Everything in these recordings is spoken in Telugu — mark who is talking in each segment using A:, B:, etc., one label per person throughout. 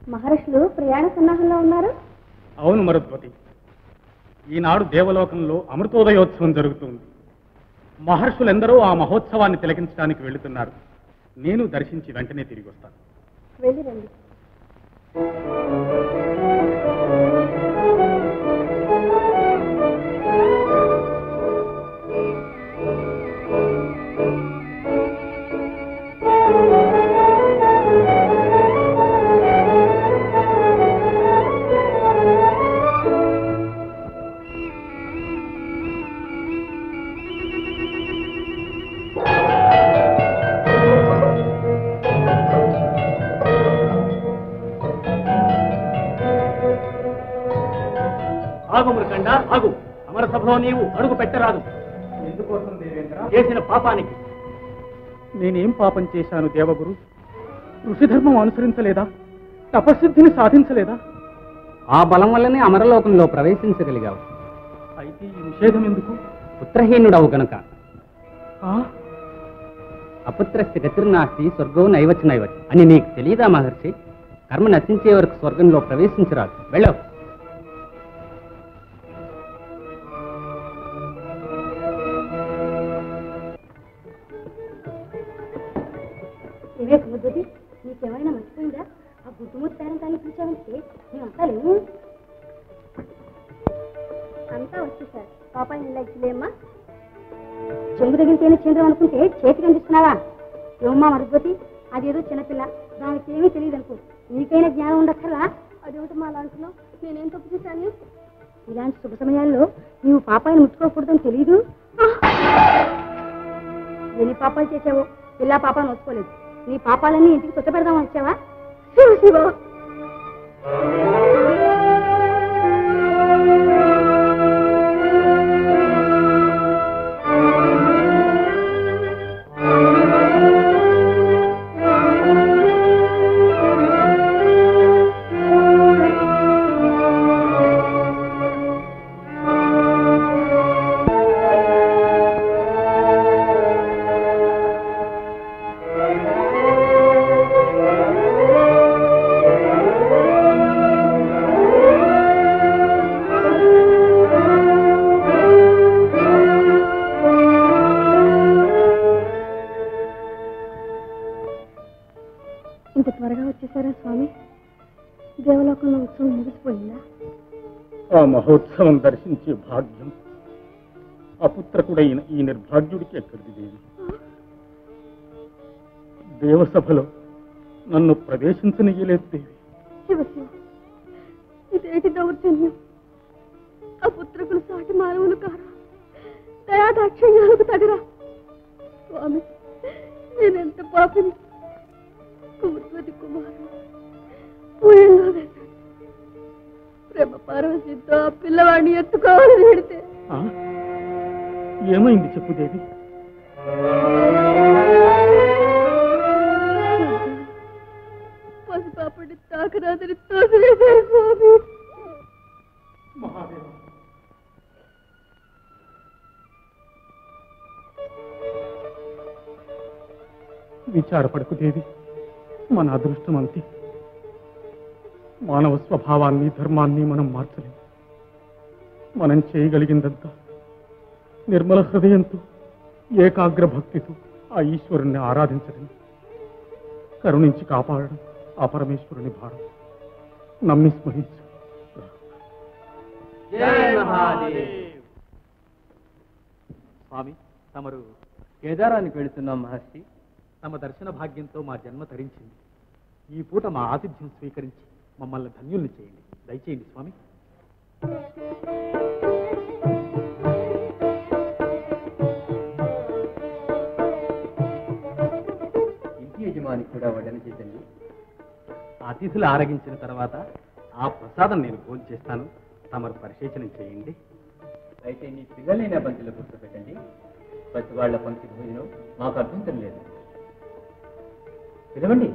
A: మహర్షులు ప్రయాణ సన్నాహంలో ఉన్నారు
B: అవును మరుద్వతి ఈనాడు దేవలోకంలో అమృతోదయోత్సవం జరుగుతుంది మహర్షులెందరో ఆ మహోత్సవాన్ని తిలకించడానికి వెళుతున్నారు నేను దర్శించి వెంటనే తిరిగి వస్తాను
A: వెళ్ళిరండి
C: ఆగు మృకండ ఆగు అమర సభలో నీవు అడుగు పెట్టరాదు
B: ఎందుకోసం దేవేంద్ర
C: చేసిన పాపానికి
B: నేనేం పాపం చేశాను దేవగురు ఋషిధర్మం అనుసరించలేదా తపస్సిద్ధిని సాధించలేదా
D: ఆ బలం వల్లనే అమరలోకంలో ప్రవేశించగలిగావు
B: అయితే ఈ నిషేధం ఎందుకు
D: పుత్రహీనుడవు గనుక
B: ఆ?
D: అపుత్రస్య గతిర్నాస్తి స్వర్గం నైవచ నైవచ అని నీకు తెలియదా మహర్షి కర్మ నశించే వరకు స్వర్గంలో ప్రవేశించరాదు వెళ్ళవు
A: ఇవే కుముద్దుది నీకేమైనా మర్చిపోయిందా ఆ గుడ్డుమూతి పేరెంటాన్ని పిలిచావంటే మేమంతా లేము అంతా వచ్చేసారు పాపాయి ఇలా ఇచ్చిలేమ్మా చెంగు తగిలితేనే చంద్రం అనుకుంటే చేతికి అందిస్తున్నావా ఏమమ్మా మరుద్వతి అదేదో చిన్నపిల్ల దానికి ఏమీ తెలియదు అనుకో నీకైనా జ్ఞానం ఉండక్కర్లా అదేమిటి మా లాంటిలో నేనేం తప్పు చేశాను ఇలాంటి శుభ సమయాల్లో నీవు పాపాయిని ముట్టుకోకూడదని తెలీదు ఎన్ని పాపాలు చేసావో పిల్ల పాపాన్ని ఒప్పుకోలేదు నీ పాపాలన్నీ ఇంటికి చుట్ట పెడదామని వచ్చావా శివ శివ ఇంత త్వరగా వచ్చేసారా స్వామి దేవలోకంలో ఉత్సవం ముగిసిపోయిందా
B: ఆ మహోత్సవం దర్శించే భాగ్యం అపుత్రకుడైన ఈ నిర్భాగ్యుడికి ఎక్కడిది దేవి దేవసభలో నన్ను ప్రవేశించనీయలేదు దేవి
A: శివ శివ ఇదేంటి దౌర్జన్యం ఆ పుత్రకులు సాటి మానవులు కారా దయా దాక్షిణ్యాలకు తగరా స్వామి నేనెంత పాపిని కుమృతి కుమారు ఊళ్ళో వెళ్ళాను. ప్రేమ పార్వతితో ఆ పిల్లవాడిని ఎత్తుకోవాలని పెడితే
B: ఆ? ఏమైంది చెప్పు దేవి
A: పసిపాపడి తాకరాదని తోసివేశారు స్వామి
B: మహాదేవ విచారపడకు దేవి మన అదృష్టం అంతే మానవ స్వభావాన్ని ధర్మాన్ని మనం మార్చలేం మనం చేయగలిగిందంతా నిర్మల హృదయంతో ఏకాగ్ర భక్తితో ఆ ఈశ్వరుణ్ణి ఆరాధించడం కరుణించి కాపాడడం ఆ పరమేశ్వరుని భారం నమ్మి స్మరించు
C: స్వామి తమరు
D: కేదారానికి వెళుతున్నాం మహర్షి
C: తమ దర్శన భాగ్యంతో మా జన్మ తరించింది ఈ పూట మా ఆతిథ్యం స్వీకరించి మమ్మల్ని ధన్యుల్ని చేయండి దయచేయండి స్వామి
D: ఇంటి యజమాని కూడా వడ్డన చేతండి
C: అతిథులు ఆరగించిన తర్వాత ఆ ప్రసాదం నేను భోజనం చేస్తాను తమరు పరిశేచనం చేయండి
D: అయితే నీ పిల్లలైన పంక్తిలో కూర్చోబెట్టండి ప్రతి వాళ్ళ పంక్తి భోజనం మాకు అభ్యంతరం లేదు పిలవండి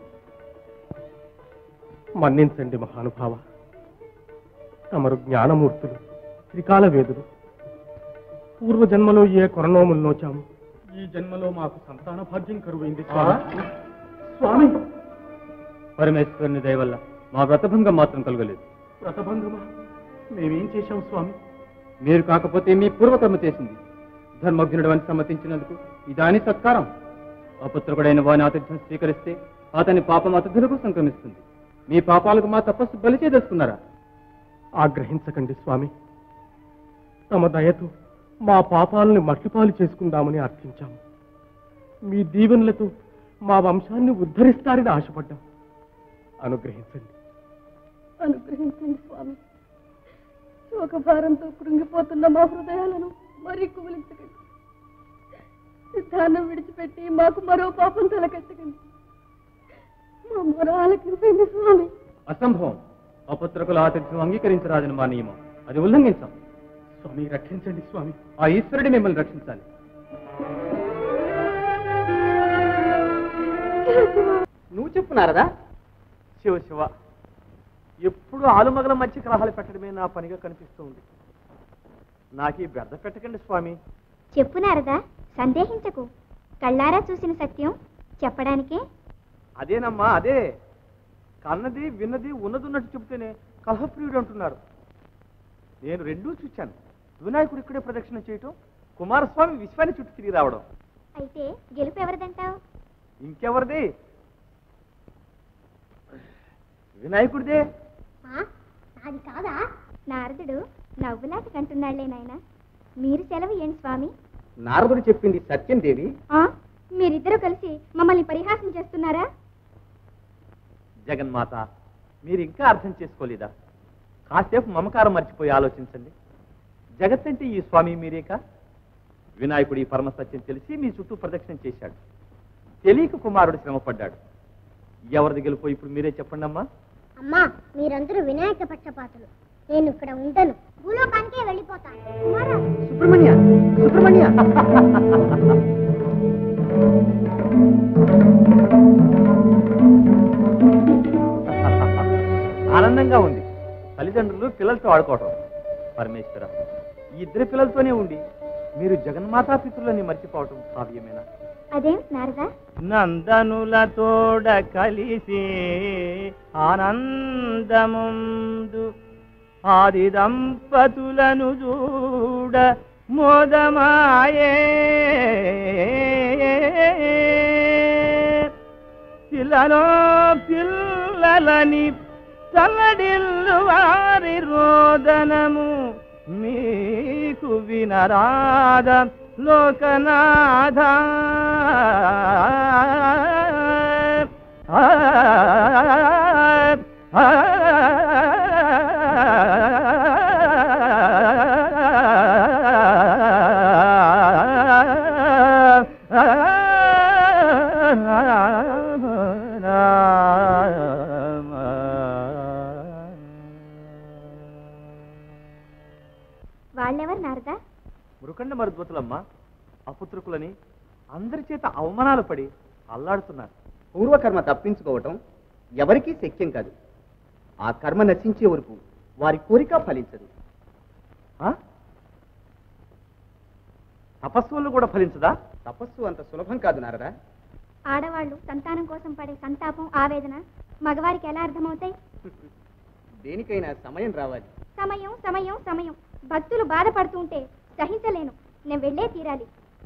B: మన్నించండి మహానుభావ తమరు జ్ఞానమూర్తులు త్రికాల వేదులు పూర్వజన్మలో ఏ కొరనోములు నోచాము ఈ జన్మలో మాకు సంతాన భాగ్యం కరువైంది స్వామి స్వామి
D: పరమేశ్వరుని దయ వల్ల మా వ్రతభంగం మాత్రం కలగలేదు
B: వ్రతభంగమా మేమేం చేశాం స్వామి
D: మీరు కాకపోతే మీ పూర్వకర్మ చేసింది ధర్మజ్ఞుడు అని సమ్మతించినందుకు ఇదాని సత్కారం అపుత్రకుడైన వాని ఆతిథ్యం స్వీకరిస్తే అతని పాపం అతిథులకు సంక్రమిస్తుంది మీ పాపాలకు మా తపస్సు బలి చేయదలుచుకున్నారా
B: ఆగ్రహించకండి స్వామి తమ దయతో మా పాపాలను మట్టిపాలు చేసుకుందామని అర్థించాము మీ దీవెనలతో మా వంశాన్ని ఉద్ధరిస్తారని ఆశపడ్డాం అనుగ్రహించండి
A: అనుగ్రహించండి స్వామి శోకభారంతో కృంగిపోతున్న మా హృదయాలను మరీ కుమిలించకండి సిద్ధాన్నం విడిచిపెట్టి మాకు మరో పాపం తలకెత్తకండి మా మొర ఆలకించండి స్వామి
D: అసంభవం అపుత్రకుల ఆతిథ్యం అంగీకరించరాదని మా నియమం అది ఉల్లంఘించాం
B: స్వామి రక్షించండి స్వామి
D: ఆ ఈశ్వరుడి మిమ్మల్ని రక్షించాలి
C: నువ్వు చెప్పు నారదా శివ శివ ఎప్పుడు ఆలుమగల మధ్య కలహాలు పెట్టడమే నా పనిగా కనిపిస్తూ ఉంది నాకీ బెర్ద పెట్టకండి స్వామి
E: చెప్పు నారదా సందేహించకు కళ్ళారా చూసిన సత్యం చెప్పడానికే
C: అదేనమ్మా అదే కన్నది విన్నది ఉన్నదున్నట్టు చెబితేనే కలహప్రియుడు అంటున్నారు నేను రెండూ చూశాను వినాయకుడు ఇక్కడే ప్రదక్షిణ చేయటం కుమారస్వామి విశ్వాన్ని చుట్టూ తిరిగి రావడం
E: అయితే గెలుపు ఎవరిదంటావు
C: ఇంకెవరిది వినాయకుడిదే
E: అది కాదా నారదుడు నవ్వులాట కంటున్నాళ్లే నాయన మీరు సెలవు ఏంటి స్వామి
D: నారదుడు చెప్పింది సత్యం దేవి
E: ఆ, మీరిద్దరూ కలిసి మమ్మల్ని పరిహాసం చేస్తున్నారా
C: జగన్మాత మీరు ఇంకా అర్థం చేసుకోలేదా కాసేపు మమకారం మర్చిపోయి ఆలోచించండి జగత్తంటే ఈ స్వామి మీరేక వినాయకుడు ఈ పరమ సత్యం తెలిసి మీ చుట్టూ ప్రదక్షిణ చేశాడు తెలియక కుమారుడు శ్రమపడ్డాడు ఎవరిది గెలిపో ఇప్పుడు మీరే చెప్పండి అమ్మా
E: అమ్మా మీరందరూ వినాయక పక్షపాతులు నేను ఇక్కడ ఉండను భూలోకానికే వెళ్ళిపోతాను కుమారా
C: సుబ్రహ్మణ్య సుబ్రహ్మణ్య ఆనందంగా ఉంది తల్లిదండ్రులు పిల్లలతో ఆడుకోవటం పరమేశ్వర ఈ ఇద్దరు పిల్లలతోనే ఉండి మీరు జగన్మాతాపితులని మర్చిపోవటం కావ్యమేనా
E: అదేం నారదా
C: నందనులతోడ కలిసి ఆనందముందు ఆది దంపతులను చూడ మోదమాయే పిల్లలో పిల్లలని చల్లడిల్లు వారి రోదనము మీకు వినరాద లోకనాథ ఆ, ఆ,
E: వాళ్ళెవరు నారదా
C: మృకండ మరుద్వతులమ్మ అపుత్రుకులని అందరి చేత అవమానాలు పడి అల్లాడుతున్నారు
F: పూర్వకర్మ తప్పించుకోవటం ఎవరికీ శక్యం కాదు ఆ కర్మ నశించే వరకు వారి కోరిక ఫలించదు
C: ఆ? తపస్సు వల్ల కూడా ఫలించదా
F: తపస్సు అంత సులభం కాదు నారదా
E: ఆడవాళ్ళు సంతానం కోసం పడే సంతాపం ఆవేదన మగవారికి ఎలా అర్థమవుతాయి
F: దేనికైనా సమయం రావాలి
E: సమయం సమయం సమయం భక్తులు బాధపడుతుంటే సహించలేను నేను వెళ్ళే తీరాలి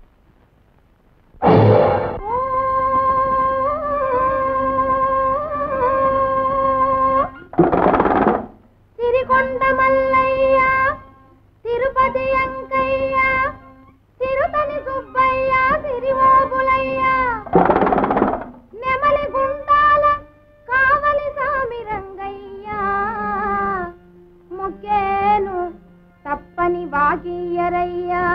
E: సిరికొండ మల్లయ్య తిరుపతి అంకయ్య తిరుతని సుబ్బయ్య సిరివోబులయ్య నెమలి గుండాల కావలి సామి రంగయ్య మొక్కేను తప్పని వాకియరయ్యా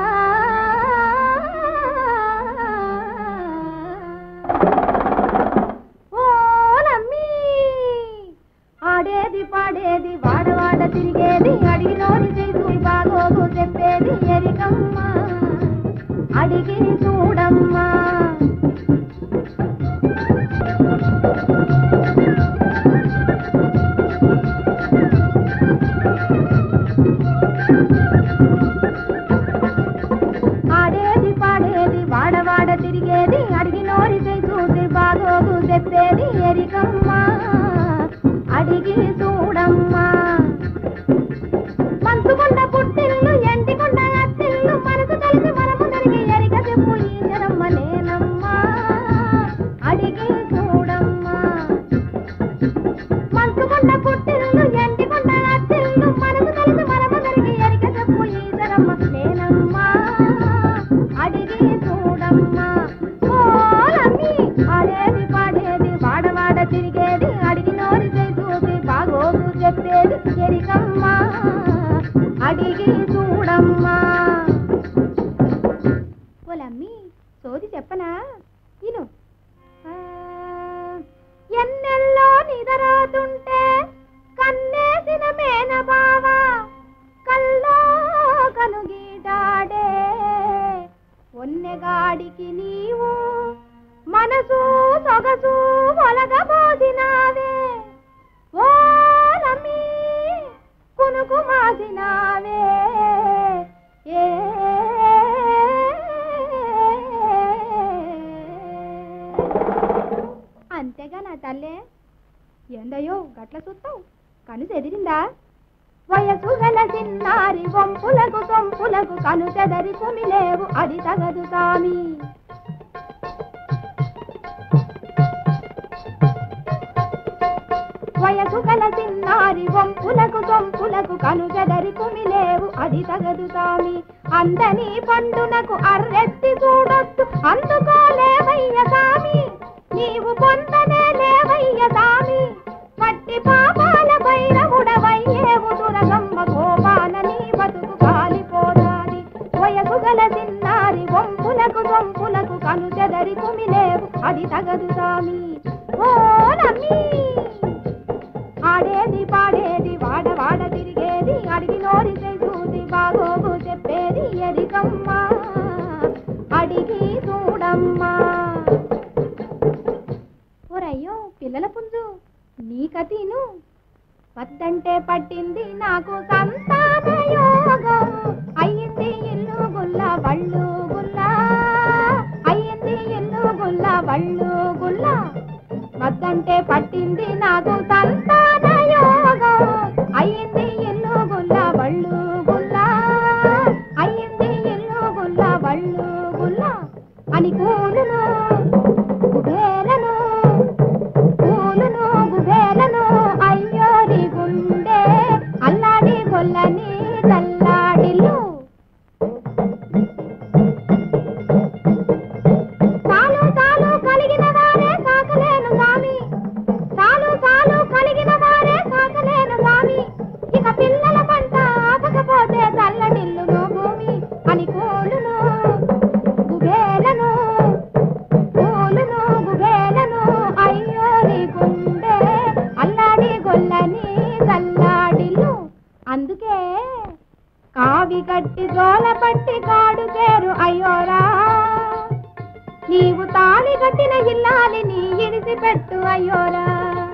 E: ఓ నమ్మి ఆడేది పాడేది వాడవాడ తిరిగేది అడిగి నోరి చేసి బాగోగు చెప్పేది ఎరికమ్మా అడిగి చూడమ్మా ఆడేది పాడేది వాడవాడ తిరిగేది అడిగి నోరి చూసి బాగోగు చెప్పేది ఎరికమ్మా అడిగి సొగసు ఒలగబోసినావే ఓ రమ్మి కునుకు మాసినావే ఏ అంతేగా నా తల్లే ఏందయ్యో గట్ల చూస్తావు కను చెదిరిందా వయసు గల చిన్నారి వంపులకు సొంపులకు కను చెదరి కుమిలేవు అది తగదు సామి వయసు గల చిన్నారి వంపులకు సొంపులకు కను చెదరి కుమిలేవు అది తగదు సామి అందని పండునకు అర్రెత్తి చూడొద్దు అందుకోలేవయ్య సామి నీవు పొందనే లేవయ్య సామి మట్టి పాపాల భైరవుడవయ్యేవు దురగమ్మ కోపాన నీ బతుకు కాలిపోతాది వయసు గల చిన్నారి వంపులకు సొంపులకు కను చెదరి కుమిలేవు అది తగదు సామి ఓ నమ్మి ఆడేది పాడేది వాడ వాడ తిరిగేది అడిగి నోరిసే చూసి బాగోగు చెప్పేది ఎరికమ్మా అడిగి చూడమ్మా ఓరయ్యో పిల్లల పుంజు నీ కథీను వద్దంటే పట్టింది నాకు సంతాన యోగం అయ్యింది ఇల్లు గుల్ల వళ్ళు గుల్ల అయ్యింది ఇల్లు గుల్ల వళ్ళు గుల్ల వద్దంటే పట్టింది నాకు సంతాన యోగం అయ్యింది ఇల్లు గుల్ల వళ్ళు గుల్ల అయ్యింది ఇల్లు గుల్ల వళ్ళు గుల్ల అని కూలును కుబేలను కూలును గుబేలను అయ్యోరి గుండె అల్లాడి గొల్లని చల్లాడిల్లు చాలు చాలు కలిగిన వారే కాకలేను స్వామి చాలు చాలు కలిగిన వారే కాకలేను స్వామి ఇక పిల్లల పంట ఆపకపోతే చల్లడిల్లును భూమి అని కోలును గుబేలను పూలును గుబేలను అయ్యోరి గుండె అల్లాడి గొల్లని చల్లాడిల్లు అందుకే కావి కట్టి జోల పట్టి కాడు చేరు అయ్యోరా నీవు తాళి కట్టిన ఇల్లాలిని ఇడిసి పెట్టు అయ్యోరా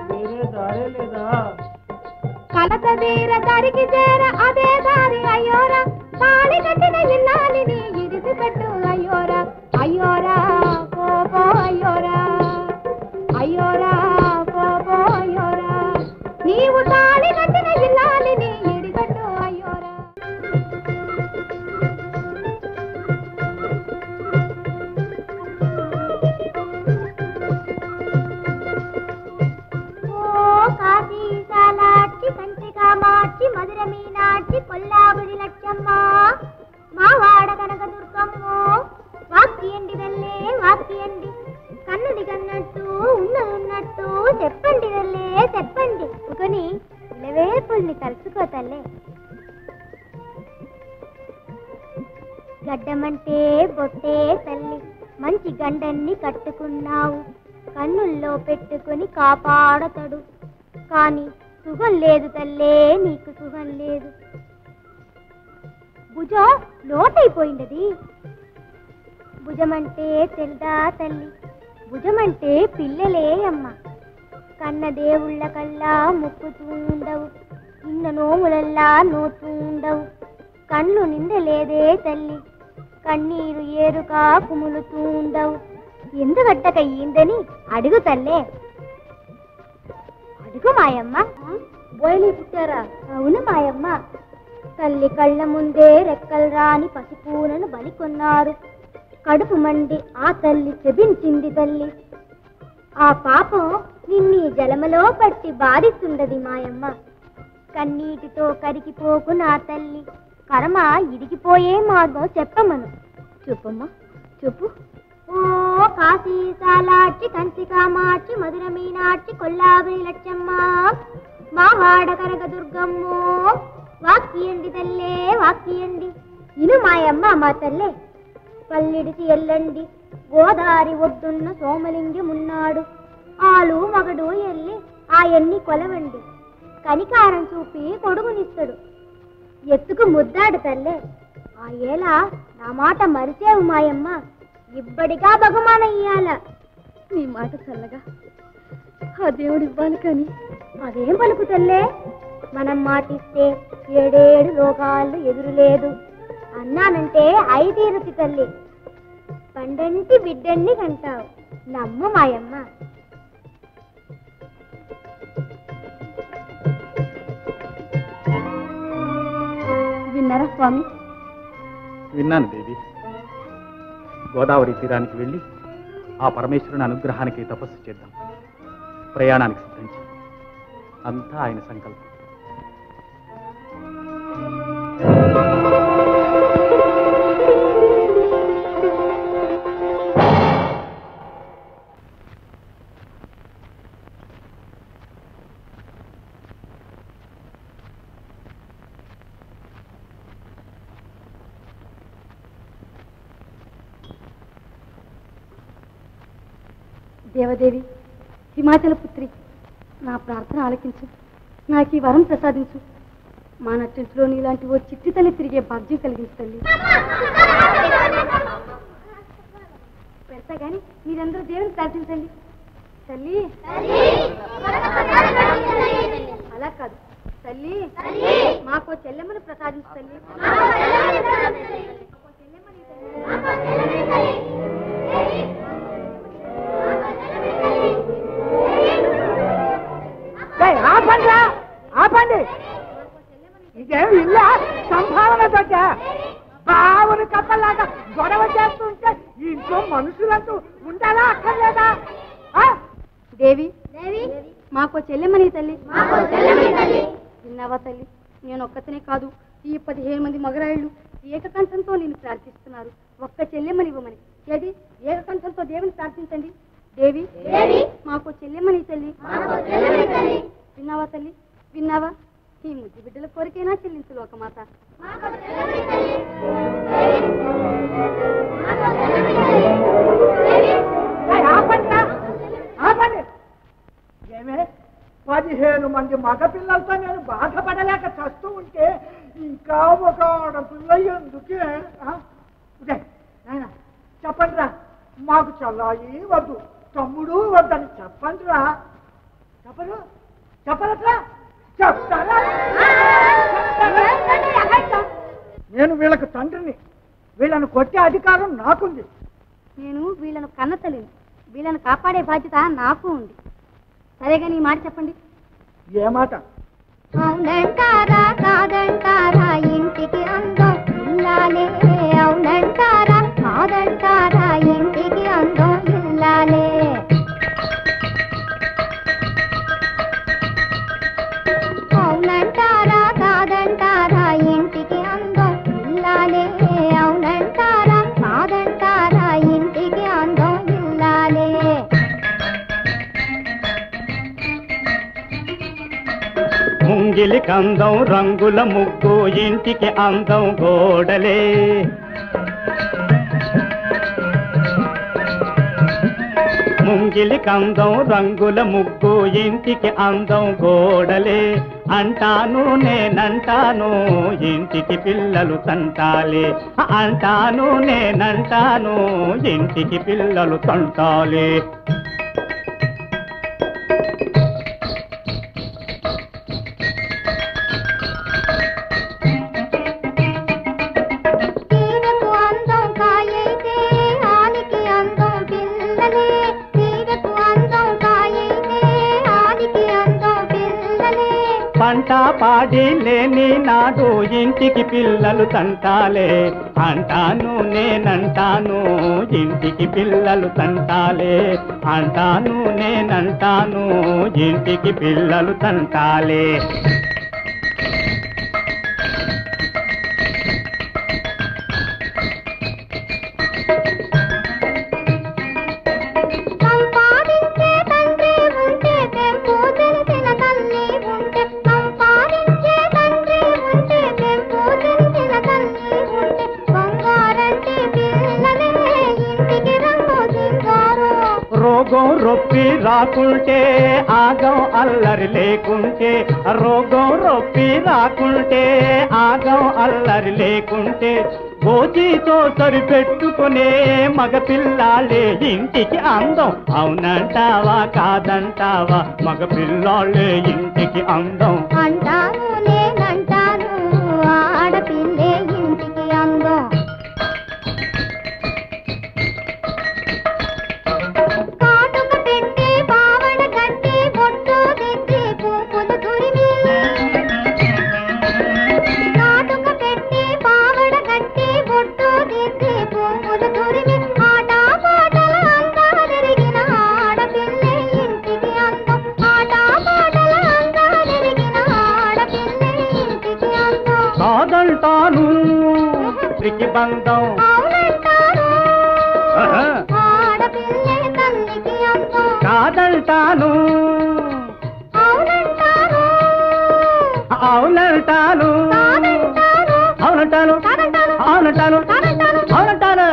E: కలత తీర దరికి చేర అదే దారి అయ్యోరా తాళి కట్టిన ఇల్లాలిని ఇడిసి పెట్టు అయ్యోరా అయ్యోరా పోపో అయ్యోరా అయ్యోరా పోపో అయ్యోరా నీవు తాళి కట్టిన ఇల్లాలిని ఇడిపెట్టు అయ్యోరా ఓ కాశీ సాలాక్షి కంచిగా మార్చి మధుర మీనాక్షి కొల్లాబుడి లచ్చమ్మ మా వాడ కనక దుర్గమ్మో వాక్యండి వెళ్ళే వాక్యండి కన్నుడి కన్నట్టు ఉన్నది ఉన్నట్టు చెప్పండి వెళ్ళే చెప్పండి కొని ఇలవేపుల్ని తలుచుకో తల్లే గడ్డమంటే బొట్టే తల్లి మంచి గండన్ని కట్టుకున్నావు కన్నుల్లో పెట్టుకుని కాపాడతాడు కాని సుఖం లేదు తల్లే నీకు సుఖం లేదు భుజం లోటైపోయిందది భుజమంటే తెల్దా తల్లి భుజమంటే పిల్లలే అమ్మ కన్న దేవుళ్ళ కల్లా మొక్కుతూ ఉండవు ఇన్న నోములల్లా నోతూ ఉండవు కళ్ళు నిండలేదే తల్లి కన్నీరు ఏరుగా కుములుతూ ఉండవు ఎందుగట్టకయ్యిందని అడుగు తల్లే అడుగు మాయమ్మ బోయలి పుట్టారా అవును మాయమ్మ తల్లి కళ్ళ ముందే రెక్కలు రాని పసిపూలను బలి కొన్నారు కడుపు మండి ఆ తల్లి చెబించింది తల్లి ఆ పాపం నిన్ని జలమలో పట్టి బాధిస్తుండది మాయమ్మ కన్నీటితో కరిగిపోకు నా తల్లి కర్మ ఇడిగిపోయే మార్గం చెప్పమను చూపమ్మా చూపు ఓ కాశీ సాలాక్షి కంచి కామాక్షి మధుర మీనాక్షి కొల్లాబరి లచ్చమ్మ మా వాడ కనక దుర్గమ్మో వాక్కియండి తల్లే వాక్కియండి ఇను మాయమ్మ మా తల్లే పల్లిడిచి ఎల్లండి గోదారి ఒడ్డున్న సోమలింగమున్నాడు ఆలు మగడు ఎల్లి ఆ ఎన్ని కొలవండి కనికారం చూపి కొడుకునిస్తాడు ఎత్తుకు ముద్దాడు తల్లే ఆ ఏల నా మాట మరిచేవు మాయమ్మ ఇబ్బడిగా బహుమానం ఇయ్యాల
A: నీ మాట చల్లగా ఆ దేవుడు ఇవ్వాలి కానీ అదేం పలుకు తల్లే మనం మాటిస్తే ఏడేడు లోకాలు ఎదురులేదు అన్నానంటే ఐదీరుతి తల్లి పండంటి బిడ్డన్ని కంటావు నమ్ము మాయమ్మ విన్నారా స్వామి
C: విన్నాను దేవి గోదావరి తీరానికి వెళ్ళి ఆ పరమేశ్వరుని అనుగ్రహానికి తపస్సు చేద్దాం ప్రయాణానికి సిద్ధించి అంతా ఆయన సంకల్పం
A: దేవదేవి హిమాచల పుత్రి నా ప్రార్థన ఆలకించు నాకు ఈ వరం ప్రసాదించు మా నట్టింట్లో నీలాంటి ఓ చిట్టి తల్లి తిరిగే భాగ్యం కలిగించు తల్లి పెడతా గాని మీరందరూ దేవుని ప్రార్థించండి తల్లి అలా కాదు తల్లి మాకు చెల్లెమ్మని ప్రసాదించు తల్లి మాకో చెల్లెమ్మని తల్లి.
G: ఆపండి ఆపండి ఇదేం ఇల్లా సంభావన తోట బావుని కప్పలాగా గొడవ చేస్తుంటే ఈ ఇంట్లో మనుషులంటూ ఉండాలా అక్కర్లేదా ఆ?
A: దేవి దేవి మాకో చెల్లెమ్మని తల్లి విన్నావా తల్లి నేను ఒక్కతనే కాదు ఈ పదిహేను మంది మగరాయుళ్ళు ఏకకంఠంతో నేను ప్రార్థిస్తున్నారు ఒక్క చెల్లెమ్మని ఇవ్వమని ఏది ఏకకంఠంతో దేవుని ప్రార్థించండి దేవి దేవి మాకు చెల్లెమ్మని తల్లి విన్నావా తల్లి విన్నావా ఈ ముద్దు బిడ్డల కోరికైనా చెల్లించు లోకమాత
G: ఏయ్, ఆపండిరా. ఆపండి ఏమే పదిహేను మంది మగపిల్లలతో నేను బాధపడలేక చస్తూ ఉంటే ఇంకా ఒక ఆడపిల్ల ఎందుకే ఆ? ఉదయ్, నాయనా, చెప్పండిరా మాకు చల్లాయి వద్దు తమ్ముడు వద్దని చెప్పండిరా చెప్పరు చెప్పరట్రా చెప్తారా చెప్తారా? నేను వీళ్ళకి తండ్రిని వీళ్ళని కొట్టే అధికారం నాకుంది
A: నేను వీళ్ళను కన్న తల్లిని వీళ్ళను కాపాడే బాధ్యత నాకు ఉంది సరేగా నీ మాట చెప్పండి
G: ఏ మాట
E: అవునంటారా కాదంటారా ఇంటికి అందం ఇల్లాలే అవునంటారా కాదంటారా ఇంటికి అందం ఇల్లాలే అవునంటారా కాదంటారా ఇంటికి అందం ఇల్లాలే అవునంటారా కాదంటారా ఇంటికి అందం ఇల్లాలే
B: ముంగిలి కందం రంగుల ముగ్గు ఇంటికి అందం గోడలే ముంగిలి కందం రంగుల ముగ్గు ఇంటికి అందం గోడలే అంటాను నేనంటాను ఇంటికి పిల్లలు తంటాలే అంటాను నేనంటాను ఇంటికి పిల్లలు తంటాలే
E: తీరకు అందం కాయైతే ఆనికి అందం పిల్లలే తీరకు అందం కాయైతే ఆనికి అందం పిల్లలే
B: పంట పాడి లేని నాడు ఇంటికి పిల్లలు తంటాలే అంటాను నేనంటాను ఇంటికి పిల్లలు తంటాలే అంటాను నేనంటాను ఇంటికి పిల్లలు తంటాలే
E: సంపాదించే తండ్రి ఉంటే తెంపు తెలిసిన తల్లి ఉంటే సంపాదించే తండ్రి ఉంటే తెంపు తెలిసిన తల్లి ఉంటే బంగారంటే పిల్లలే ఇంటికి రంగు సింగారు
B: రోగం రొప్పి రాకుంటే ఆగం అల్లరి లేకుంటే రోగం రొప్పి రాకుంటే ఆగం అల్లరి లేకుంటే కోచితో సరిపెట్టుకునే మగ పిల్లాళ్ళే ఇంటికి అందం అవునంటావా కాదంటావా మగ పిల్లాళ్ళే ఇంటికి అందం
E: అంటాను నేనంటాను ఆడపిల్లే ఇంటికి అందం కాటుక పెట్టి పావడ కట్టి బొట్టు దిద్ది పువ్వులు తురిమి కాటుక పెట్టి పావడ కట్టి బొట్టు దిద్ది పువ్వులు తురిమి ఆట పాటల అందాలెరిగిన ఆడపిల్లే ఇంటికి అందం ఆట పాటల అందాలెరిగిన ఆడపిల్లే ఇంటికి అందం
B: కాదంటాను ప్రికి బంధం
E: అవునంటారు
B: ఆహా.
E: ఆడపిల్లే తల్లికి అందం
B: కాదంటాను
E: అవునంటారు
B: అవునంటాను
E: కాదంటారు
B: అవునంటాను
E: కాదంటారు
B: అవునంటాను
E: కాదంటారు
B: అవునంటాను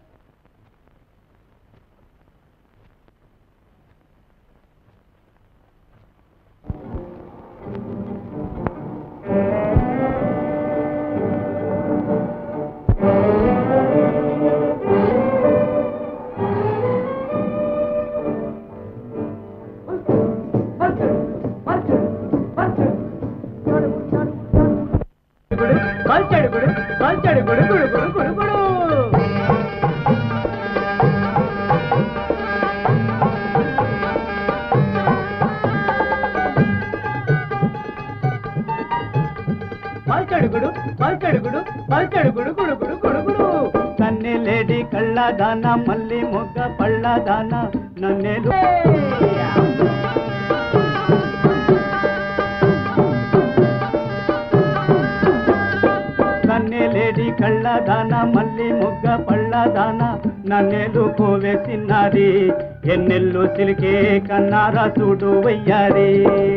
B: పల్చడు గుడు పల్చడు గుడు గుడు గుడు గుడు గుడు పల్చడుగుడు పల్చడుగుడు పల్చడుగుడు గుడు గుడు గుడు గుడు కన్నెలేడి కళ్ళదాన మల్లి మొగ్గ పళ్ళదాన నన్నేలు కన్నెలేడి కళ్ళదాన మల్లి మొగ్గ పళ్ళదాన నన్నేలు కోవేసినారి ఎన్నెల్లు సిలికే కన్నారా చూడు వయ్యారి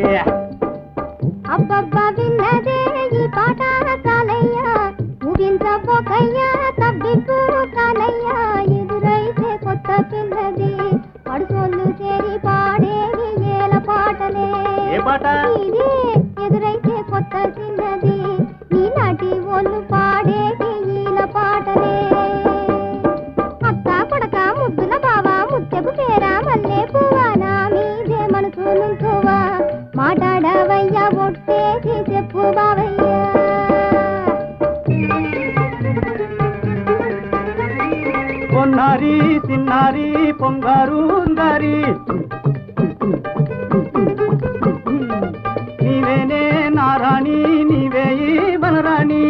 E: అబ్బబ్బా విన్నదే ఈ పాట చాలయ్యా ముగించబోకయ్యా తబ్బిపు కాలయ్యా ఎదురైతే కొత్త పిల్లది పడుసోళ్ళు చేరి పాడేవి ఏల పాటలే
B: ఏ పాట?
E: ఇదే ఎదురైతే కొత్త పిల్లది ఈనాటి ఒళ్ళు పాడేవి ఈల పాటలే అక్క కొడక ముద్దుల బావ ముత్తెపు పేరా మల్లె పువ్వా నా మీదే మనసు నుంచువా మాట్లాడవయ్యా ఒట్టేసి చెప్పు బావయ్యా
B: పొన్నారి సిన్నారి పొంగారు ఉంగారి నీవేనే నారాణి నీవే ఈ వనరాణి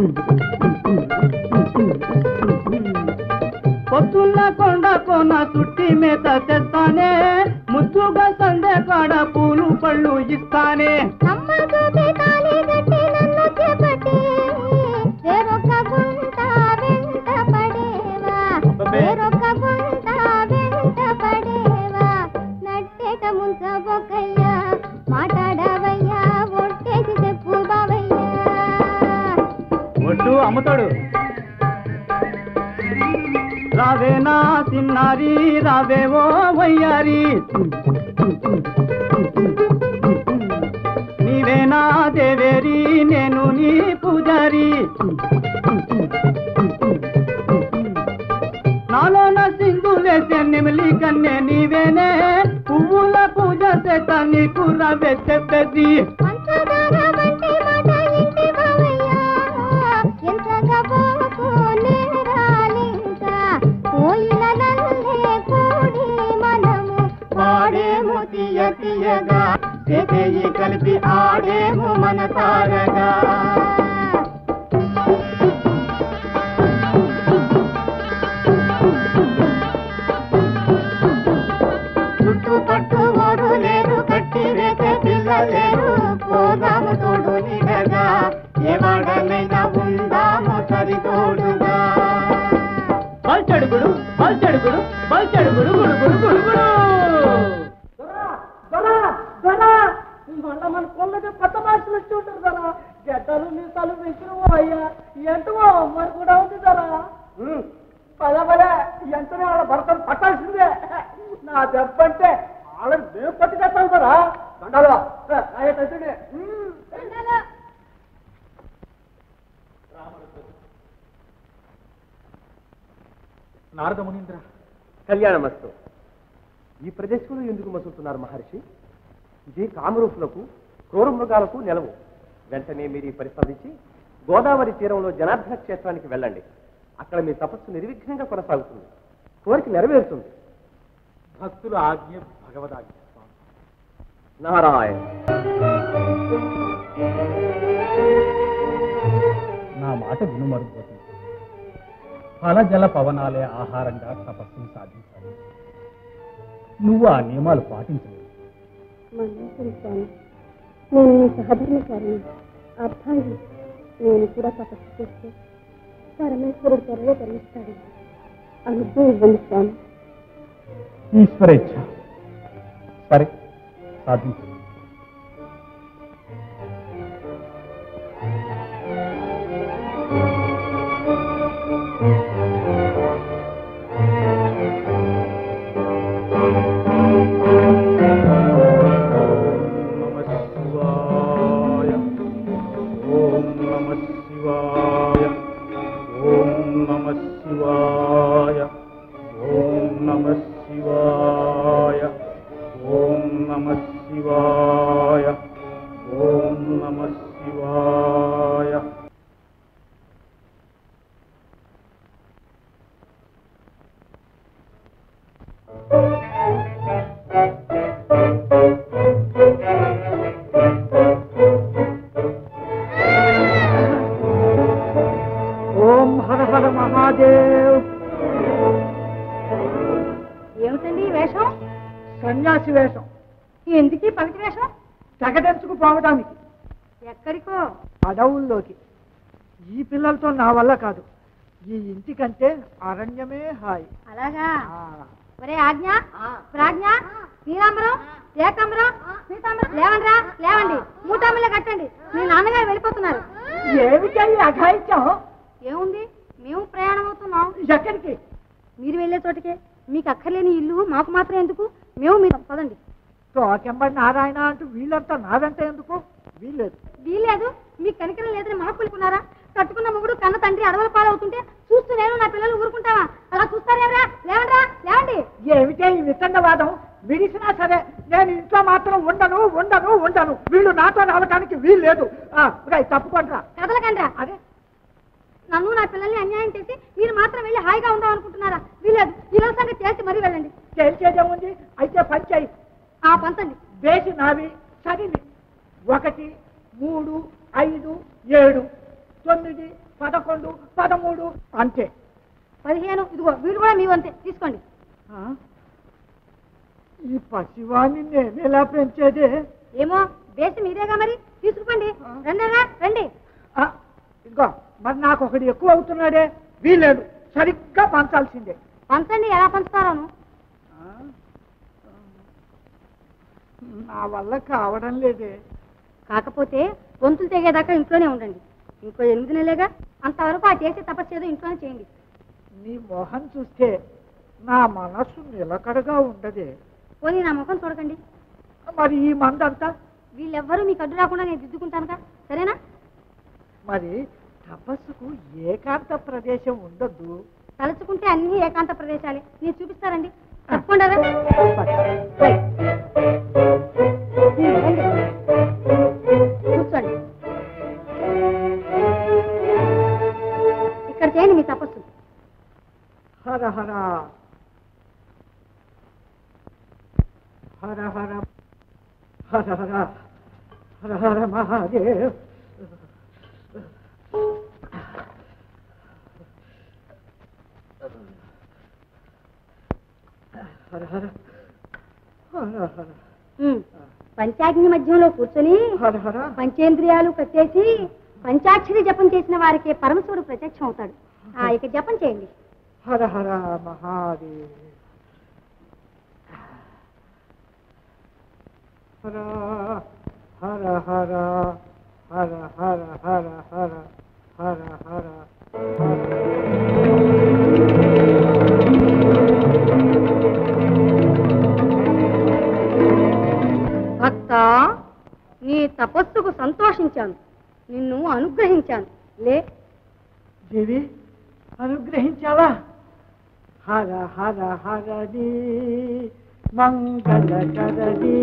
B: పొద్దున్న కొండ కోన చుట్టి మేత తెస్తానే ముద్దుగా సందే కాడ పూలు పళ్ళు ఇస్తానే
E: అమ్మ చూపి తాళి కట్టి నన్ను చేపట్టి వేరొక గుంట వెంట పడేవా వేరొక గుంట వెంట పడేవా నట్టేట ముంచబోకయ్యా మాట్లాడవయ్యా ఒట్టేసి చెప్పు బావయ్యా
B: ఒడ్డు అమ్ముతాడు రావేనా సిన్నారి రావేవో వయ్యారి నీవేనా దేవేరి నేను నీ పూజారి నాలోన సింధులేసే నిమిలి కన్నే నీవేనే పువ్వుల పూజ చేత నీకు రవే చెప్పేది
E: పంచదార వంటి మాట ఇంటి బావయ్యా ఎంతగా పోకు నేరాలింకా కోయిలలల్లే కూడి మనము పాడేము తీయ తీయగా
B: చేయి కలిపి ఆడేము మన తారగా
E: చుట్టుపట్టు ఓరు లేరు కట్టి వేసే పిల్లలేరు పోదాము తోడు నిడగా ఏ వాడనైనా ఉందాము సరితోడుగా
B: బల్చడుగుడు బల్చడుగుడు బల్చడుగుడు గుడు గుడు గుడు గుడు
G: దొరా దొరా మళ్ళా మన కొల్లకి కొత్త భాషలు వచ్చి ఉంటారు దొరా గడ్డలు మీసాలు విసిరు అయ్యా ఎంటవో మరి కూడా ఉంది దొరా పద పద ఎంతనే వాళ్ళ భర్తను పట్టాల్సిందే నా దెబ్బంటే వాళ్ళని మేము పట్టుకెత్తాం దొరా దండాలు ఆయటంటే
H: కళ్యాణమస్తు ఈ ప్రదేశంలో ఎందుకు మసులుతున్నారు మహర్షి ఇది కామరూపులకు క్రూర మృగాలకు నెలవు వెంటనే మీరు ఈ పరిశోధించి గోదావరి తీరంలో జనార్దన క్షేత్రానికి వెళ్ళండి అక్కడ మీ తపస్సు నిర్విఘ్నంగా కొనసాగుతుంది కోరిక నెరవేరుతుంది
G: భక్తుల ఆజ్ఞ భగవదాజ్ఞ
H: నారాయణ
B: నా మాట విను మరుగోతి ఫల జల పవనాలే ఆహారంగా తపస్సును సాధించాలి నువ్వు ఆ నియమాలు పాటించలేదు
A: మన్నించండి స్వామి నేను మీ సహధర్మచారిని అర్థాంగి నేను కూడా తపస్సు చేస్తే పరమేశ్వరుడు త్వరలో కరుణిస్తాడు అనుభవం ఇవ్వండి స్వామి
B: ఈశ్వరేచ్ఛ సరే సాధించు నమ శివాయ ఓం నమ శివాయ ఓం నమ శివాయ ఓం నమ శివాయ ఓం నమ శివాయ ఓం నమ శివాయ
G: ఓం హర హర మహాదేవ్
A: ఏమిటండి ఈ వేషం
G: సన్యాసి వేషం
A: ఎందుకు ఈ పవిత్ర వేషం
G: తెగదెంచుకుపోవడానికి
A: ఎక్కడికో
G: అడవుల్లోకి ఈ పిల్లలతో నా వల్ల కాదు ఈ ఇంటికంటే అరణ్యమే హాయి
A: అలాగా
G: ఆ,
A: ఒరే ఆజ్ఞ ప్రాజ్ఞ నీలాంబరం ఏకాంబరం పీతాంబరం లేవండిరా లేవండి మూటామిలో కట్టండి మీ నాన్నగారు వెళ్ళిపోతున్నారు
G: ఏమిటా ఈ అఘాయిత్యం
A: ఏముంది మేము ప్రయాణం అవుతున్నాం
G: ఎక్కడికి
A: మీరు వెళ్ళే చోటికే మీకు అక్కర్లేని ఇల్లు మాకు మాత్రం ఎందుకు మేము మీరు పదండి
G: తోకెంబడి నారాయణ అంటూ వీళ్ళంతా నా వెంట ఎందుకు వీల్లేదు
A: వీలేదు మీకు కనికరం లేదని మాకు కొనుక్కున్నారా కట్టుకున్న మొగుడు కన్న తండ్రి అడవుల పాలవుతుంటే చూస్తూ నేను నా పిల్లలు ఊరుకుంటావా అలా చూస్తారేమరా లేవండ్రా లేవండి
G: ఏమిటే ఈ వితండవాదం విడిసినా సరే నేను ఇంట్లో మాత్రం ఉండను ఉండను ఉండను వీళ్ళు నాతో రావడానికి వీలు లేదు తప్పుకుంటారా
A: కదలకండ్రా
G: అదే
A: నన్ను నా పిల్లల్ని అన్యాయం చేసి మీరు మాత్రం వెళ్ళి హాయిగా ఉందాం అనుకుంటున్నారా వీలేదు ఈ రోజు సంగతి చేసి మరీ వెళ్ళండి
G: తేల్చేదేముంది అయితే పంచాయి
A: ఆ పంతండి
G: వేసి నావి సరిని ఒకటి మూడు ఐదు ఏడు తొమ్మిది పదకొండు పదమూడు అంతే
A: పదిహేను ఇదిగో వీడు కూడా మీ వంతే తీసుకోండి
G: ఆ? ఈ పసివాణ్ణి నేను ఎలా పెంచేదే
A: ఏమో దేశం మీరేగా మరి తీసుకుపోండి రండి రా, రండి
G: ఆ, ఇదిగో మరి నాకు ఒకటి ఎక్కువ అవుతున్నాడే వీలేదు సరిగ్గా పంచాల్సిందే
A: పంచండి ఎలా పంచుతారోను
G: ఆ? నా వల్ల కావడం లేదే
A: కాకపోతే గొంతులు తెగేదాకా ఇంట్లోనే ఉండండి ఇంకో ఎనిమిది నెలలేగా అంతవరకు ఆ చేసే తపస్సు ఏదో ఇంట్లోనే చేయండి
G: నీ మొహం చూస్తే నా మనస్సు నిలకడగా ఉండదే
A: పోనీ నా ముఖం చూడకండి
G: మరి ఈ మందంతా
A: వీళ్ళెవ్వరూ మీకు అడ్డు రాకుండా నేను దిద్దుకుంటానుగా సరేనా
G: మరి తపస్సుకు ఏకాంత ప్రదేశం ఉండొద్దు
A: తలుచుకుంటే అన్ని ఏకాంత ప్రదేశాలే మీరు చూపిస్తారండి తప్పకుండా రా. రండి. కూర్చోండి ఇక్కడ చేయండి మీ తపస్సు
G: హర హర హర హర హర హర హర హర మహాదేవ్ హర హర హర హర
A: ఉమ్. పంచాగ్ని మధ్యంలో కూర్చొని
G: హర హర
A: పంచేంద్రియాలు కట్టేసి పంచాక్షరి జపం చేసిన వారికి పరమశివుడు ప్రత్యక్షం అవుతాడు ఆ ఇక జపం చేయండి
G: హర హర మహాదేవ్ హర హర హర హర హర హర హర హర హర
A: భక్త నీ తపస్సుకు సంతోషించాను నిన్ను అనుగ్రహించాను లే
G: దేవి అనుగ్రహించావా హర హర హరణి మంగళకరణి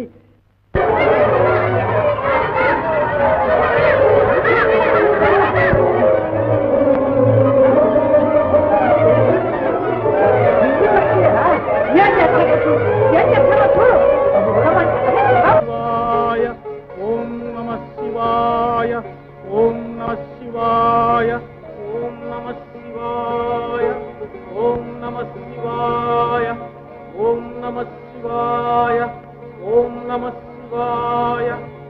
B: శివాయ ఓం నమ శివాయ ఓం నమ శివాయ ఓం నమ శివాయ ఓం నమ శివాయ ఓం నమ శివాయ ఓం నమ శివాయ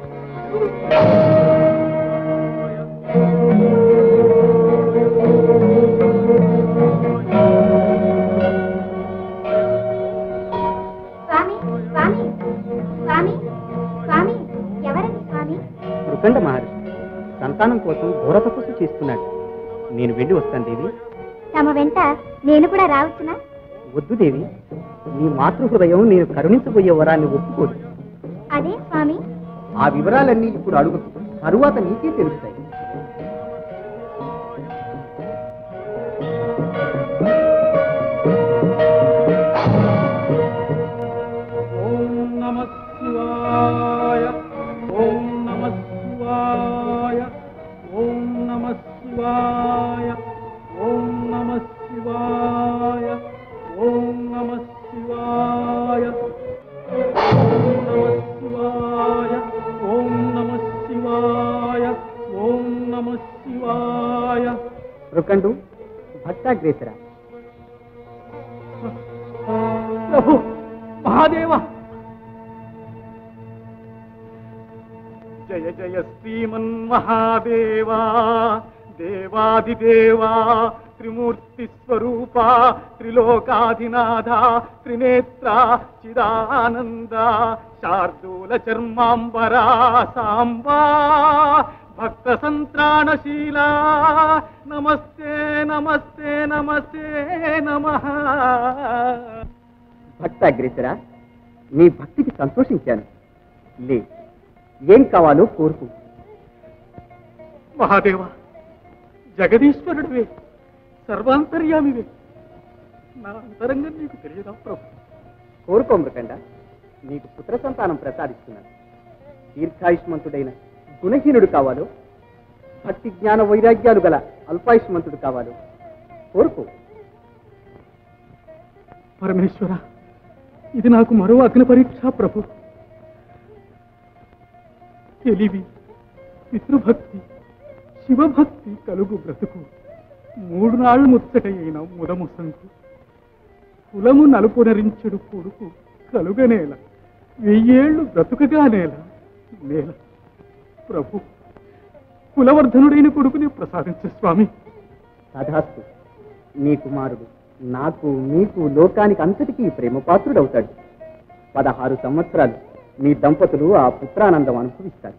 A: స్వామి స్వామి స్వామి స్వామి ఎవరండి స్వామి
F: మృకండ మహర్షి సంతానం కోసం ఘోర తపస్సు చేస్తున్నాడు నేను వెళ్ళి వస్తాను దేవి
A: తమ వెంట నేను కూడా రావచ్చునా
F: వద్దు దేవి నీ మాతృహృదయం నేను కరుణించబోయే వరాన్ని ఒప్పుకోదు
A: అదే స్వామి
F: ఆ వివరాలన్నీ ఇప్పుడు అడుగు తరువాత నీకే తెలుస్తాయి
B: ఓం నమ శివాయ ఓం నమ శివాయ ఓం నమ శివాయ ఓం నమ శివాయ ఓం నమ శివాయ ఓం నమ శివాయ ఓం నమ శివాయ ఓం నమ శివాయ
F: మృకండు భక్తాగ్రేసరా
B: ప్రభు మహాదేవ జయ జయ శ్రీమన్ మహాదేవా దేవాదిదేవా త్రిమూర్తి స్వరూప త్రిలోకాధినాథ త్రినేత్ర చిదానంద శార్దూల చర్మాంబరా సాంబా భక్త సంత్రాణశీల నమస్తే నమస్తే నమస్తే నమః
F: భక్తాగ్రేసరా నీ భక్తికి సంతోషించాను లే ఏం కావాలో కోరుకు
B: మహాదేవ జగదీశ్వరుడివే సర్వాంతర్యామివే నా అంతరంగం నీకు తెలియదా ప్రభు
F: కోరుకో మృకండ నీకు పుత్ర సంతానం ప్రసాదిస్తున్నాను దీర్ఘాయుష్మంతుడైన గుణహీనుడు కావాలో భక్తి జ్ఞాన వైరాగ్యాలు గల అల్పాయుష్మంతుడు కావాలో కోరుకో
B: పరమేశ్వర ఇది నాకు మరో అగ్ని పరీక్ష ప్రభు తెలివి పితృభక్తి శివభక్తి కలుగు బ్రతుకు మూడు నాళ్ళు ముచ్చటైన ముదముసంకు కులము నలుపునరించెడు కొడుకు కలుగనేల వెయ్యేళ్ళు బ్రతుకగా నేల నేల ప్రభు కులవర్ధనుడైన కొడుకుని ప్రసాదించే స్వామి
F: తథాస్తు నీ కుమారుడు నాకు నీకు లోకానికి అంతటికీ ప్రేమపాత్రుడవుతాడు పదహారు సంవత్సరాలు మీ దంపతులు ఆ పుత్రానందం అనుభవిస్తారు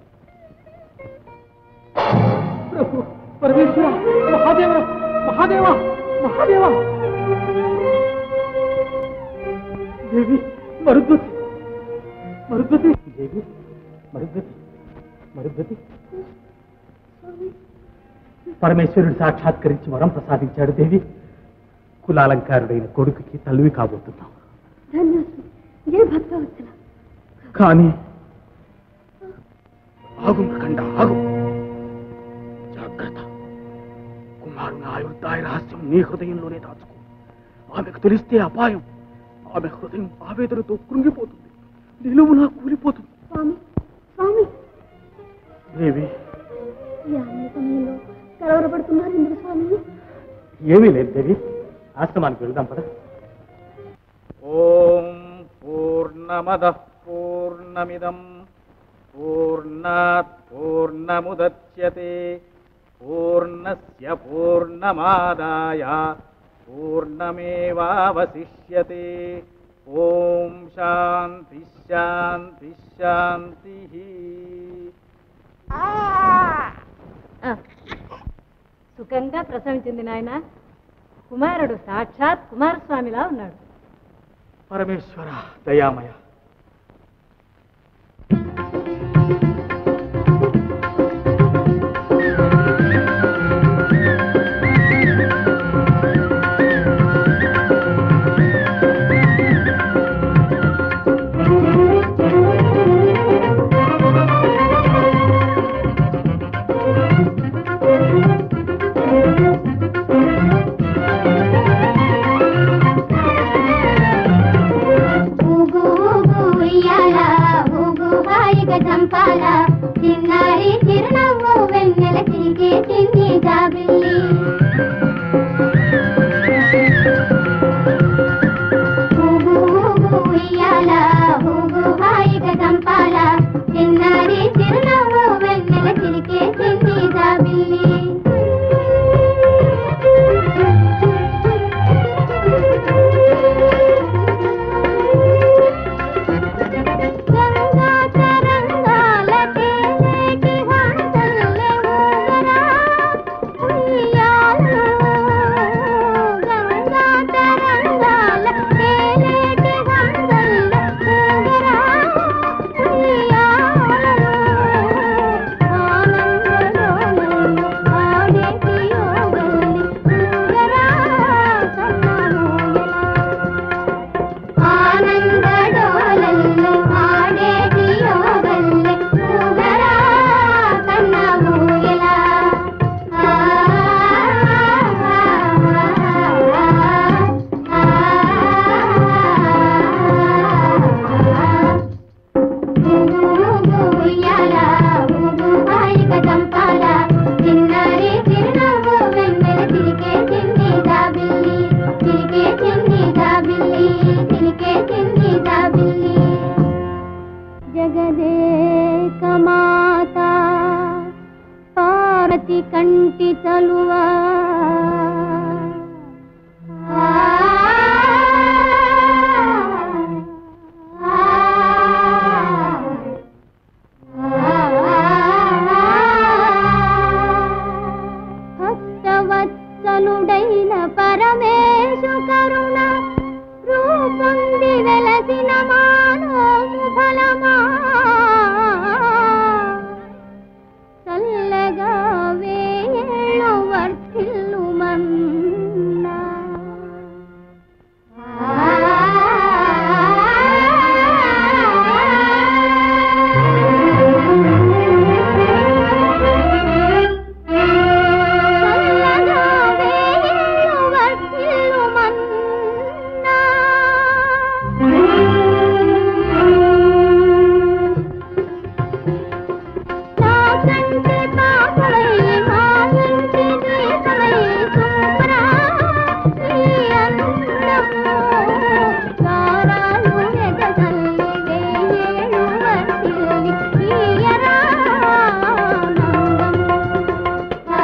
B: ప్రభు పరమేశ్వర మహాదేవ మహాదేవ మహాదేవ దేవి మరుద్వతి మరుద్వతి దేవి మరుద్వతి మరుద్వతి పరమేశ్వరుడు సాక్షాత్కరించి వరం ప్రసాదించాడు దేవి కులాలంకారుడైన కొడుకుకి తల్లివి కాబోతున్నాం
A: ధన్యోస్మి జయ భక్తవత్సల
B: కానీ ఆగు మృకండ ఆగు జాగ్రత్త కుమారుని ఆయుర్దాయ రహస్యం నీ హృదయంలోనే దాచుకో ఆమెకు తెలిస్తే అపాయం ఆమె హృదయం ఆవేదనతో కృంగిపోతుంది నిలువునా కూలిపోతుంది
A: స్వామి స్వామి
B: దేవి
A: ఈ అన్ని సమయంలో కలవరపడుతున్నారు ఎందుకు స్వామి
B: ఏమీ లేదు దేవి ఆశ్రమానికి వెళ్దాం పద ఓం పూర్ణమద పూర్ణమిదం పూర్ణాత్ పూర్ణముద్యతే పూర్ణస్య పూర్ణమాదాయ పూర్ణమేవావశిష్యతే ఓం శాంతి శాంతి శాంతి
I: సుఖంగా ప్రసవించింది నాయన కుమారుడు సాక్షాత్ కుమారస్వామిలా ఉన్నాడు
B: పరమేశ్వర దయామయ
A: ఆ
J: హాయిగా చంపాల చిన్నారి చిరునవ్వు వెన్నెల చిలికే చిన్ని జాబిల్లి ఊగు ఊగు ఉయ్యాల ఊగు హాయిగా చంపాల చిన్నారి చిరునవ్వు వెన్నెల చిలికే చిన్ని జాబిల్లి గంగా తరంగాల తేనేటి హంసల్లె ఊగరా ఉయ్యాలో గంగా తరంగాల తేనేటి హంసల్లె ఊగరా ఉయ్యాలో ఆనందడోలల్లో ఆడేటి యోగల్లి ఊగరా కన్నమూయలా ఆనందడోలల్లో ఆడేటి యోగల్లె ఊగరా కన్నమూయలా ఆ ఉయ్యాల ఊగు హాయిగా చంపాల చిన్నారి చిరునవ్వు వెన్నెల చిలికే చిన్ని జాబిల్లి చిలికే చిన్ని జాబిల్లి చిలికే చిన్ని జాబిల్లి జగదేక మాత పార్వతి కంటి చలువా భక్తవత్సలుడైన పరమేశు కరుణ రూపొంది వెలసిన మానోము ఫలమా చల్లగా వేళ్ళు వర్ధిల్లు మన్నా చల్లగా వేళ్ళు వర్ధిల్లు మన్నా నా కంటి పాపలై మా ఇంటి దీపమై సుందరా నీ అందము తారాలు ఎగగల్లి వేయేళ్ళు వర్ధిల్లి తీయరా ఆనందము. ఆ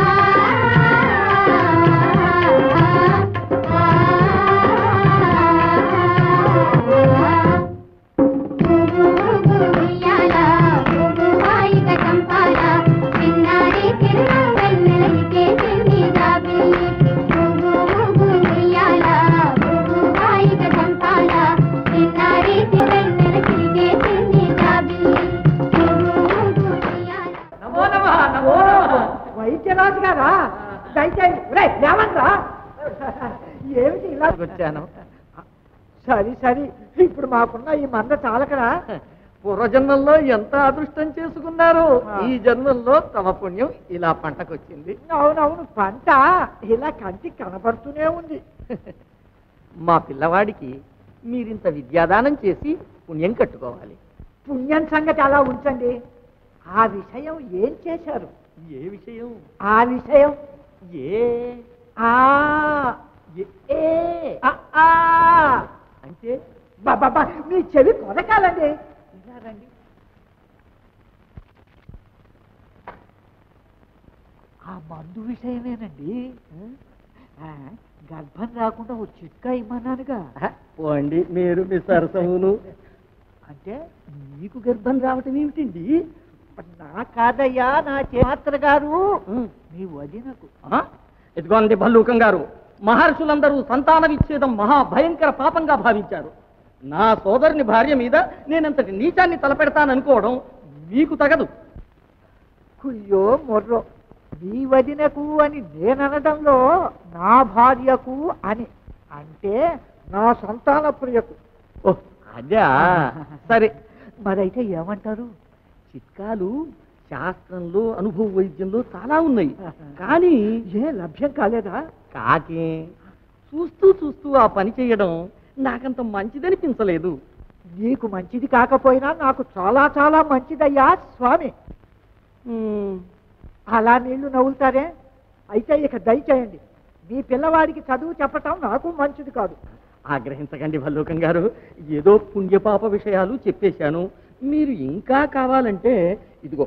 J: ఉయ్యాల ఊగు హాయిగా చంపాల చిన్నారి చిరునవ్వు వెన్నెలకే చిన్ని జాబిల్లి ఊగు ఊగు ఉయ్యాల ఊగు హాయిగా చంపాల చిన్నారి వెన్నెల చిలికే చిన్ని జాబిల్లి ఊగు ఊగు ఉయ్యాల
G: నమో నమ నమో వైద్యరాజు గారా దయచేసి రే లేవండ్రా ఏమిటి ఇలా
K: వచ్చాను
G: సరి సరి ఇప్పుడు మాకున్న ఈ మంద చాలకరా
K: పూర్వజన్మల్లో ఎంత అదృష్టం చేసుకున్నారు
G: ఆ.
K: ఈ జన్మల్లో తమ పుణ్యం ఇలా పంటకొచ్చింది
G: అవునవును పంట ఇలా కంటికి కనపడుతూనే ఉంది
K: మా పిల్లవాడికి మీరింత విద్యాదానం చేసి పుణ్యం కట్టుకోవాలి
G: పుణ్యం సంగతి అలా ఉంచండి ఆ విషయం ఏం చేశారు
K: ఏ విషయం
G: ఆ విషయం
K: ఏ
G: ఆ
K: ఏ
G: ఆ, ఆ.
K: అంటే
G: బాబా మీ చెవి కొరకాలండి ఇలా రండి ఆ మందు విషయమేనండి ఆ, గర్భం రాకుండా ఓ చిట్కా ఇమ్మన్నానుగా
K: పోండి మీరు మీ సరసమును
G: అంటే మీకు గర్భం రావటం ఏమిటండి నా కాదయ్యా నా మాత్ర గారు మీ వదినకు
K: ఆ? ఇదిగోండి భల్లూకం గారు మహర్షులందరూ సంతాన విచ్ఛేదం మహా భయంకర పాపంగా భావించారు నా సోదరుని భార్య మీద నేనంతటి నీచాన్ని తలపెడతాననుకోవడం మీకు తగదు
G: కుయ్యో మొర్రో మీ వదినకు అని నేననడంలో నా భార్యకు అని అంటే నా సంతాన ప్రియకు
K: ఓ అదా సరే
G: మరైతే ఏమంటారు
K: చిట్కాలు శాస్త్రంలో అనుభవ వైద్యంలో చాలా ఉన్నాయి కానీ
G: ఏ లభ్యం కాలేదా
K: కాకే చూస్తూ చూస్తూ ఆ పని చేయడం నాకంత మంచిదనిపించలేదు
G: నీకు మంచిది కాకపోయినా నాకు చాలా చాలా మంచిదయ్యా స్వామి అలా నీళ్లు నవ్వుతారే అయితే ఇక దయచేయండి మీ పిల్లవాడికి చదువు చెప్పటం నాకు మంచిది కాదు
K: ఆగ్రహించకండి భల్లూకం గారు ఏదో పుణ్యపాప విషయాలు చెప్పేశాను మీరు ఇంకా కావాలంటే ఇదిగో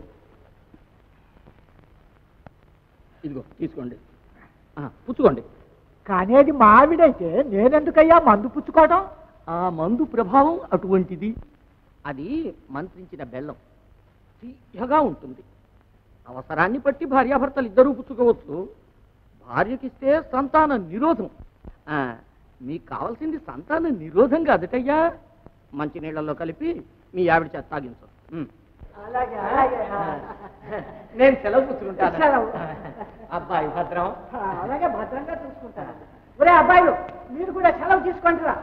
K: ఇదిగో తీసుకోండి ఆ, పుచ్చుకోండి
G: కానీ అది మా ఆవిడైతే నేనెందుకయ్యా మందు పుచ్చుకోవడం
K: ఆ మందు ప్రభావం అటువంటిది అది మంత్రించిన బెల్లం తీయగా ఉంటుంది అవసరాన్ని బట్టి భార్యాభర్తలు ఇద్దరూ పుచ్చుకోవచ్చు భార్యకిస్తే సంతాన నిరోధం ఆ, మీకు కావాల్సింది సంతాన నిరోధం కాదటయ్యా మంచినీళ్ళలో కలిపి మీ ఆవిడ చేత తాగించు ఉమ్.
G: అలాగే అలాగే
K: నేను సెలవు పుచ్చుకుంటాను
G: సెలవు.
K: అబ్బాయి భద్రం
G: అలాగే భద్రంగా చూసుకుంటాను ఒరే అబ్బాయిలు మీరు కూడా సెలవు తీసుకుంటారా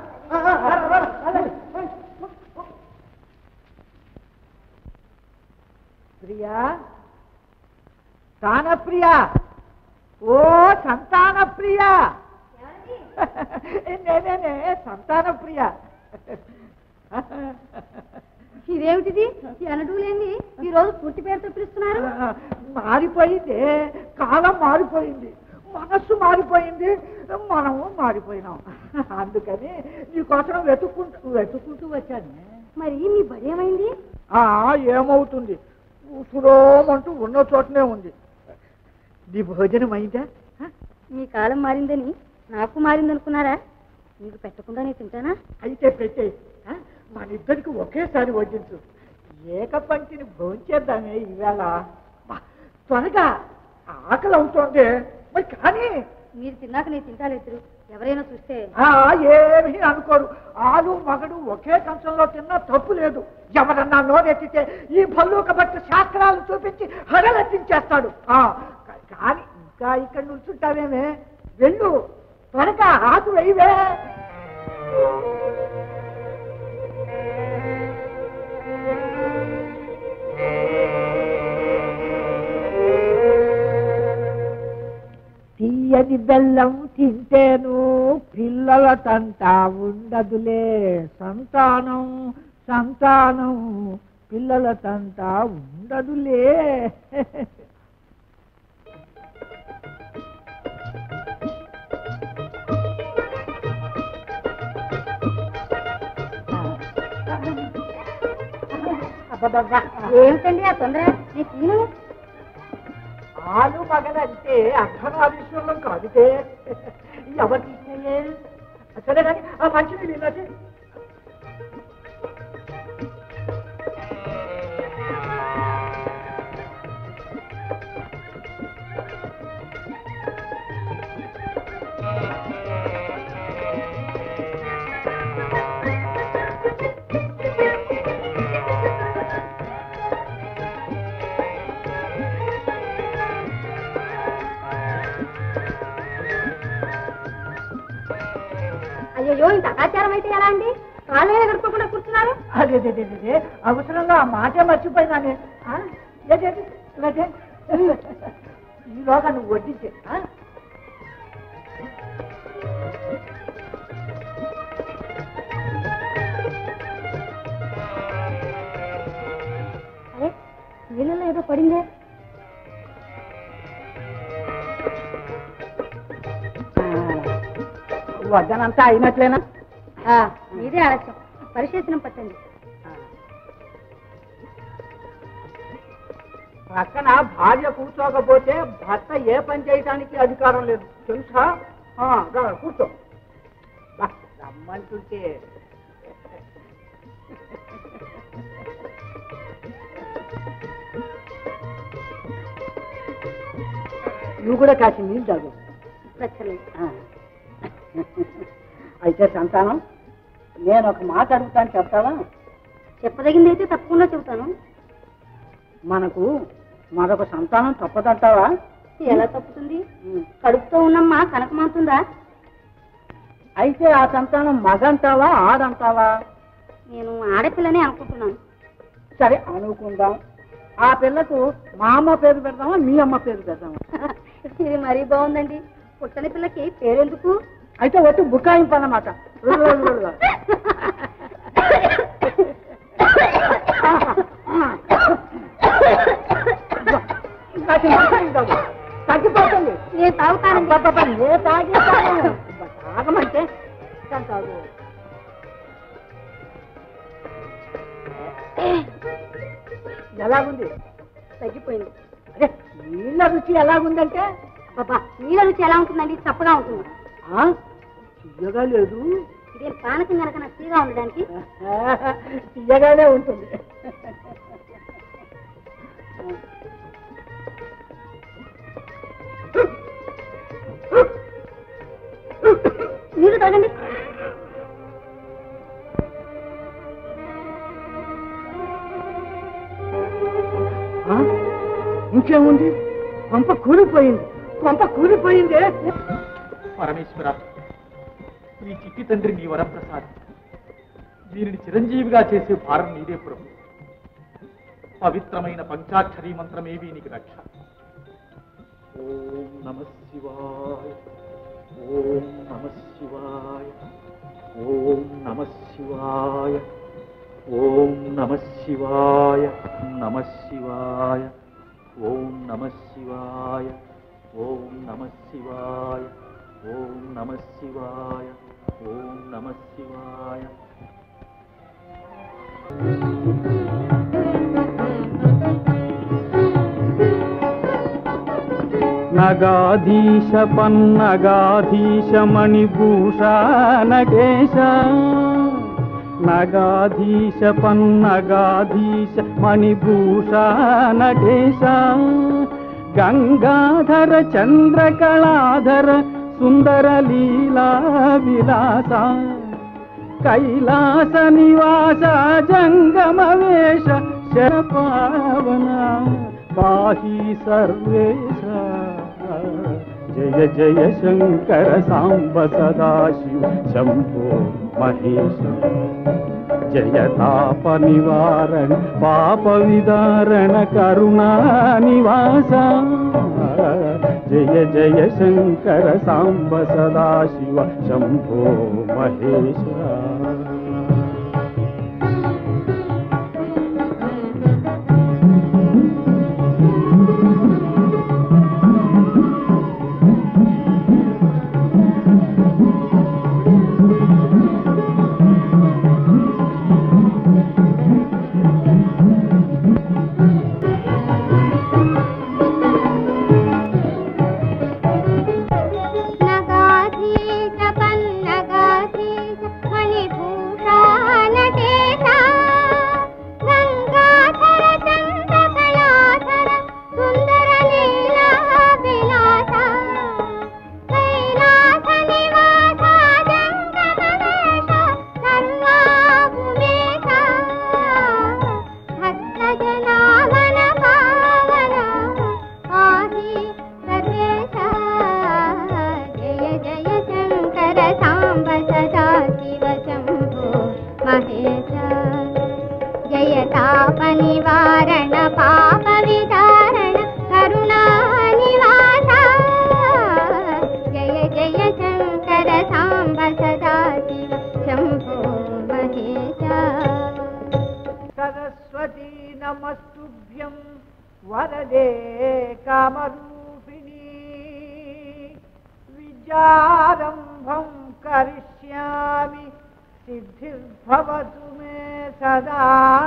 G: ప్రియా స్థాన ప్రియా ఓ సంతాన ప్రియా నేనేనే సంతాన ప్రియా
A: ఇదేమిటిది ఎనడు లేని ఈ రోజు పుట్టి పేరుతో పిలుస్తున్నారు
G: మారిపోయింది కాలం మారిపోయింది మనస్సు మారిపోయింది మనము మారిపోయినాం అందుకని నీకోసం వెతుక్కుంటూ వెతుక్కుంటూ వచ్చాను
A: మరి మీ బడి ఏమైంది
G: ఆ ఏమవుతుంది ఉసురోమంటూ ఉన్న చోటనే ఉంది నీ భోజనం అయిందా
A: మీ కాలం మారిందని నాకు మారిందనుకున్నారా మీకు పెట్టకుండా నేను తింటానా
G: అయితే పెట్టే మన ఇద్దరికి ఒకేసారి వడ్డించు ఏకపంక్తిని భోంచేద్దామే ఈవేళ బా, త్వరగా ఆకలి అవుతోంది మరి కానీ
A: మీరు తిన్నాక నేను తింటాలేదు ఎవరైనా చూస్తే
G: ఆ, ఏమీ అనుకోరు ఆలు మగడు ఒకే కంచంలో తిన్నా తప్పు లేదు ఎవరన్నా నోరెత్తితే ఈ భల్లూక బట్టి శాస్త్రాలు చూపించి హడలెత్తించేస్తాడు ఆ, కా- కానీ ఇంకా ఇక్కడ నుంచుంటావేమే వెళ్ళు త్వరగా ఆకు వేయవే తీయని బెల్లం తింటేను పిల్లల తంట ఉండదులే సంతానం సంతానం పిల్లల తంట ఉండదులే అబ్బబ్బబ్బా.
A: ఏమిటండి ఆ తొందర నేను తిను
G: ఆలు మగలంటే అర్ధనారీశ్వరం కాదుటే ఎవరికి ఇచ్చాయే సరే కానీ ఆ మంచినీళ్ళు ఇలా చేయి.
A: అయ్యో ఇంత అకాచారం అయితే ఎలా అండి కాళ్ళు ఎగరుకోకుండా కూర్చున్నారు
G: అదే అదే అదే, అదే అవసరంగా ఆ మాటే మర్చిపోయినానే ఆ? ఏది, ఏది, ఇలా చేయి. ఈలోగా నువ్వు వడ్డించే ఆ?
A: అరే నీళ్ళలో ఏదో పడిందే
G: వద్దనంతా అయినట్లేనా
A: ఆ, మీదే ఆలస్యం పరిశేషనం పట్టండి
G: పక్కన భార్య కూర్చోకపోతే భర్త ఏ పని చేయడానికి అధికారం లేదు తెలుసా ఆ, రా, కూర్చో బా, రమ్మంటుంటే నువ్వు కూడా కాసి నీళ్ళు తాగు
A: నచ్చలేదు
G: ఆ. అయితే సంతానం నేను ఒక మాట అడుగుతాను చెప్తావా
A: చెప్పదగింది అయితే తప్పకుండా చెబుతాను
G: మనకు మరొక సంతానం తప్పదంటావా
A: ఎలా తప్పుతుంది కడుపుతో ఉన్నమ్మా కనకమాతుందా
G: అయితే ఆ సంతానం మగంటావా ఆడంటావా
A: నేను ఆడపిల్లనే అనుకుంటున్నాను
G: సరే అనుకుందాం ఆ పిల్లకు మా అమ్మ పేరు పెడదామా మీ అమ్మ పేరు పెడదామా
A: ఇది మరీ బాగుందండి పుట్టని పిల్లకి పేరెందుకు
G: అయితే ఒట్టి బుకాయింపు అన్నమాట వెళ్ళు, వెళ్ళు, వెళ్ళు. తగ్గిపోతుంది
A: నేను తాగుతానండి
G: అబ్బబ్బబ్బ, నేను తాగిస్తాను తాగమంటే ఇస్తాను తాగు ఎలాగుంది
A: తగ్గిపోయింది
G: అదే నీళ్ళ రుచి ఎలాగుందంటే
A: బాబా నీళ్ళ రుచి ఎలా ఉంటుందండి చప్పగా ఉంటుంది
G: ఆ, తీయగా లేదు
A: ఇదేం పానకం కనుక నాకు తీగా ఉండడానికి
G: తీయగానే ఉంటుంది
A: నీళ్ళు తాగండి
G: ఆ, ఇంకేముంది కొంప కూలిపోయింది కొంప కూలిపోయింది
B: పరమేశ్వర ఈ చిట్టి తండ్రి నీ వరప్రసాద్ దీనిని చిరంజీవిగా చేసే భారం నీదే ప్రభు పవిత్రమైన పంచాక్షరీ మంత్రమేవి నీకు రక్ష ఓం నమ శివాయ ఓం నమ శివాయ ఓం నమ శివాయ ఓం నమ శివాయ నమ శివాయ ఓం నమ శివాయ ఓం నమ శివాయ ఓం నమ శివాయ ఓం నమ శివాయ నగాధీశ పన్నగాధీశ మణిభూషానకేశ నగాధీశ పన్నగాధీశ మణిభూషానకేశ గంగాధర చంద్రకళాధర సుందర లీలా విలాస కైలాస నివాస జంగమ వేష శరపావన పాహి సర్వేశ జయ జయ శంకర సాంబ సదాశివ శంభో మహేశ జయ తాప నివారణ పాప విదారణ కరుణా నివాస జయ జయ శంకర సాంబ సదాశివ శంభో మహేశ
J: నగాధీశ పన్నగాధీశ మణిభూషానటేశ గంగాధర చంద్రకళాధర సుందర లీలా విలాస కైలాస నివాస జంగమవేశ సర్వాభుమేశ భక్తజనామన పావన పాహి సర్వేశ జయ జయ శంకర సాంబ సదా శివ శంభో మహేశ జయ తాప నివారణ పాప విదారణ కరుణా నివాస జయ జయ శంకర సాంబ సదా శివ శంభో మహేశ
G: సరస్వతీ నమస్తుభ్యం వరదే కామరూపిణి విద్యారంభం కరిష్యామి సిద్ధిర్భవతు మే సదా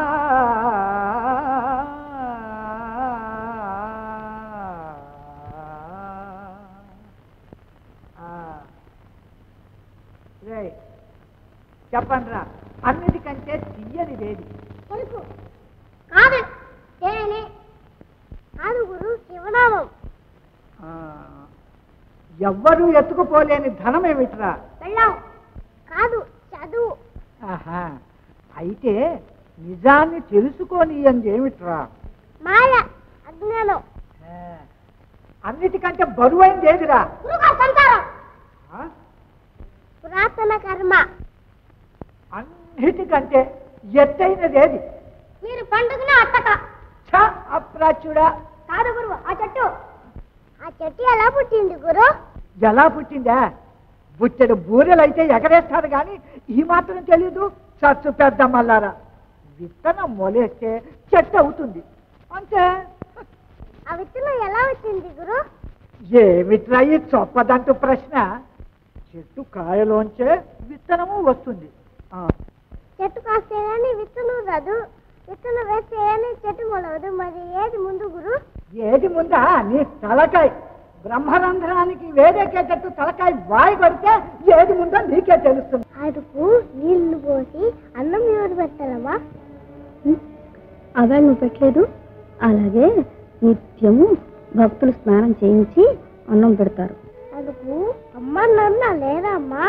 G: చెప్పండి రా అన్నిటికంటే తీయనిదేది
J: తెలుసు కాదు తేనె కాదు గురు శివనామం
G: ఆ, ఎవ్వరూ ఎత్తుకుపోలేని ధనం ఏమిట్రా
J: వెళ్ళాం కాదు చదువు
G: ఆహా అయితే నిజాన్ని తెలుసుకోని ఏమిట్రా
J: మాయ అజ్ఞానం
G: ఆ, అన్నిటికంటే బరువైంది ఏదిరా
J: గురుగారు సంసారం
G: ఆ?
J: పురాతన కర్మ
G: అన్నిటికంటే ఎత్తైనది ఏది
J: మీరు పండుగన అట్టక
G: ఛ అప్రాచ్యుడా
J: కాదు గురువు ఆ చెట్టు ఆ చెట్టు ఎలా పుట్టింది గురు
G: ఎలా పుట్టిందా బుట్టెడు బూరెలు అయితే ఎగరేస్తారు కానీ ఈ మాత్రం తెలీదు చచ్చు పెద్ద మల్లారా విత్తనం మొలేస్తే చెట్టు అవుతుంది అంతే
J: ఆ విత్తనం ఎలా వచ్చింది గురు
G: ఏమిట్రా ఈ చొప్పదంటూ ప్రశ్న చెట్టు కాయలోంచే విత్తనము వస్తుంది ఆ,
J: చెట్టు కాస్తే గానీ విత్తనం రాదు విత్తనం వేస్తే గానీ చెట్టు మొలవదు మరి ఏది ముందు గురు
G: ఏది ముందా నీ తలకాయ బ్రహ్మరంధ్రానికి వేడెక్కేటట్టు తలకాయ వాయి కొడితే ఏది ముందో నీకే తెలుస్తుంది
J: అడుపు నీళ్లు పోసి అన్నం ఎవరు పెట్టాలమ్మా
A: అవే నువ్వు పెట్టలేదు అలాగే నిత్యము భక్తులు స్నానం చేయించి అన్నం పెడతారు
J: అడుపు అమ్మ నాన్న లేరా అమ్మా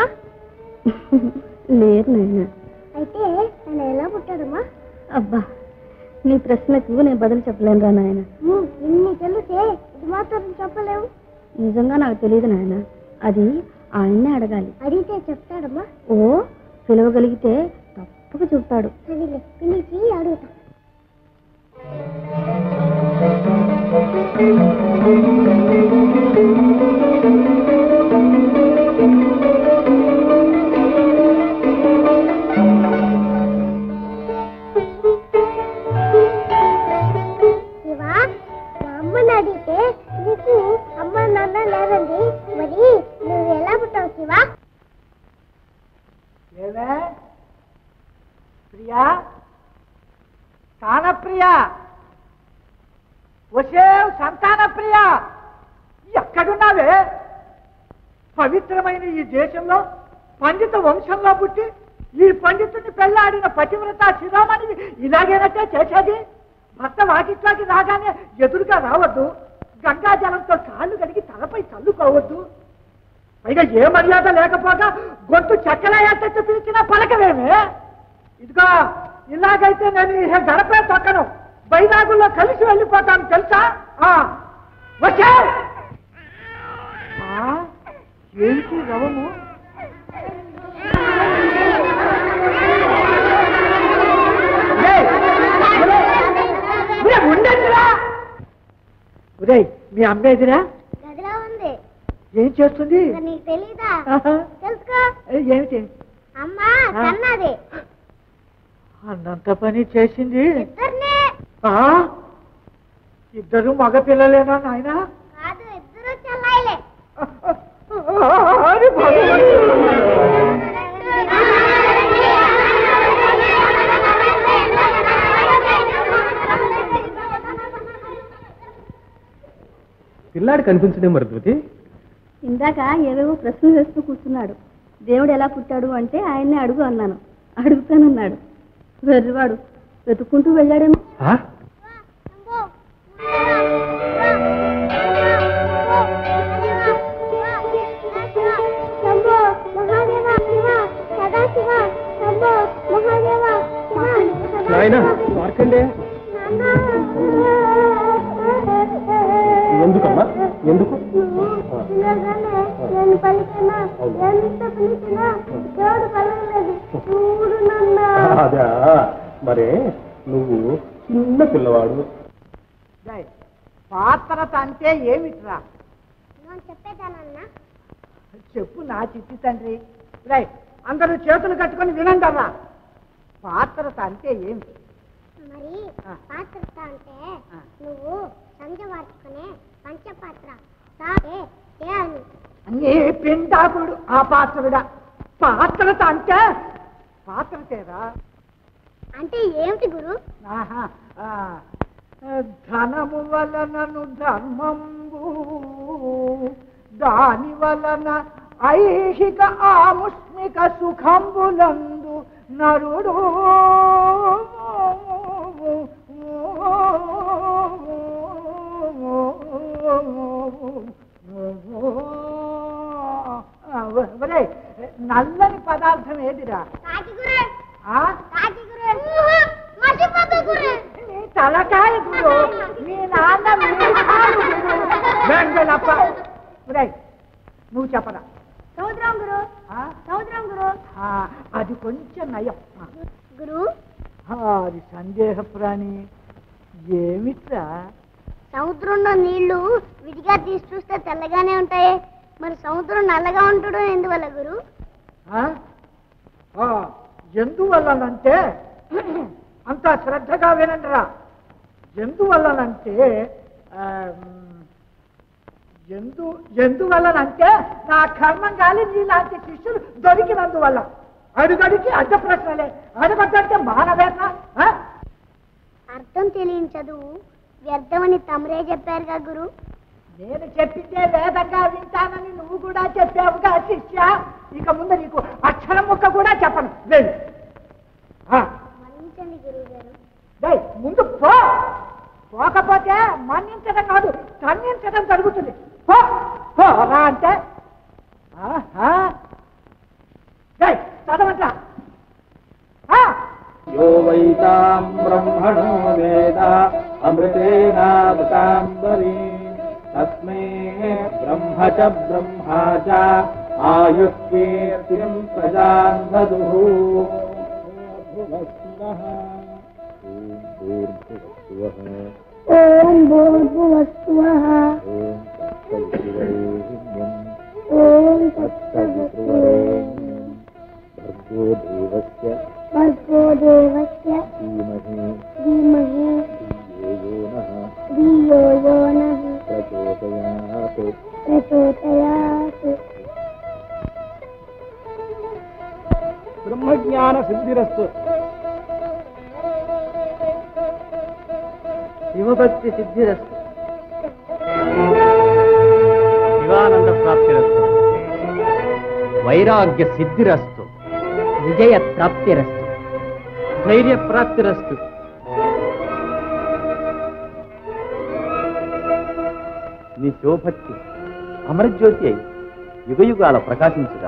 A: లేరు నాయన
J: అయితే తను ఎలా పుట్టాడమ్మా
A: అబ్బా నీ ప్రశ్నకు నేను బదులు చెప్పలేనురా నాయన
J: ఉమ్, ఇన్ని తెలిసే ఇది మాత్రం చెప్పలేవు
A: నిజంగా నాకు తెలియదు నాయన అది ఆయన్నే అడగాలి
J: అడిగితే చెప్తాడమ్మా
A: ఓ పిలవగలిగితే తప్పక చెప్తాడు
J: సరేలే పిలిచి అడుగుతా శివా మా అమ్మని అడిగితే నీకు అమ్మ నాన్న లేదండి మరి నువ్వు ఎలా పుట్టావు శివా
G: ఏమే ప్రియా స్థాన ప్రియా వసే సంతాన ప్రియా ఎక్కడున్నావే పవిత్రమైన ఈ దేశంలో పండిత వంశంలో పుట్టి ఈ పండితుడిని పెళ్ళాడిన పతివ్రత శిరోమణి ఇలాగేనట్టే చేసేది భర్త వాకిట్లోకి రాగానే ఎదురుగా రావద్దు గంగా జలంతో కాళ్ళు కడిగి తలపై చల్లుకోవద్దు పైగా ఏ మర్యాద లేకపోగా గొంతు చెక్కలేటట్టు పిలిచినా పలకవేమే ఇదిగో ఇలాగైతే నేను ఈ గడపే తొక్కను బైరాగుల్లో కలిసి వెళ్ళిపోతాను తెలుసా ఆ, వచ్చే ఆ, ఏంటి రవము ఉరేయ్, ఉరేయ్, ఉరేయ్, ఉండండిరా ఉరేయ్ మీ అమ్మేదిరా
J: గదిలో ఉంది
G: ఏం చేస్తుంది
J: ఇంకా నీకు తెలీదా
G: ఆహా.
J: తెలుసుకో
G: ఏ, ఏమిటి
J: అమ్మా కన్నది
G: అన్నంత పని చేసింది
J: ఇద్దరినే
G: ఆ? ఇద్దరు మగ పిల్లలేనా నాయన
J: కాదు ఇద్దరు చెల్లాయిలే
H: పిల్లాడు కనిపించడే మరుద్వతి
A: ఇందాక ఏవేవో ప్రశ్నలు వేస్తూ కూర్చున్నాడు దేవుడు ఎలా పుట్టాడు అంటే ఆయన్నే అడుగు అన్నాను అడుగుతానన్నాడు వెర్రివాడు వెతుక్కుంటూ వెళ్ళాడేమో
J: శంభో మహాదేవ శివ సదాశివ శంభో మహాదేవ శివ
H: నాయన మార్కండే ఎందుకమ్మా ఎందుకు
J: నేను పలికినా ఎంత పిలిచినా దేవుడు పలకలేదు చూడు నన్న
H: అదా మరే నువ్వు చిన్న పిల్లవాడు
G: డేయ్, పాత్రత అంటే ఏమిట్రా
J: నేను చెప్పేదానన్నా
G: చెప్పు నా చిట్టి తండ్రి రై అందరూ చేతులు కట్టుకొని వినండరా పాత్రత అంటే ఏమిటి
J: మరి
G: ఆ.
J: పాత్రత అంటే
G: ఆ.
J: నువ్వు సంజ వార్చుకునే పంచపాత్ర సాగే ఏ అని
G: నీ పిండాకుడు ఆ పాత్రుడా పాత్రత అంటే పాత్రతేరా
J: అంటే ఏమిటి గురు
G: ఆహా, ఆ, ధనము వలనను ధర్మంబు దాని వలన ఐహిక ఆముష్మిక సుఖంబులందు నరుడు ఒరేయ్, నల్లని పదార్థం ఏదిరా
J: కాకి గురు
G: ఆ?
J: కాకి గురు మర్చిపోతు గురు
G: నీ తలకాయ గురు మీ నాన్న మీసాలు గురు వెంగళప్ప ఒరేయ్, నువ్వు చెప్పరా
J: సముద్రం గురు
G: ఆ?
J: సముద్రం గురు
G: ఆ, అది కొంచెం నయం ఆ,
J: గురు
G: ఆ, అది సందేహ ప్రాణి ఏమిట్రా
J: సముద్రంలో నీళ్లు విడిగా తీసి చూస్తే తెల్లగానే ఉంటాయి మరి సముద్రం నల్లగా ఉండడం ఎందువల్ల గురు
G: ఆ? ఆ, ఎందువల్లనంటే అంత శ్రద్ధగా వినండిరా ఎందువల్లనంటే ఆ, ఎందు ఎందువల్లనంటే నా కర్మం గాలి నీలాంటి శిష్యులు దొరికినందువల్ల అడుగడికి అడ్డ ప్రశ్నలే అడగద్దంటే మానవేనా ఆ?
J: అర్థం తెలియని చదువు వ్యర్థమని తమరే చెప్పారుగా గురు
G: నేను చెప్పిందే వేదంగా వింటానని నువ్వు కూడా చెప్పావుగా శిష్య ఇక ముందు నీకు అక్షరం ముక్క కూడా చెప్పను వెళ్ళు ఆ,
J: మన్నించండి గురువు గారు
G: డేయ్, ముందు పో పోకపోతే మన్నించడం కాదు తన్నించడం జరుగుతుంది పో పో రా అంటే ఆహా. డేయ్, చదవంట్రా ఆ,
B: यो वैतां ब्रह्मणो वेद अमृतेनावताम्बरी तस्मै ब्रह्म च ब्रह्मा च आयुष्कीर्तिं प्रजान् ददुः
J: ఓం భూర్భువస్వః ఓం తత్సవితుర్వరేణ్యం
B: भर्गो देवस्य
J: భర్గో దేవస్య
B: धीमहि
J: ధీమహి
B: धियो यो नः
J: ధియో యో నః
B: प्रचोदयात्
J: ప్రచోదయాత్
B: బ్రహ్మజ్ఞాన సిద్ధిరస్తు
K: శివభక్తి సిద్ధిరస్తు
C: శివానంద ప్రాప్తిరస్తు వైరాగ్య సిద్ధిరస్తు
K: విజయ ప్రాప్తిరస్తు ధైర్య ప్రాప్తిరస్తు
C: నీ శివభక్తి అమరజ్యోతి అయి యుగయుగాల ప్రకాశించుగా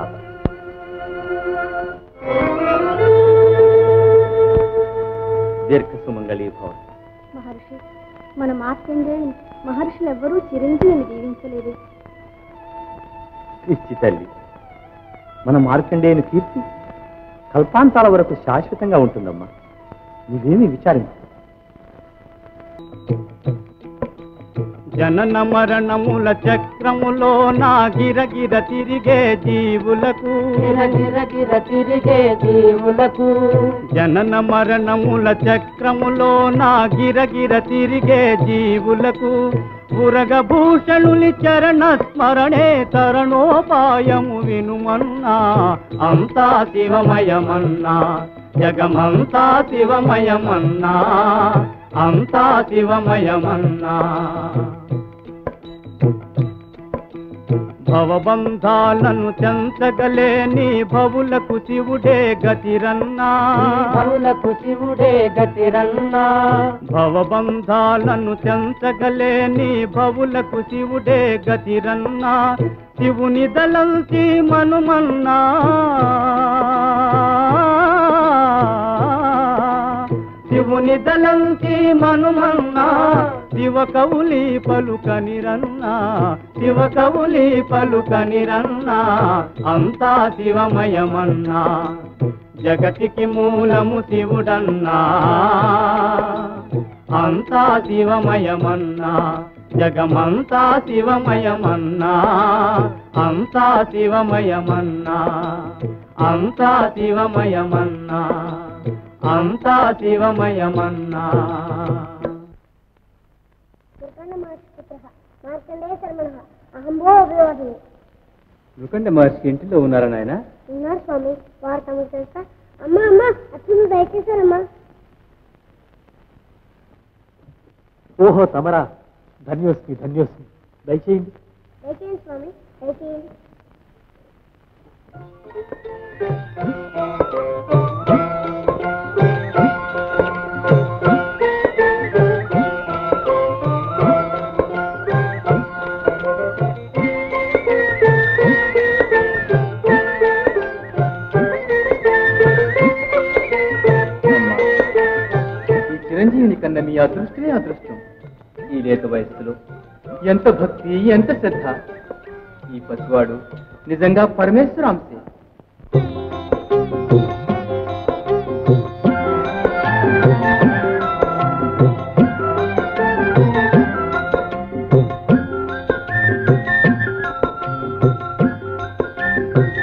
C: దీర్ఘ సుమంగళీ భవ
A: మహర్షి మన మార్కండేయుని మహర్షులు ఎవ్వరూ చిరంజీవిని దీవించలేదు
C: ఇచ్చి తల్లి మన మార్కండేయుని కీర్తి కల్పాంతాల వరకు శాశ్వతంగా ఉంటుందమ్మా నువ్వేమి విచారించు
B: జనన మరణముల చక్రములో నా గిరగిర తిరిగే జీవులకు
K: గిరగిర తిరిగే జీవులకు
B: జనన మరణముల చక్రములో నా గిరగిర తిరిగే జీవులకు ఉరగభూషణుని చరణ స్మరణే తరణోపాయము వినుమన్నా అంతా శివమయమన్నా జగమంతా శివమయమన్నా అంతా శివమయమన్నా భవబంధాలను చెంచగలేని భవులకు శివుడే గతిరన్నా
K: భవులకు శివుడే గతిరన్నా
B: భవబంధాలను చెంచగలేని భవులకు శివుడే గతిరన్నా శివుని దళంచి మనుమన్నా శివుని దళంచి మనుమన్నా శివ కవులి పలుకనిరన్నా శివ కవులి పలుకనిరన్నా అంతా శివమయమన్నా జగతికి మూలము శివుడన్నా అంతా శివమయమన్నా జగమంతా శివమయమన్నా అంతా శివమయమన్నా అంతా శివమయమన్నా అంతా శివమయమన్నా
J: దుర్గణ మహర్షి పుత్రః మార్కండేయ శర్మణః అహంభో అభివాదిని
D: రుకండ మహర్షి ఇంటిలో ఉన్నారా నాయన
J: ఉన్నారు స్వామి వారు తమకు తెలుసా అమ్మా అమ్మా అచ్చును దయచేశారమ్మా
C: ఓహో తమరా ధన్యోస్మి ధన్యోస్మి దయచేయండి
J: దయచేయండి స్వామి దయచేయండి
D: ఈ చిరంజీవిని కన్నా మీ అదృష్టమే అదృష్టం ఈ లేత వయస్సులో ఎంత భక్తి ఎంత శ్రద్ధ ఈ పసివాడు నిజంగా పరమేశ్వరాంశే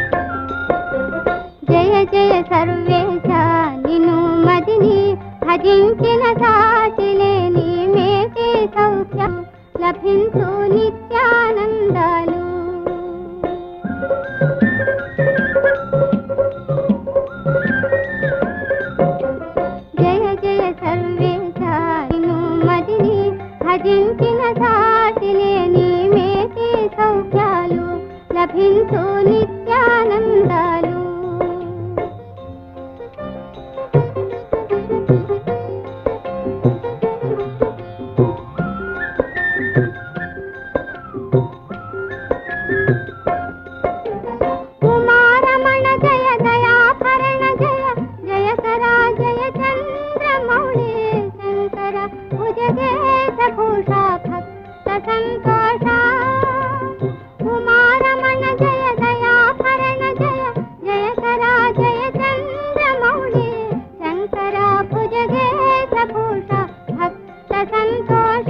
J: జయ జయ సర్వేశ నిను మదిని భజే భజించిన సాటి లేని మేటి సౌఖ్యాలు లభించు నిత్యానందాలు కుమారమణ జయ దయాభరణ జయ జయకరా జయ చంద్రమౌళి శంకర భుజగేశ భూషా భక్త సంతోష కుమారమణ జయ దయాభరణ జయ జయకరా జయ చంద్రమౌళి శంకర భుజగేశ భూషా భక్త సంతోష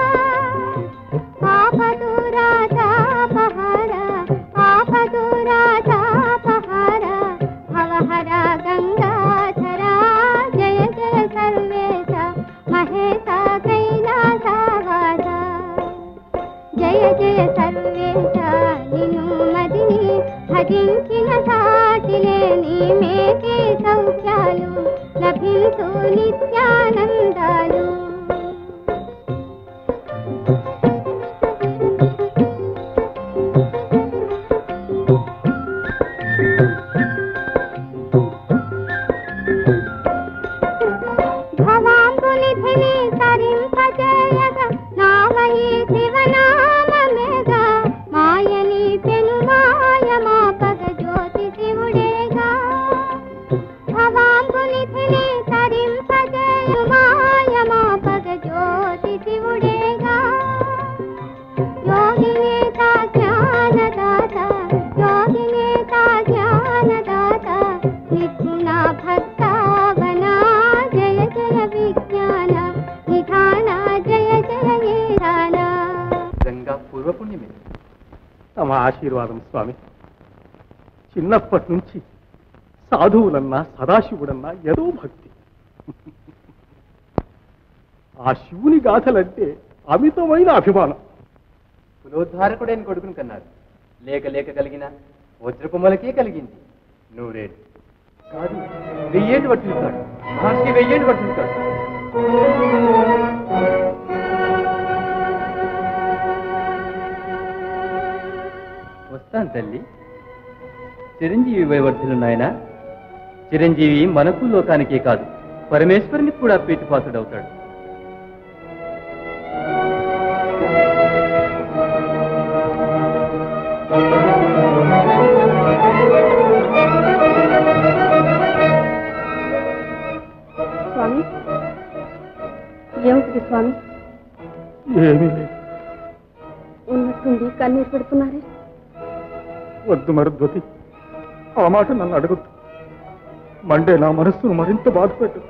J: పాపదూరా తాపహార పాపదూరా తాపహార భవహర గంగాధరా జయ జయ సర్వేశ మహేశ కైలాసవాస జయ జయ సర్వేశ నిన్ను మదిని భజించిన సాటి లేని మేకే సౌఖ్యాలు లభించు నిత్యానందాలు భవాంబునిధిని తరింపజేయగ నావయి శివనామమేగా మాయని పెను మాయ మాపగ జ్యోతి శివుడేగా భవాంబునిధిని తరింపజేయ మాయ మాపగ జ్యోతి శివుడేగా యోగినేత జ్ఞానదాత యోగినేత జ్ఞానదాత నిర్గుణ భక్తావనా జయ జయ విజ్ఞాన నిధాన జయ జయ నిధాన
H: గంగా పూర్వపుణ్యమే
B: తమ ఆశీర్వాదం స్వామి చిన్నప్పటి నుంచి సాధువులన్నా సదాశివుడన్నా ఏదో భక్తి ఆ శివుని గాథలంటే అమితమైన అభిమానం
H: కులోద్ధారకుడైన కొడుకును కన్నారు లేక లేక కలిగిన వజ్రపుమలకే కలిగింది నూరేడు కాదు వెయ్యేళ్ళు పట్టుతాడు మహర్షి వెయ్యేళ్ళు పట్టుతాడు వస్తాను తల్లి చిరంజీవి వైవర్ధులు నాయన చిరంజీవి మనకు లోకానికే కాదు పరమేశ్వరునికి కూడా ప్రీతిపాత్రుడవుతాడు
A: స్వామి ఏమిటిది స్వామి
B: ఏమీ లేదు
A: ఉన్నట్టుండి కన్నీరు పెడుతున్నారే
B: వద్దు మరుద్వతి ఆ మాట నన్ను అడగద్దు మండే నా మనస్సును మరింత బాధపెట్టు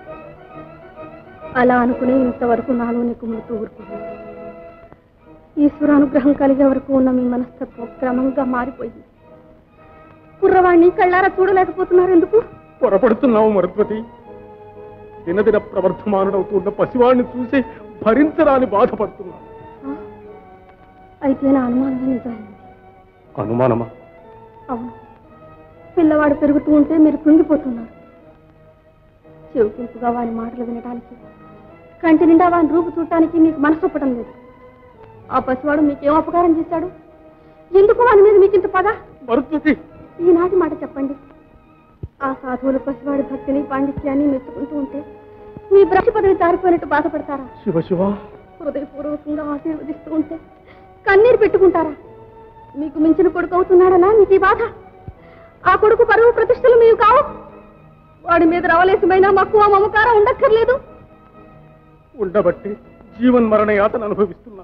A: అలా అనుకునే ఇంతవరకు నాలోని కుములుతూ ఊరుకున్నాను ఈశ్వరానుగ్రహం కలిగే వరకు ఉన్న మీ మనస్తత్వం క్రమంగా మారిపోయింది కుర్రవాణ్ణి కళ్ళారా చూడలేకపోతున్నారు ఎందుకు
B: పొరపడుతున్నావు మరుద్వతి దినదిన ప్రవర్ధమానుడవుతున్న పసివాడిని చూసి భరించరాని బాధపడుతున్నాను
A: అయితే నా అనుమానం నిజమైంది
B: అనుమానమా
A: అవును పిల్లవాడు పెరుగుతూ ఉంటే మీరు కృంగిపోతున్నారు చెవికింపుగా వాని మాటలు వినడానికి కంటి నిండా వాని రూపు చూడటానికి మీకు మనసు ఒప్పడం లేదు ఆ పసివాడు మీకేం అపకారం చేశాడు ఎందుకు వాని మీద మీకు ఇంత పగ
B: మరుద్వతి
A: ఈనాటి మాట చెప్పండి ఆ సాధువులు పసివాడి భక్తిని పాండిత్యాన్ని మెచ్చుకుంటూ ఉంటే మీ బ్రష్ పదవి జారిపోయినట్టు బాధపడతారా
B: శివ శివ
A: హృదయపూర్వకంగా ఆశీర్వదిస్తూ ఉంటే కన్నీరు పెట్టుకుంటారా మీకు మించిన కొడుకు అవుతున్నాడనా మీకు ఈ బాధ ఆ కొడుకు పరువు ప్రతిష్టలు మీకు కావు వాడి మీద రవలేసమైన మక్కువ మమకారం ఉండక్కర్లేదు
B: ఉండబట్టి జీవన్ మరణ యాతన అనుభవిస్తున్నా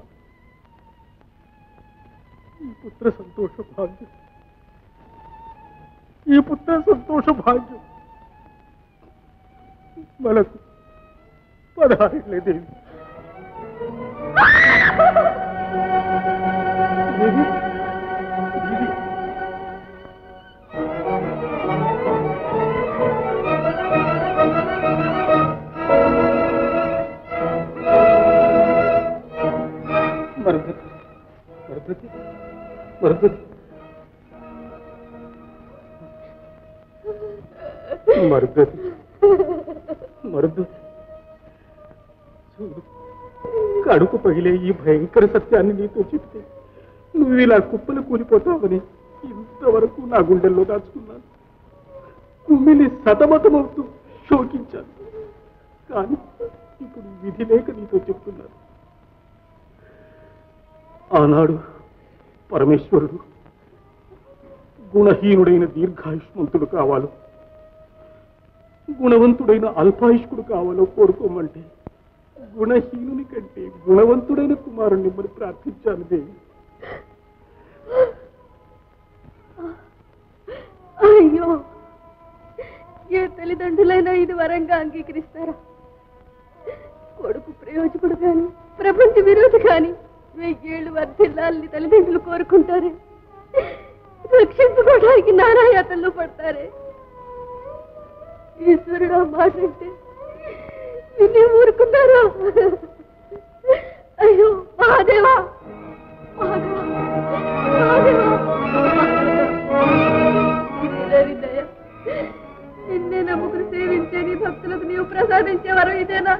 B: ఈ పుత్ర సంతోష భాగ్యం ఈ పుత్ర సంతోష భాగ్యం మనకు పదహారేళ్లే దేవి దేవి, దేవి, మరుగతి మరుగతి మరుగతి మరుగతి మరుగతి చూడు కడుపు పగిలే ఈ భయంకర సత్యాన్ని నీతో చెప్తే నువ్వు ఇలా కుప్పలు కూలిపోతావని ఇంతవరకు నా గుండెల్లో దాచుకున్నాను కుమ్మిలి సతమతమవుతూ శోకించాను కానీ ఇప్పుడు విధి లేక నీతో చెప్తున్నాను ఆనాడు పరమేశ్వరుడు గుణహీనుడైన దీర్ఘాయుష్మంతుడు కావాలో గుణవంతుడైన అల్పాయుష్కుడు కావాలో కోరుకోమంటే గుణహీనుని కంటే గుణవంతుడైన కుమారుణ్ణి మరి ప్రార్థించాను దేవి
L: అయ్యో ఏ తల్లిదండ్రులైనా ఇది వరంగా అంగీకరిస్తారా కొడుకు ప్రయోజకుడు కాని ప్రపంచ విరోధి కాని వెయ్యేళ్ళు వర్ధిల్లాలని తల్లిదండ్రులు కోరుకుంటారే రక్షించుకోవడానికి నానాయాతల్లో పడతారే ఈశ్వరుడు ఆ మాట అంటే విని ఊరుకున్నారా అయ్యో మహాదేవా మహాదేవా మహాదేవా ఇదేవి దయ నిన్నే నమ్ముకుని సేవించే నీ భక్తులకు నీవు ప్రసాదించే వరం ఇదేనా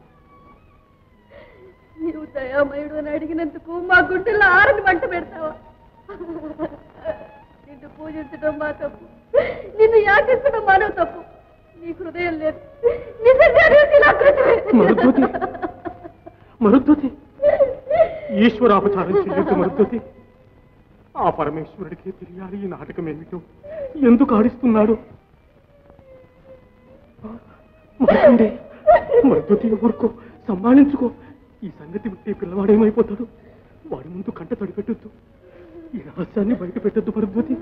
L: నీవు దయామయుడు అని అడిగినందుకు మా గుండెల్లో ఆరని మంట పెడతావా నిన్ను పూజించడం మా తప్పు నిన్ను యాచించడం మానవ తప్పు నీ హృదయం లేదు నిజంగానే శిలాకృతమే.
B: మరుద్వతి మరుద్వతి ఈశ్వరాపచారం చెయ్యొద్దు మరుద్వతి ఆ పరమేశ్వరుడికి తెలియాలి ఈ నాటకం ఏమిటో ఎందుకు ఆడిస్తున్నాడు మరకండి మరుద్వతి ఊరుకో సంభాళించుకో ఈ సంగతి వింటే పిల్లవాడేమైపోతాడు వాడి ముందు కంట తడిపెట్టొద్దు ఈ రహస్యాన్ని బయట పెట్టద్దు మరుద్వతి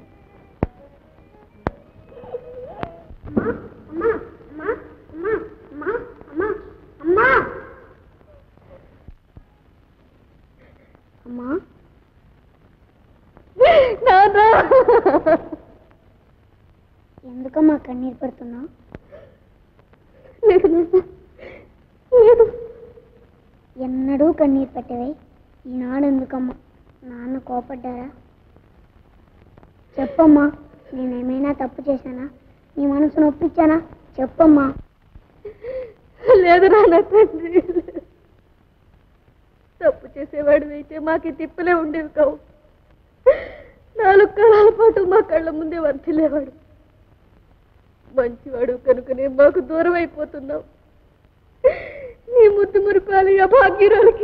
J: అమ్మా అమ్మా అమ్మా అమ్మా అమ్మా అమ్మా అమ్మా
L: నాన్నా
J: ఎందుకమ్మా కన్నీరు పడుతున్నావు
L: లేదు నాన్న. లేదు
J: ఎన్నడూ కన్నీరు పెట్టవే ఈనాడు ఎందుకమ్మా నాన్న కోపడ్డారా చెప్పమ్మా నేనేమైనా తప్పు చేశానా నీ మనసు నొప్పించానా చెప్పమ్మా
L: లేదు నాన్న తండ్రి తప్పు చేసేవాడు అయితే మాకు తిప్పలే ఉండేవి కావు నాలుగు కాలాల పాటు మా కళ్ళ ముందే వర్తిలేవాడు మంచివాడు కనుకనే మాకు దూరం అయిపోతున్నావు నీ ముద్దు మురిపాలి అభాగ్యురాలకి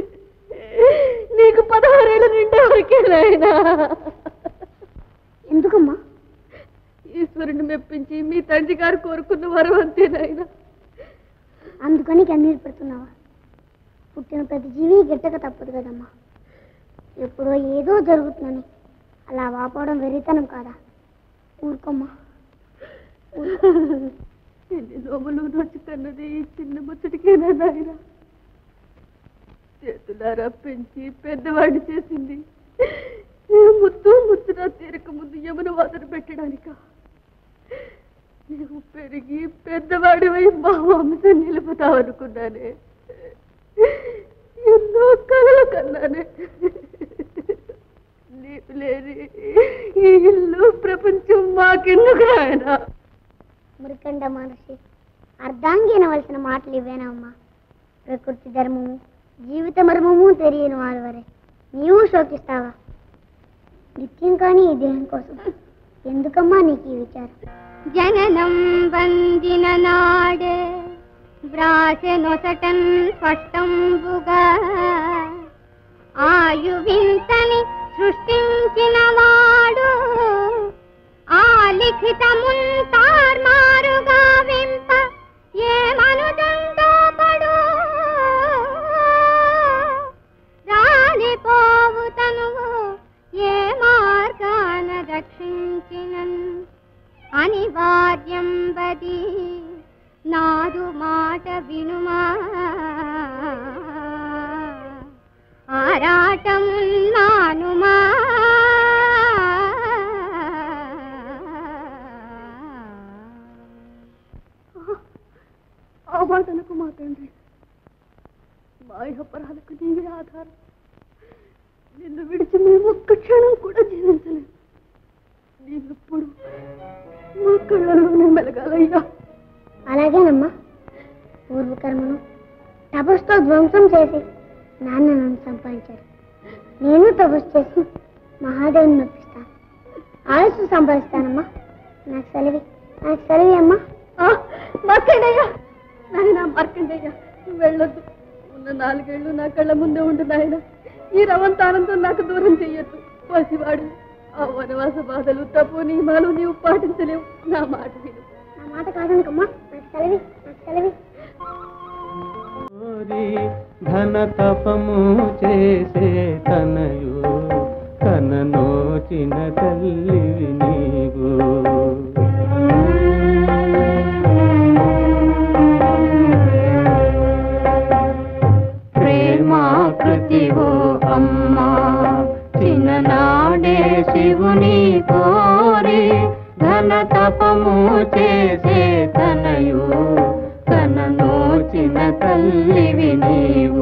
L: నీకు పదహారేళ్ళు నిండే వరకే నాయనా
J: ఎందుకమ్మా
L: ఈశ్వరుని మెప్పించి మీ తండ్రి గారు కోరుకున్న వరం అంతే నాయనా
J: అందుకని కన్నీరు పెడుతున్నావా పుట్టిన ప్రతి జీవి గిట్టక తప్పదు కదమ్మా ఎప్పుడో ఏదో జరుగుతుందని అలా వాపోవడం వెరితనం కాదా ఊరుకోమ్మా
L: ఎన్ని నోములు నొచ్చుతున్నది ఈ చిన్న ముచ్చటికేనా నాయన చేతులారా పెంచి పెద్దవాడిని చేసింది ఏ ముద్దు ముచ్చట తీరక ముందు యమున వాదన పెట్టడానిక నీవు పెరిగి పెద్దవాడివై మా వంశం నిలుపుతావనుకున్నానే ఎన్నో కలలు కన్నానే నీవు లేని ఈ ఇల్లు ప్రపంచం మాకెందుకు నాయనా
J: మురికండ మనిషి అర్ధాంగి అనవలసిన మాటలు ఇవేనమ్మా ప్రకృతి ధర్మము జీవిత మర్మము తెలియని వారు వరే నీవు శోకిస్తావా నిత్యం కానీ ఈ దేహం కోసం ఎందుకమ్మా నీకు ఈ విచారం
M: జననం వందిన నాడే వ్రాసెనొసటన్ స్పష్టంబుగా ఆయు వింతని సృష్టించిన వాడు ఆ లిఖితమున్ తార్మారుగా వింప ఏ మనుజంతో పడు రాలిపోవు తనువు ఏ మార్గాన రక్షించినన్ అనివార్యం బది నాదు మాట వినుమా ఆరాటమున్నానుమా
L: ఆ మాటలకు మా తండ్రి మా అపరాధకు నీవే ఆధారం నిన్ను విడిచి మేము ఒక్క క్షణం కూడా జీవించలేము నీవెప్పుడు మా కళ్ళలోనే మెలగాలయ్యా
J: అలాగేనమ్మా పూర్వకర్మను తపస్సుతో ధ్వంసం చేసి నాన్న నన్ను సంపాదించాడు నేను తపస్సు చేసి మహాదేవుని నొప్పిస్తాను ఆలస్యం సంపాదిస్తానమ్మా నాకు సెలవి నాకు సెలవి అమ్మా
L: మార్కండయ్య నాయన మార్కండయ్య నువ్వు వెళ్ళొద్దు ఉన్న నాలుగేళ్లు నా కళ్ళ ముందే ఉండు నాయన ఈ రవంతానందం నాకు దూరం చెయ్యొద్దు పసివాడు ఆ వనవాస బాధలు తప్పు నియమాలు నీవు పాటించలేవు నా మాట విను
J: నా మాట కాదనుకమ్మా నాకు సెలవి నాకు సెలవి
N: ఘన తపము చేసే తనయు కననోచిన తల్లివి నీవు
O: ప్రేమాకృతివో అమ్మా చిన్ననాడే శివుని కోరి ఘన తపము చేసే తనయు కననోచిన తల్లివి నీవు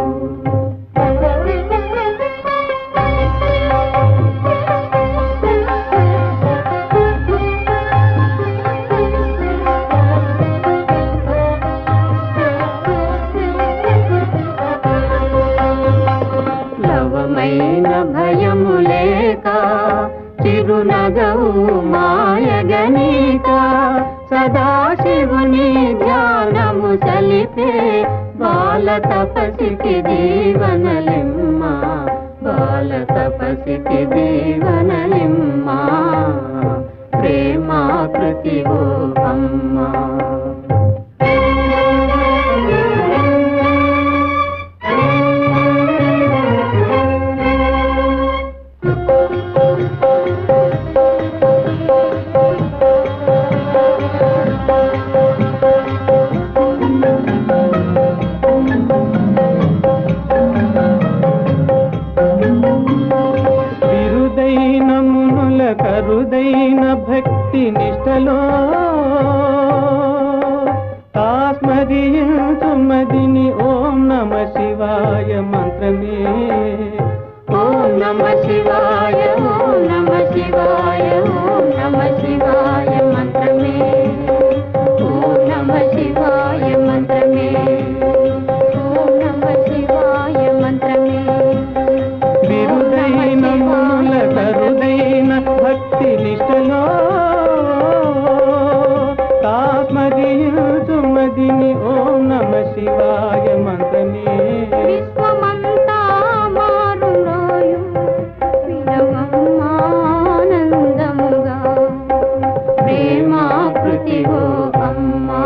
O: లవమైన భయము లేక చిరునగవు మాయగనీక సదాశివుని ధ్యానము సలిపే బాల తపసికి దీవనలిమ్మ బాల తపసికి దీవనలిమ్మ ప్రేమాకృతి ఓ అమ్మా
N: బిరుదైన మునుల కరుదైన భక్తి నిష్టలో తాస్మరియుమదిని ఓం నమ శివాయ మంత్రమే
O: ఓం నమ శివాయ ఓం నమ శివాయ ఓం నమ శివాయ మంత్రమే ఓం నమ శివాయ మంత్రమే ఓం నమ శివాయ మంత్రమే
N: బిరుదైన మునుల కరుదైన భక్తి నిష్టలో తాస్మరియుమదిని ఓం నమ శివాయ మంత్రమే
O: విశ్వమంతా మారుమ్రోయు వినవమ్మానందముగా ప్రేమాకృతి ఓ అమ్మా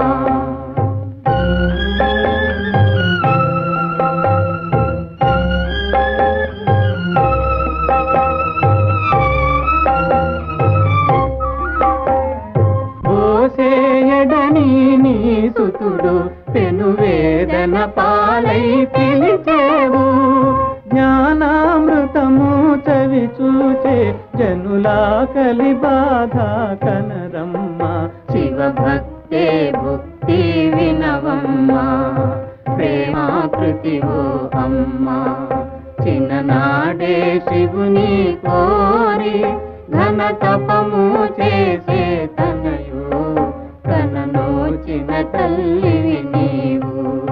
N: ఓసేయడని నీ సుతుడు పెను వేదన పాలై పిలిచేవు జ్ఞానామృతము చవి చూచే జనులా కలి బాధ కనరమ్మ
O: శివభక్తే భుక్తి వినవమ్మా ప్రేమాకృతి ఓ అమ్మా చిన్ననాడే శివుని కోరి ఘన తపము చేసే తనయు కననోచిన తల్లివి నీవు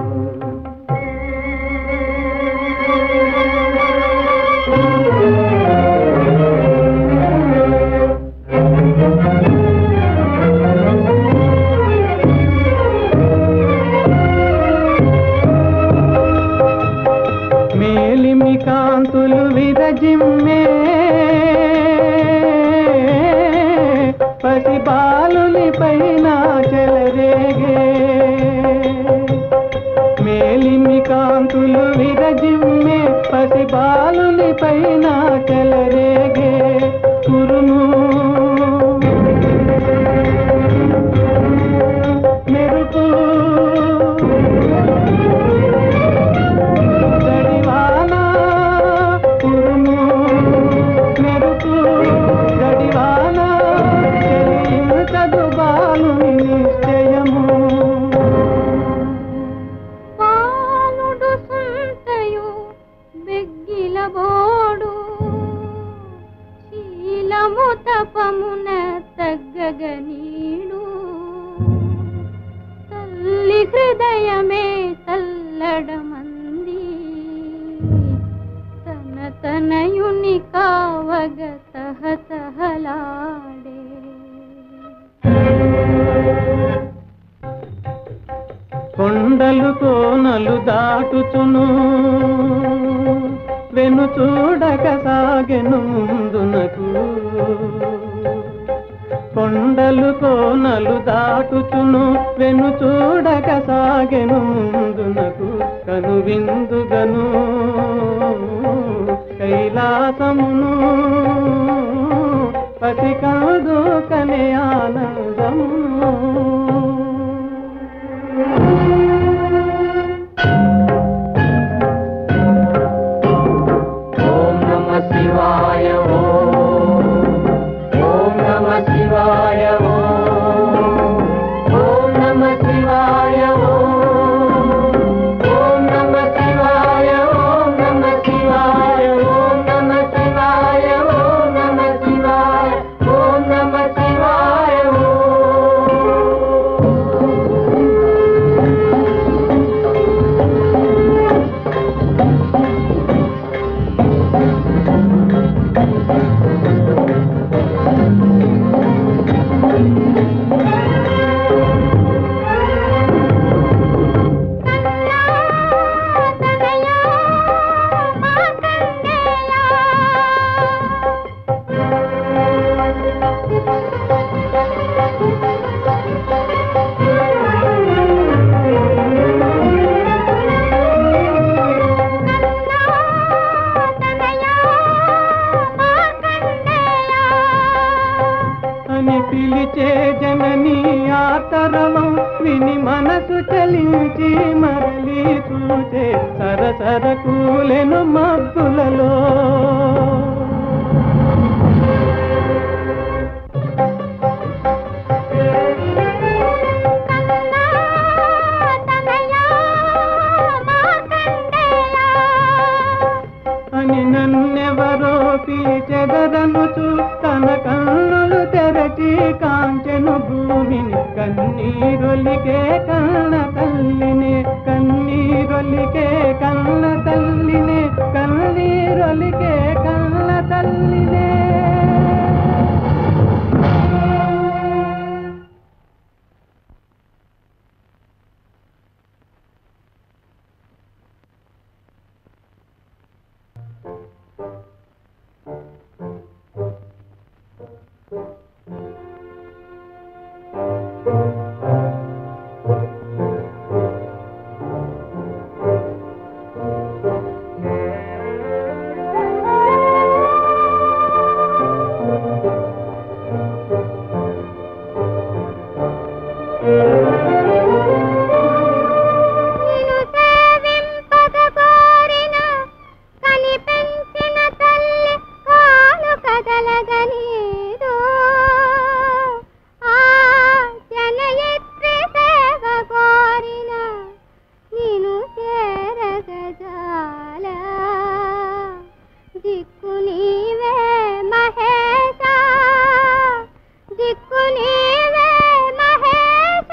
N: మేలిమి కాంతులు విరజిమ్మే పసి బాలుని పైన చెలరేగే మేలిమి కాంతులు విరజిమ్మే పసి బాలుని పైన చెలరేగే కురుము మెరుపు గడివాన ఉరుము మెరుపు గడివాన చెలించదు బాలుని నిశ్చయము
O: పాలుడు సంతయు బెగ్గిలబోడు శీలము తప్ప తగ తహ తహలాడే
N: కొండలు కోనలు దాటుచును వెను చూడక సాగెను ముందునకు కొండలు కోనలు దాటుచును వెను చూడక సాగెను ముందునకు కను విందుగను కైలాసమును పసి కాదు కనే ఆనందమును
O: ఓం నమ శివాయ ఓం ఓం నమ శివాయ ఓం ఓం నమ శివాయ ఓం ఓం నమ శివాయ ఓం నమ శివాయ ఓం నమ శివాయ ఓం నమ శివాయ ఓం నమ శివాయ
N: అని పిలిచే జనని ఆతరవం విని మనసు చలించి మరలి చూచే సరసర కూలెను మబ్బులలో అని నన్నెవరో పిలిచెదరనుచు తన కన్నులు తెరచి కాంచెను భూమిని కన్నీరొలికే కన్న తల్లినే కన్నీరొలికే కన్న తల్లినే కన్నీరొలికే కన్న తల్లినే
M: నిన్ను సేవింపగ కోరిన కనిపెంచిన తల్లి కాలు కదలగనీదు ఆ జనయిత్రి సేవ కోరిన నిన్ను చేరగజాల దిక్కు నీవే మహేశ దిక్కు నీవే మహేశ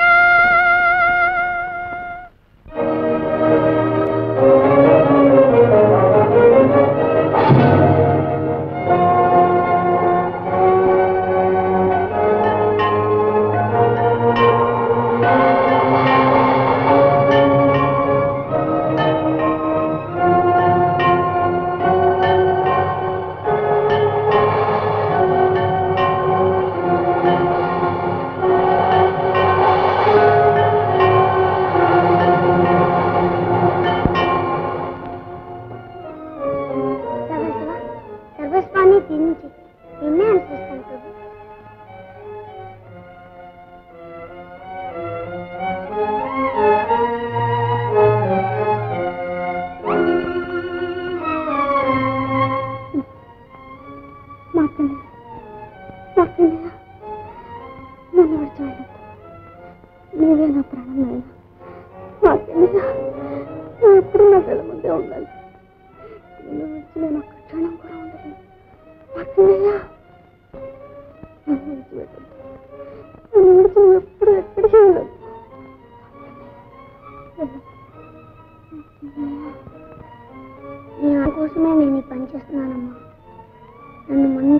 M: సర్వస్వ సర్వస్వాన్ని తినించి నిన్నే అనుసరిస్తాను ప్రభు
L: మార్కండేయ మార్కండేయ నన్ను విడిచిపెట్టద్దు నీవే నా ప్రాణం నాయన మార్కండేయ నువ్వు ఎప్పుడు నా కళ్ళ ముందే ఉండాలి నిన్ను విడిచి నేను ఒక్క క్షణం కూడా ఉండలేను మార్కండేయ నన్ను విడిచిపెట్టద్దు నన్ను విడిచి నువ్వు ఎప్పుడు ఎక్కడికి వెళ్ళదు
J: నీ కోసమే నేను ఈ పని చేస్తున్నానమ్మా నన్ను మందు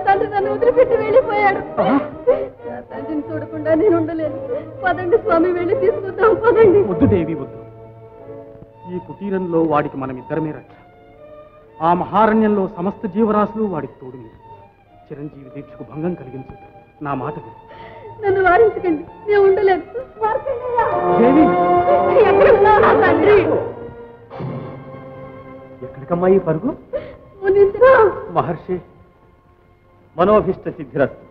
L: తండ్రి నన్ను వదిలిపెట్టి వెళ్ళిపోయాడు నా తండ్రిని చూడకుండా నేను ఉండలేను పదండి స్వామి వెళ్ళి తీసుకుందాం పదండి
B: వద్దు దేవి వద్దు ఈ కుటీరంలో వాడికి మనమిద్దరమే రక్ష ఆ మహారణ్యంలో సమస్త జీవరాశులు వాడికి తోడు నీరు. చిరంజీవి దీక్షకు భంగం కలిగించు నా మాట విను.
L: నన్ను వారించకండి నేను ఉండలేను మార్కండేయ!
B: దేవి
L: ఎక్కడున్నావు నా తండ్రి
C: ఎక్కడికమ్మా ఈ పరుగు
L: మునీంద్ర
C: మహర్షి మనోభిష్ట సిద్ధిరస్తు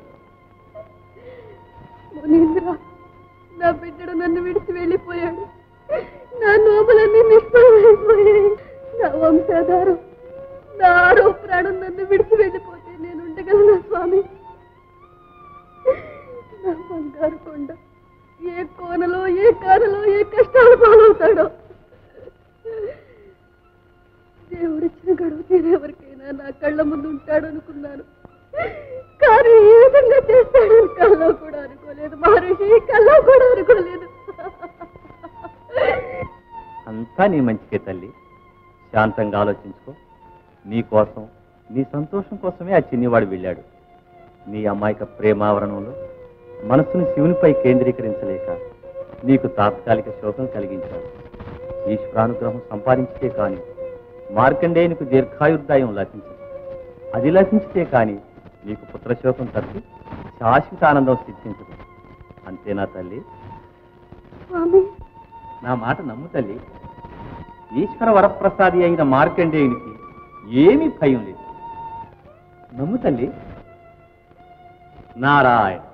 L: మునీంద్ర నా బిడ్డడు నన్ను విడిచి వెళ్ళిపోయాడు నా నోములన్నీ నిష్ఫలమైపోయాయి నా వంశాధారం నా ఆరో ప్రాణం నన్ను విడిచి వెళ్ళిపోతే నేను ఉండగలనా స్వామి నా బంగారు కొండ ఏ కోనలో ఏ కానలో ఏ కష్టాలు పాలవుతాడో దేవుడిచ్చిన గడువు తీరేవరకైనా నా కళ్ళ ముందు ఉంటాడు అనుకున్నాను కానీ ఏ విధంగా చేస్తాడని కల్లో కూడా అనుకోలేదు మహర్షి కల్లో కూడా అనుకోలేదు
C: అంతా నీ మంచికే తల్లి శాంతంగా ఆలోచించుకో నీ కోసం నీ సంతోషం కోసమే ఆ చిన్నివాడు వెళ్ళాడు నీ అమాయక ప్రేమావరణంలో మనస్సును శివునిపై కేంద్రీకరించలేక నీకు తాత్కాలిక శోకం కలిగించాడు ఈశ్వరానుగ్రహం సంపాదించితే కాని మార్కండేయునికి దీర్ఘాయుర్దాయం లభించదు అది లభించితే కాని నీకు పుత్రశోకం తప్పి శాశ్వత ఆనందం సిద్ధించదు అంతేనా తల్లి
L: స్వామి
C: నా మాట నమ్ము తల్లి ఈశ్వర వరప్రసాది అయిన మార్కండేయునికి ఏమీ భయం లేదు నమ్ము తల్లి నారాయణ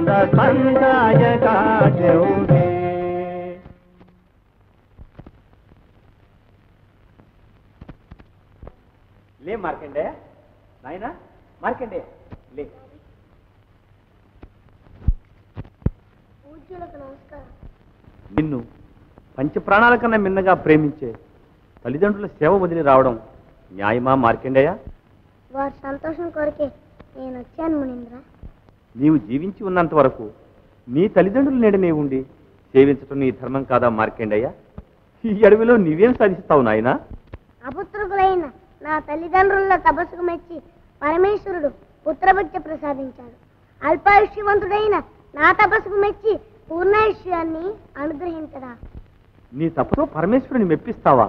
N: సందాయక దేవుడే
C: లే మార్కండే నాయనా మార్కండే లే
J: పూజ్యులకు నమస్కారం
C: నిన్ను పంచప్రాణాల కన్నా మిన్నగా ప్రేమించే తల్లిదండ్రుల సేవ వదిలి రావడం న్యాయమా మార్కండేయ
J: వారి సంతోషం కొరకే నేను వచ్చాను మునీంద్ర
C: నీవు జీవించి ఉన్నంత వరకు నీ తల్లిదండ్రుల నీడనే ఉండి సేవించటం నీ ధర్మం కాదా మార్కండయ్య ఈ అడవిలో నీవేం సాధిస్తావు నాయనా
J: అపుత్రుకులైన నా తల్లిదండ్రుల తపస్సుకు మెచ్చి పరమేశ్వరుడు పుత్రభక్తి ప్రసాదించాడు అల్పాయుష్యవంతుడైన నా తపస్సుకు మెచ్చి పూర్ణాయుష్యాన్ని అనుగ్రహించడా
C: నీ తపతో పరమేశ్వరుని మెప్పిస్తావా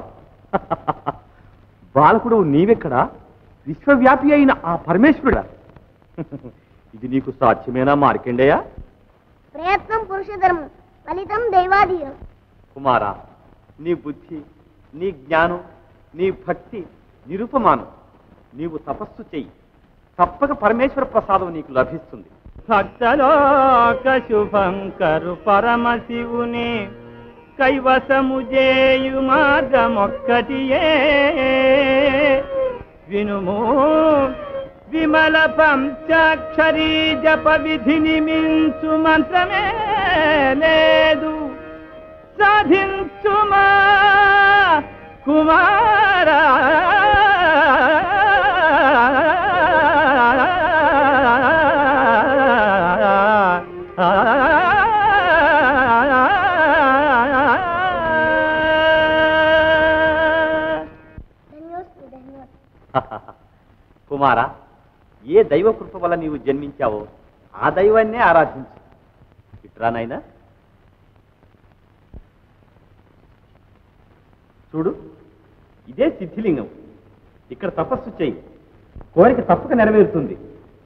C: బాలకుడు నీవెక్కడా విశ్వవ్యాపి అయిన ఆ పరమేశ్వరుడా ఇది నీకు సాధ్యమేనా మార్కండేయ
J: ప్రయత్నం పురుషధర్మం ఫలితం దైవాధీనం
C: కుమారా నీ బుద్ధి నీ జ్ఞానం నీ భక్తి నిరుపమానం నీవు తపస్సు చెయ్యి తప్పక పరమేశ్వర ప్రసాదం నీకు లభిస్తుంది
N: భక్తలోక శుభంకరు పరమశివుని కైవసము చేయు మార్గమొక్కటియే వినుము విమల పంచాక్షరీ జప విధిని మించు మంత్రమే లేదు సాధించుమా కుమారా
J: ధన్యోస్మి ధన్యోస్మి
C: కుమారా ఏ దైవ కృప వల్ల నీవు జన్మించావో ఆ దైవాన్నే ఆరాధించు ఇట్రా నాయనా చూడు ఇదే సిద్ధిలింగం ఇక్కడ తపస్సు చేయి కోరిక తప్పక నెరవేరుతుంది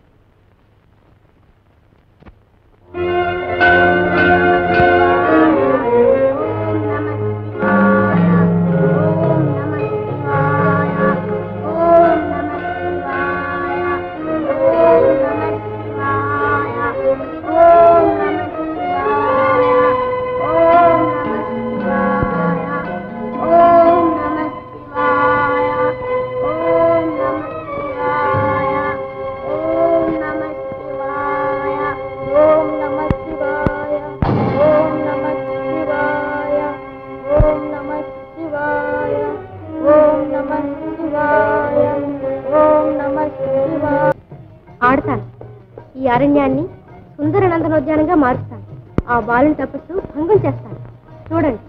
A: ఆడతాను ఈ అరణ్యాన్ని సుందర నందనోద్యానంగా మారుస్తాను ఆ బాలుని తపస్సు భంగం చేస్తాను చూడండి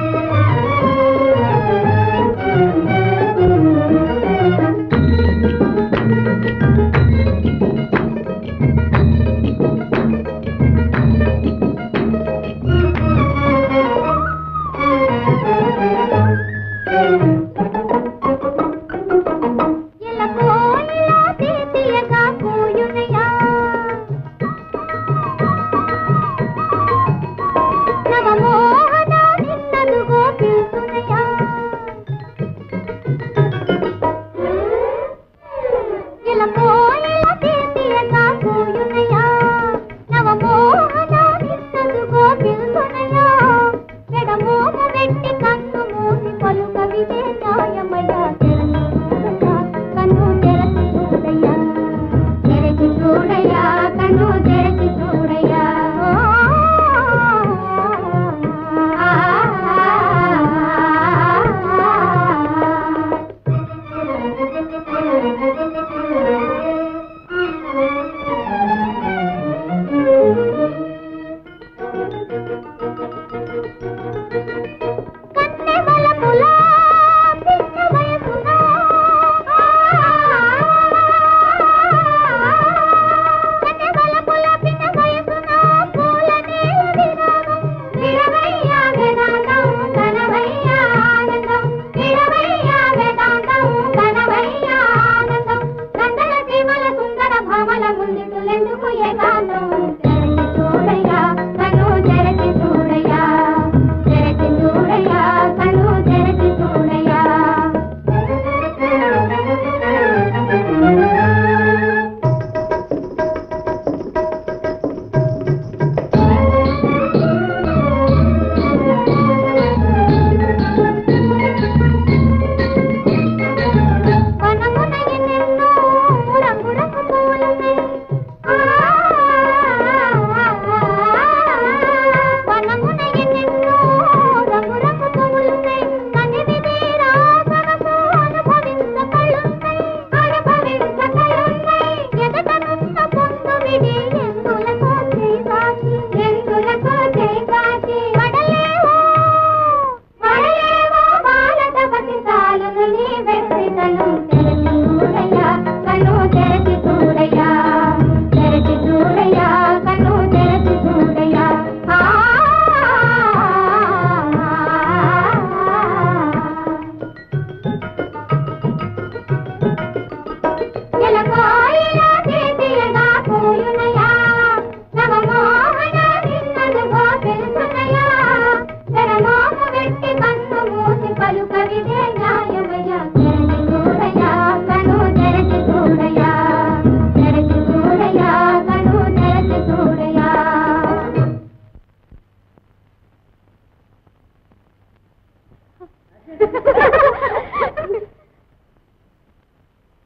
N: Thank you.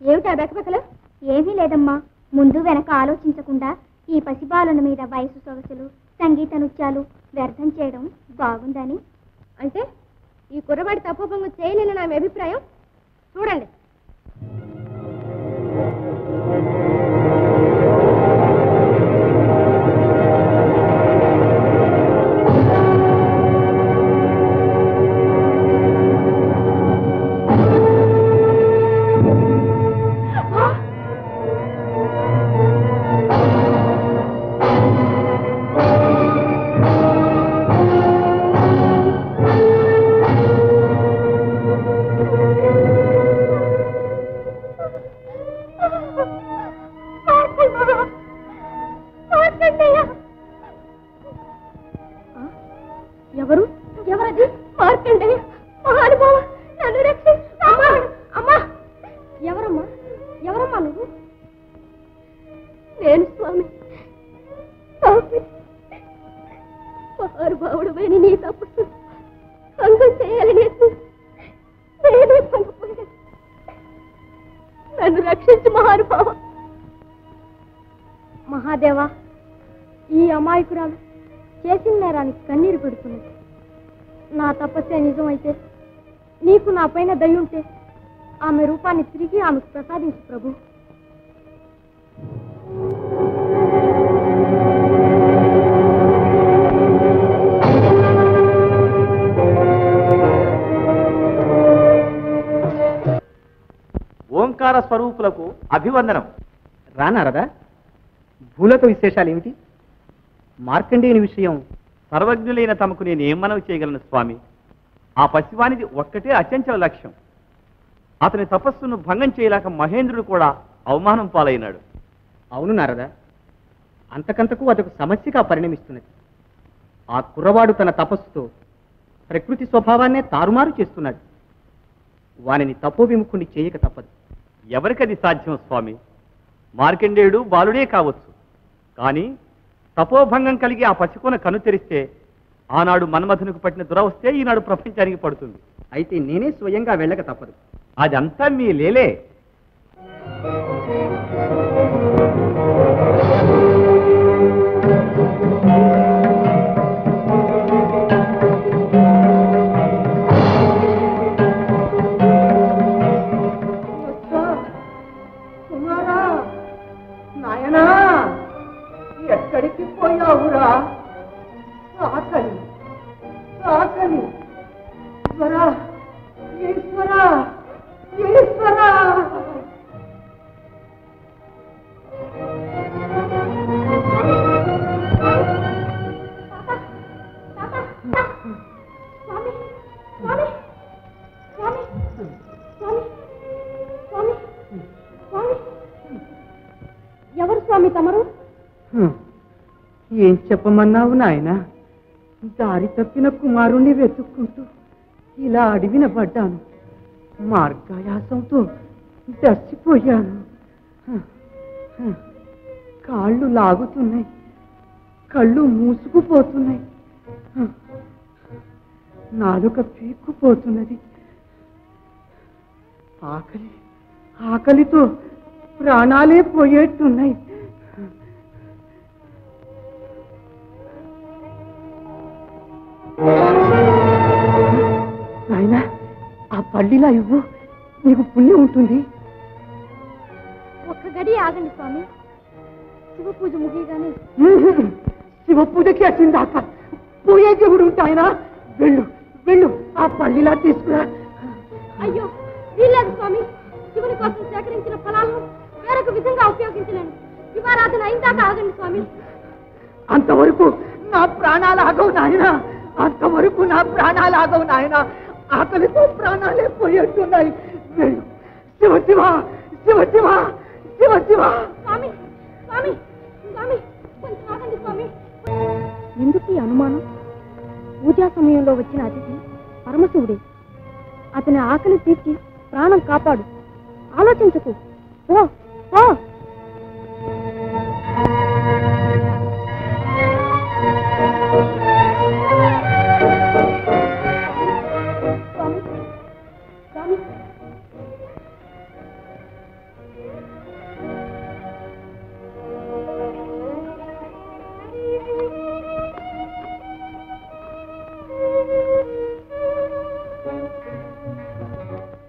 J: ఏమిటా బెకబెకలు ఏమీ లేదమ్మా ముందు వెనక ఆలోచించకుండా ఈ పసిబాలుల మీద వయసు సొగసులు సంగీత నృత్యాలు వ్యర్థం చేయడం బాగుందని
A: అంటే ఈ కుర్రవాడి తపోభంగం చేయలేని నా మీ అభిప్రాయం చూడండి ఎవరు ఎవరది మార్కండయ్య మహానుభావ నన్ను రక్షి అమ్మా అమ్మా ఎవరమ్మా ఎవరమ్మా నువ్వు నేను స్వామి స్వామి మహానుభావుడు అని నీ తప్పు భంగం చేయాలని యత్నం. నేనే భంగపోయాను నన్ను రక్షించు మహానుభావ మహాదేవా ఈ అమాయకురాలు చేసిన నేరానికి కన్నీరు పెడుతున్నది నా తపస్సే నిజమైతే నీకు నా పైన దయ ఉంటే ఆమె రూపాన్ని తిరిగి ఆమెకు ప్రసాదించు ప్రభు
C: ఓంకార స్వరూపులకు అభివందనం
F: రానారదా భూలోక విశేషాలు ఏమిటి మార్కండేయుని విషయం
C: సర్వజ్ఞులైన తమకు నేను ఏం మనవి చేయగలను స్వామి ఆ పసివానిది ఒక్కటే అచంచల లక్ష్యం అతని తపస్సును భంగం చేయలేక మహేంద్రుడు కూడా అవమానం పాలైనాడు
F: అవును నారదా అంతకంతకు అదొక సమస్యగా పరిణమిస్తున్నది ఆ కుర్రవాడు తన తపస్సుతో ప్రకృతి స్వభావాన్నే తారుమారు చేస్తున్నాడు వానిని తపోవిముఖుని చేయక తప్పదు
C: ఎవరికది సాధ్యం స్వామి మార్కండేయుడు బాలుడే కావచ్చు కానీ తపోభంగం కలిగి ఆ పసికొన కను తెరిస్తే ఆనాడు మన్మథునికి పట్టిన దురవస్తే ఈనాడు ప్రపంచానికి పడుతుంది
F: అయితే నేనే స్వయంగా వెళ్ళక తప్పదు
C: అదంతా మీ లేలే
G: కుమారా నాయనా ఎక్కడికి పోయావురా ఆకలి ఆకలి ఈశ్వరా ఈశ్వరా ఈశ్వరా
A: స్వామి స్వామి స్వామి స్వామి స్వామి స్వామి ఎవరు స్వామి తమరు
G: హ్మ్. ఏం చెప్పమన్నావు నాయన దారి తప్పిన కుమారుణ్ణి వెతుక్కుంటూ ఇలా అడిగిన పడ్డాను మార్గాయాసంతో దర్శిపోయాను హ్మ్. హ్మ్. కాళ్ళు లాగుతున్నాయి కళ్ళు మూసుకుపోతున్నాయి హ్మ్. నాలుక పీక్కుపోతున్నది ఆకలి ఆకలితో ప్రాణాలే పోయేట్టున్నాయి నాయనా ఆ పల్లిలా ఇవ్వు నీకు పుణ్యం ఉంటుంది
A: ఒక్క గడి ఆగండి స్వామి శివ పూజ ముగియగానే
G: ఉహుం. శివ పూజకి వచ్చిందాక పోయే దేవుడు ఉంటాయన వెళ్ళు వెళ్ళు ఆ పల్లిలా తీసుకురా
A: అయ్యో వీల్లేదు స్వామి శివుని కోసం సేకరించిన ఫలాలను వేరొక విధంగా ఉపయోగించలేను శివారాధన అయిందాక ఆగండి స్వామి
G: అంతవరకు నా ప్రాణాలు ఆగవు నాయన అంతవరకు నా ప్రాణాలు ఆగవు నాయన ఆకలితో ప్రాణాలే పోయేట్టున్నాయి వెళ్ళు శివ శివ శివ శివ శివ శివ
A: స్వామి స్వామి స్వామి కొంచెం ఆగండి స్వామి ఎందుకు ఈ అనుమానం పూజా సమయంలో వచ్చిన అతిథి పరమశివుడే అతని ఆకలి తీర్చి ప్రాణం కాపాడు ఆలోచించకు ఓ ఓ స్వామి స్వామి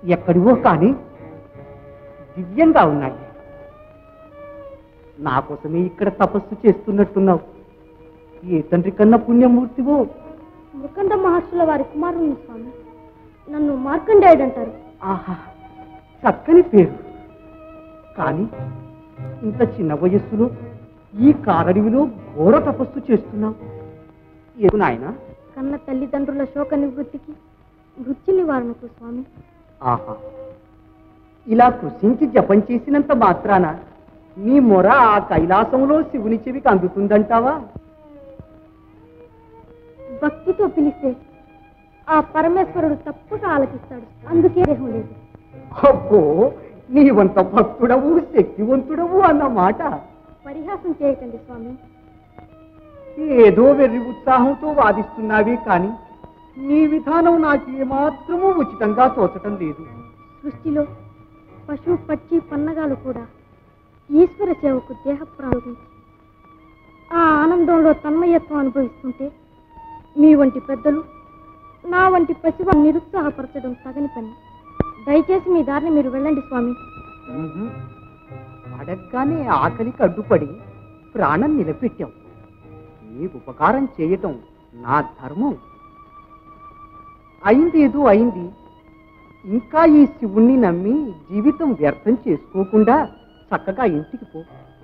P: ఎక్కడివో కానీ దివ్యంగా ఉన్నాయి నా కోసమే ఇక్కడ తపస్సు చేస్తున్నట్టున్నావు ఏ తండ్రి కన్నా పుణ్యమూర్తివో
A: ముఖండ మహర్షుల వారి కుమారుని స్వామి నన్ను మార్కండేయుడు అంటారు
P: ఆహా చక్కని పేరు కానీ ఇంత చిన్న వయస్సులో ఈ కారడివిలో ఘోర తపస్సు చేస్తున్నావు ఏడు నాయనా
A: కన్న తల్లిదండ్రుల శోక నివృత్తికి మృత్యు నివారణకు స్వామి
P: ఆహా ఇలా కృషించి జపం చేసినంత మాత్రాన నీ మొర ఆ కైలాసంలో శివుని చెవికి అందుతుందంటావా
A: భక్తితో పిలిస్తే ఆ పరమేశ్వరుడు తప్పక ఆలకిస్తాడు అందుకే దేహం లేదు
P: అబ్బో నీవంత భక్తుడవు శక్తివంతుడవు అన్నమాట
A: పరిహాసం చేయకండి స్వామి
P: ఏదో వెర్రి ఉత్సాహంతో వాదిస్తున్నావే కానీ నీ విధానం నాకు ఏమాత్రమూ ఉచితంగా తోచటం లేదు
A: సృష్టిలో పశు పక్షి పన్నగాలు కూడా ఈశ్వర సేవకు దేహ ప్రారంభించి ఆ ఆనందంలో తన్మయత్వం అనుభవిస్తుంటే మీ వంటి పెద్దలు నా వంటి పసివ నిరుత్సాహపరచడం తగని పని దయచేసి మీ దారిని మీరు వెళ్ళండి స్వామి
P: ఉహుం. అడగ్గానే ఆకలికి అడ్డుపడి ప్రాణం నిలబెట్టాం నీ ఉపకారం చేయటం నా ధర్మం అయింది ఏదో అయింది ఇంకా ఈ శివుణ్ణి నమ్మి జీవితం వ్యర్థం చేసుకోకుండా చక్కగా ఇంటికి పో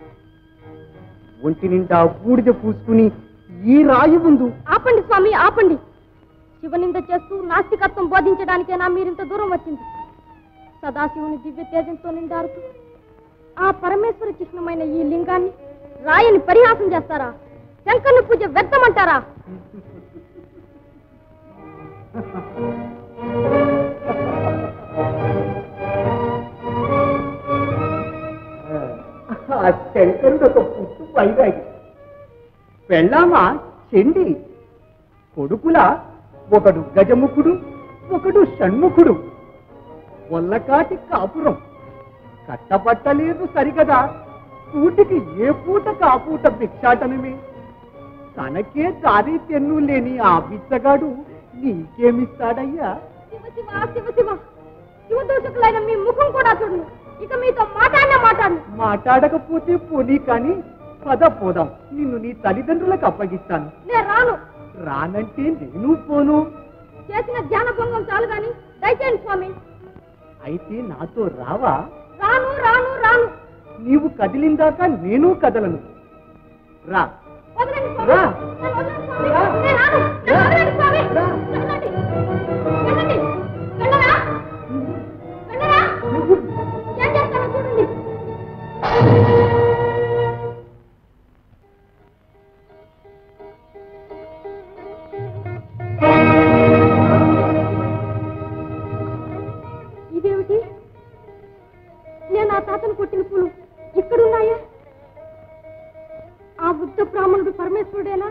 P: ఒంటి నిండా బూడిద పూసుకుని ఈ రాయి ముందు
A: ఆపండి స్వామి ఆపండి శివనింద చేస్తూ నాస్తికత్వం బోధించడానికేనా మీరింత దూరం వచ్చింది సదాశివుని దివ్య తేజంతో నిండారుతూ ఆ పరమేశ్వర చిహ్నమైన ఈ లింగాన్ని రాయని పరిహాసం చేస్తారా శంకర్ని పూజ వ్యర్థమంటారా
P: ఆ శంకరుడు ఒక పుట్టు వైరాగి పెళ్ళామా చెండి కొడుకుల ఒకడు గజముఖుడు ఒకడు షణ్ముఖుడు ఒల్లకాటి కాపురం కట్టబట్టలేదు సరిగదా పూటికి ఏ పూట కాపూట భిక్షాటనమే తనకే దారి తెన్ను లేని ఆ బిచ్చగాడు నీకేమిస్తాడయ్యా
A: శివ శివ శివ శివ శివ దూషకులైన మీ ముఖం కూడా చూడను ఇక మీతో మాట్లాడినా మాట్లాడను
P: మాట్లాడకపోతే పోనీ కానీ పద పోదాం నిన్ను నీ తల్లిదండ్రులకు అప్పగిస్తాను
A: నేను రాను
P: రానంటే నేను పోను
A: చేసిన ధ్యాన భంగం చాలు గాని దయచేయండి స్వామి
P: అయితే నాతో రావా
A: రాను రాను రాను
P: నీవు కదిలిందాక నేను కదలను రా
A: వదలండి స్వామి
P: రా.
A: నన్ను వదలండి స్వామి. నేను రాను. నన్ను వదలండి స్వామి. వెళ్ళండి. వెళ్ళండి. వెళ్ళరా? వెళ్ళరా? ఏం చేస్తానో చూడండి ఇదేమిటి నేను ఆ తాతను కొట్టిన పూలు ఇక్కడున్నాయే ఆ బుద్ధ బ్రాహ్మణుడు పరమేశ్వరుడేనా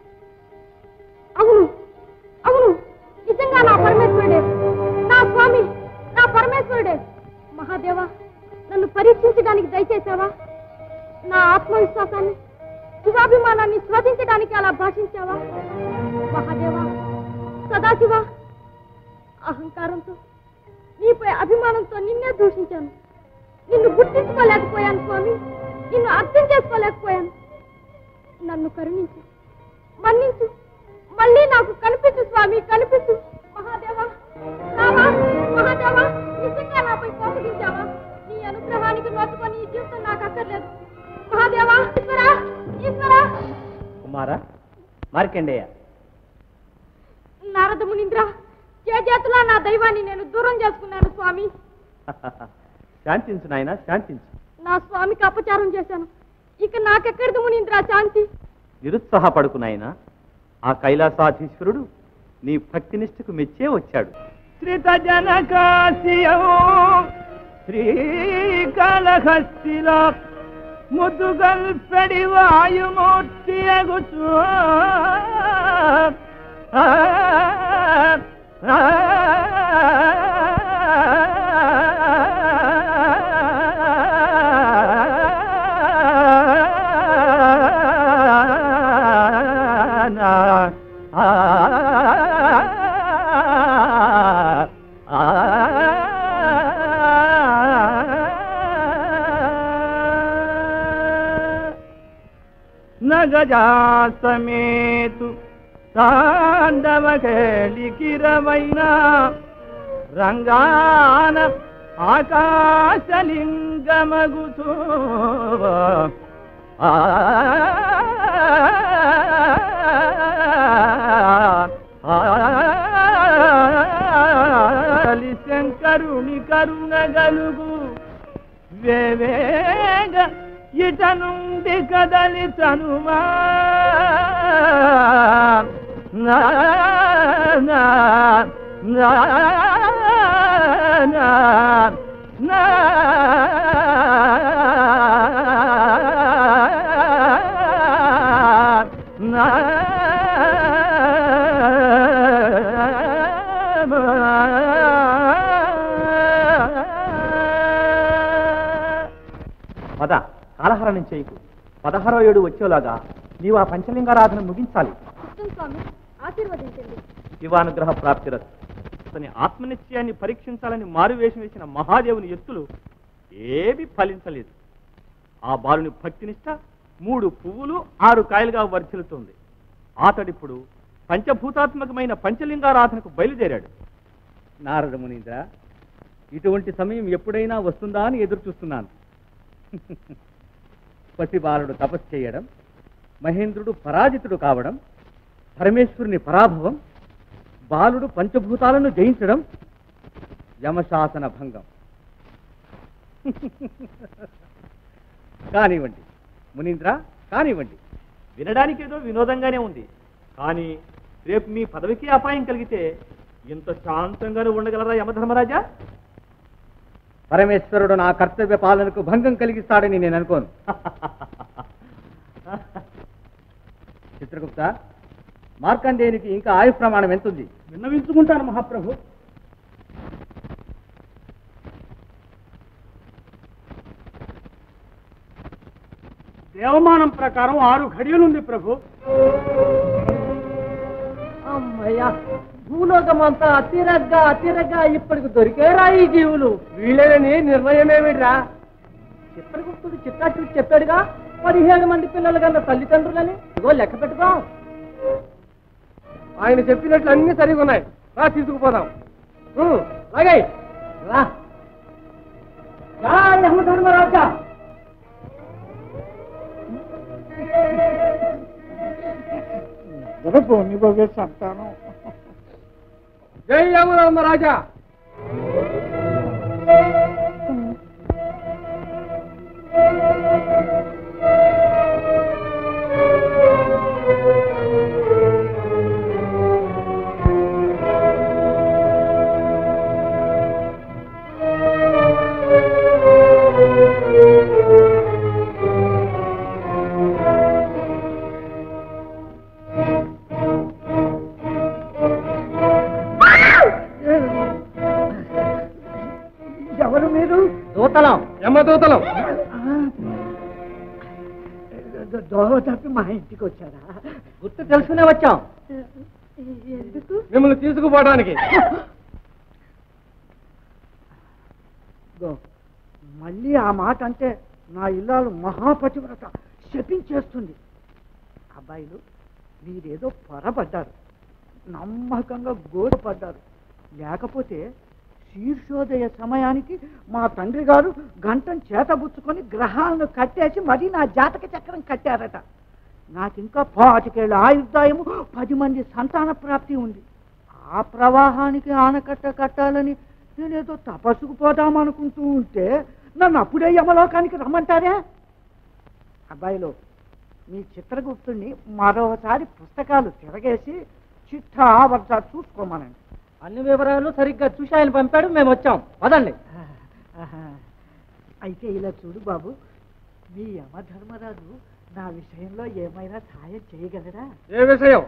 A: అవును అవును నిజంగా నా పరమేశ్వరుడే నా స్వామి నా పరమేశ్వరుడే మహాదేవా నన్ను పరీక్షించడానికి దయచేసావా నా ఆత్మవిశ్వాసాన్ని శివాభిమానాన్ని స్వాధించడానికి అలా భాషించావా మహాదేవా సదాశివ అహంకారంతో నీపై అభిమానంతో నిన్నే దూషించాను నిన్ను గుర్తించుకోలేకపోయాను స్వామి నిన్ను అర్థం చేసుకోలేకపోయాను నన్ను కరుణించు మన్నించు మళ్ళీ నాకు కనిపించు స్వామి కనిపించు మహాదేవా రావా మహాదేవా నిజంగా నాపై కోపగించావా నీ అనుగ్రహానికి నోచుకొని ఈ జీవితం నాకు అక్కర్లేదు మహాదేవా ఈశ్వరా ఈశ్వరా
C: కుమారా మార్కండేయ
A: నారద మునీంద్ర చేతులా నా దైవాన్ని నేను దూరం చేసుకున్నాను స్వామి
C: శాంతించు నాయన శాంతించు
A: నా స్వామికి అపచారం చేశాను ఇక నాకెక్కడిది మునీంద్ర శాంతి
C: నిరుత్సాహపడుకు నాయన ఆ కైలాసాధీశ్వరుడు నీ భక్తినిష్టకు మెచ్చే వచ్చాడు
N: శ్రిత జనకాశియం శ్రీకాళహస్తిలో ముదుగల్పెడి వాయుమూర్తి అగుచు ఆ గజాసమేతు తాండవ కేళికిరవైన రంగాన ఆకాశలింగమగుతూ ఆలి శంకరుని కరుణగలుగు వేవేగ ఇట నుండి కదలి తనుమా నా నా నా నా నా నా
C: పద కాలహరణం చేయకు పదహారో ఏడు వచ్చేలాగా నీవు ఆ పంచలింగారాధన ముగించాలి
L: ఇష్టం స్వామి ఆశీర్వదించండి
C: శివానుగ్రహ ప్రాప్తిరత్ అతని ఆత్మనిశ్చయాన్ని పరీక్షించాలని మారువేషం వేసిన మహాదేవుని ఎత్తులు ఏవి ఫలించలేదు ఆ బాలుని భక్తినిష్ట మూడు పువ్వులు ఆరు కాయలుగా వర్ధిల్లుతుంది అతడిప్పుడు పంచభూతాత్మకమైన పంచలింగారాధనకు బయలుదేరాడు
K: నారద మునీంద్ర ఇటువంటి సమయం ఎప్పుడైనా వస్తుందా అని ఎదురు చూస్తున్నాను పసిబాలుడు తపస్సు చేయడం మహేంద్రుడు పరాజితుడు కావడం పరమేశ్వరుని పరాభవం బాలుడు పంచభూతాలను జయించడం యమశాసన భంగం కానివ్వండి మునీంద్ర కానివ్వండి
C: వినడానికి ఏదో వినోదంగానే ఉంది కానీ రేపు మీ పదవికి అపాయం కలిగితే ఇంత శాంతంగానే ఉండగలరా యమధర్మరాజా
K: పరమేశ్వరుడు నా కర్తవ్య పాలనకు భంగం కలిగిస్తాడని నేను అనుకోను చిత్రగుప్త మార్కండేయునికి ఇంకా ఆయు ప్రమాణం ఎంతుంది
B: విన్నవించుకుంటాను మహాప్రభు దేవమానం ప్రకారం ఆరు ఘడియలుంది ప్రభు
G: అమ్మయ్యా భూలోకమంతా అతిరగ్గా అతిరగ్గా ఇప్పటికి దొరికేరా ఈ జీవులు వీళ్ళేనని నిర్ణయమేమిట్రా చిత్రగుప్తుడు చిత్తాచుడు చెప్పాడుగా పదిహేడు మంది పిల్లలు కన్నా తల్లిదండ్రులని ఇగో లెక్క పెట్టుకో ఆయన చెప్పినట్లు అన్ని సరిగా ఉన్నాయి రా తీసుకుపోదాం అలాగే రా రా యమధర్మరాజా
B: నిభవే సంతానం
G: జై యమధర్మరాజా
B: ఎవరు మీరు
K: దూతలం
G: యమదూతలం
B: దోవ తప్పి మా ఇంటికి వచ్చారా
K: గుర్తు తెలుసుకునే వచ్చాం
L: ఎందుకు
G: మిమ్మల్ని తీసుకుపోవడానికి
B: ఇదిగో, మళ్ళీ ఆ మాట అంటే నా ఇల్లాలు మహాపతివ్రత శపించేస్తుంది అబ్బాయిలు మీరేదో పొరపడ్డారు నమ్మకంగా గోరపడ్డారు లేకపోతే శీర్షోదయ సమయానికి మా తండ్రి గారు గంటం చేతబుచ్చుకొని గ్రహాలను కట్టేసి మరీ నా జాతక చక్రం కట్టారట నాకింకా పాతికేళ్ళ ఆయుర్దాయము పది మంది సంతాన ప్రాప్తి ఉంది ఆ ప్రవాహానికి ఆనకట్ట కట్టాలని నేనేదో తపస్సుకు పోదామనుకుంటూ ఉంటే నన్ను అప్పుడే యమలోకానికి రమ్మంటారే అబ్బాయిలు మీ చిత్రగుప్తుణ్ణి మరోసారి పుస్తకాలు తిరగేసి చిట్టా వరుస చూసుకోమనండి
K: అన్ని వివరాలు సరిగ్గా చూసి ఆయన పంపాడు మేము వచ్చాం పదండి
B: ఆహా. అయితే ఇలా చూడు బాబు మీ యమధర్మరాజు నా విషయంలో ఏమైనా సహాయం చేయగలరా
G: ఏ విషయం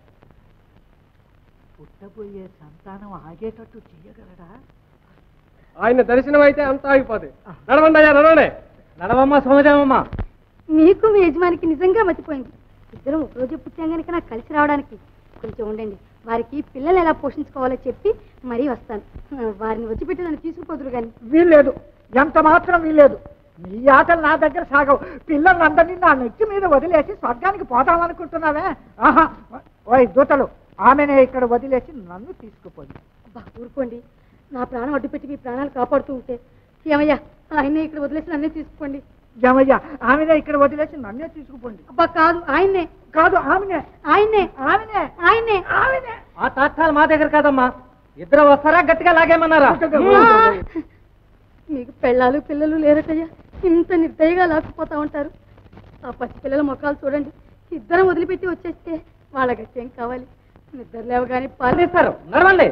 B: పుట్టబోయే సంతానం ఆగేటట్టు చేయగలరా
G: ఆయన దర్శనం అయితే అంతా ఆగిపోతుంది నడవండి అయ్యా నడవండి
K: నడవమ్మ సోమదేవమ్మ
A: మీకు మీ యజమానికి నిజంగా మతిపోయింది ఇద్దరం ఒకరోజు పుట్టాం కనుక నాకు కలిసి రావడానికి కొంచెం ఉండండి వారికి పిల్లలు ఎలా పోషించుకోవాలో చెప్పి మరీ వస్తాను వారిని వచ్చిపెట్టి నన్ను తీసుకుపోదురు కానీ
B: వీల్లేదు ఎంత మాత్రం వీల్లేదు
G: నీ ఆటలు నా దగ్గర సాగవు పిల్లలందరినీ నా నెత్తి మీద వదిలేసి స్వర్గానికి పోతామనుకుంటున్నావే ఆహా ఓయ్ దూతలు ఆమెనే ఇక్కడ వదిలేసి నన్ను తీసుకుపోయింది
A: అబ్బా ఊరుకోండి నా ప్రాణం అడ్డుపెట్టి మీ ప్రాణాలు కాపాడుతూ ఉంటే ఏమయ్యా ఆయన్నే ఇక్కడ వదిలేసి నన్నే తీసుకోండి
G: ఏమయ్యా ఆమెనే ఇక్కడ వదిలేసి నన్నే తీసుకుపోండి
A: అబ్బా కాదు ఆయన్నే
G: కాదు ఆమెనే
A: ఆయన్నే
G: ఆమెనే
A: ఆయన్నే
G: ఆమెనే
K: ఆ తాత్కాలు మా దగ్గర కాదమ్మా ఇద్దరు వస్తారా గట్టిగా లాగేమన్నారా
A: ఆ! మీకు పెళ్ళాలు పిల్లలు లేరటయ్యా ఇంత నిర్దయగా లాక్కుపోతా ఉంటారు ఆ పసి పిల్లల ముఖాలు చూడండి ఇద్దరం వదిలిపెట్టి వచ్చేస్తే వాళ్ళ గట్టేం కావాలి నిద్ర లేవగానే పాలేస్తారు
K: నడవండి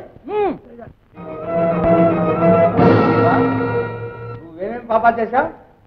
F: నువ్వేమేం పాపాలు చేశావు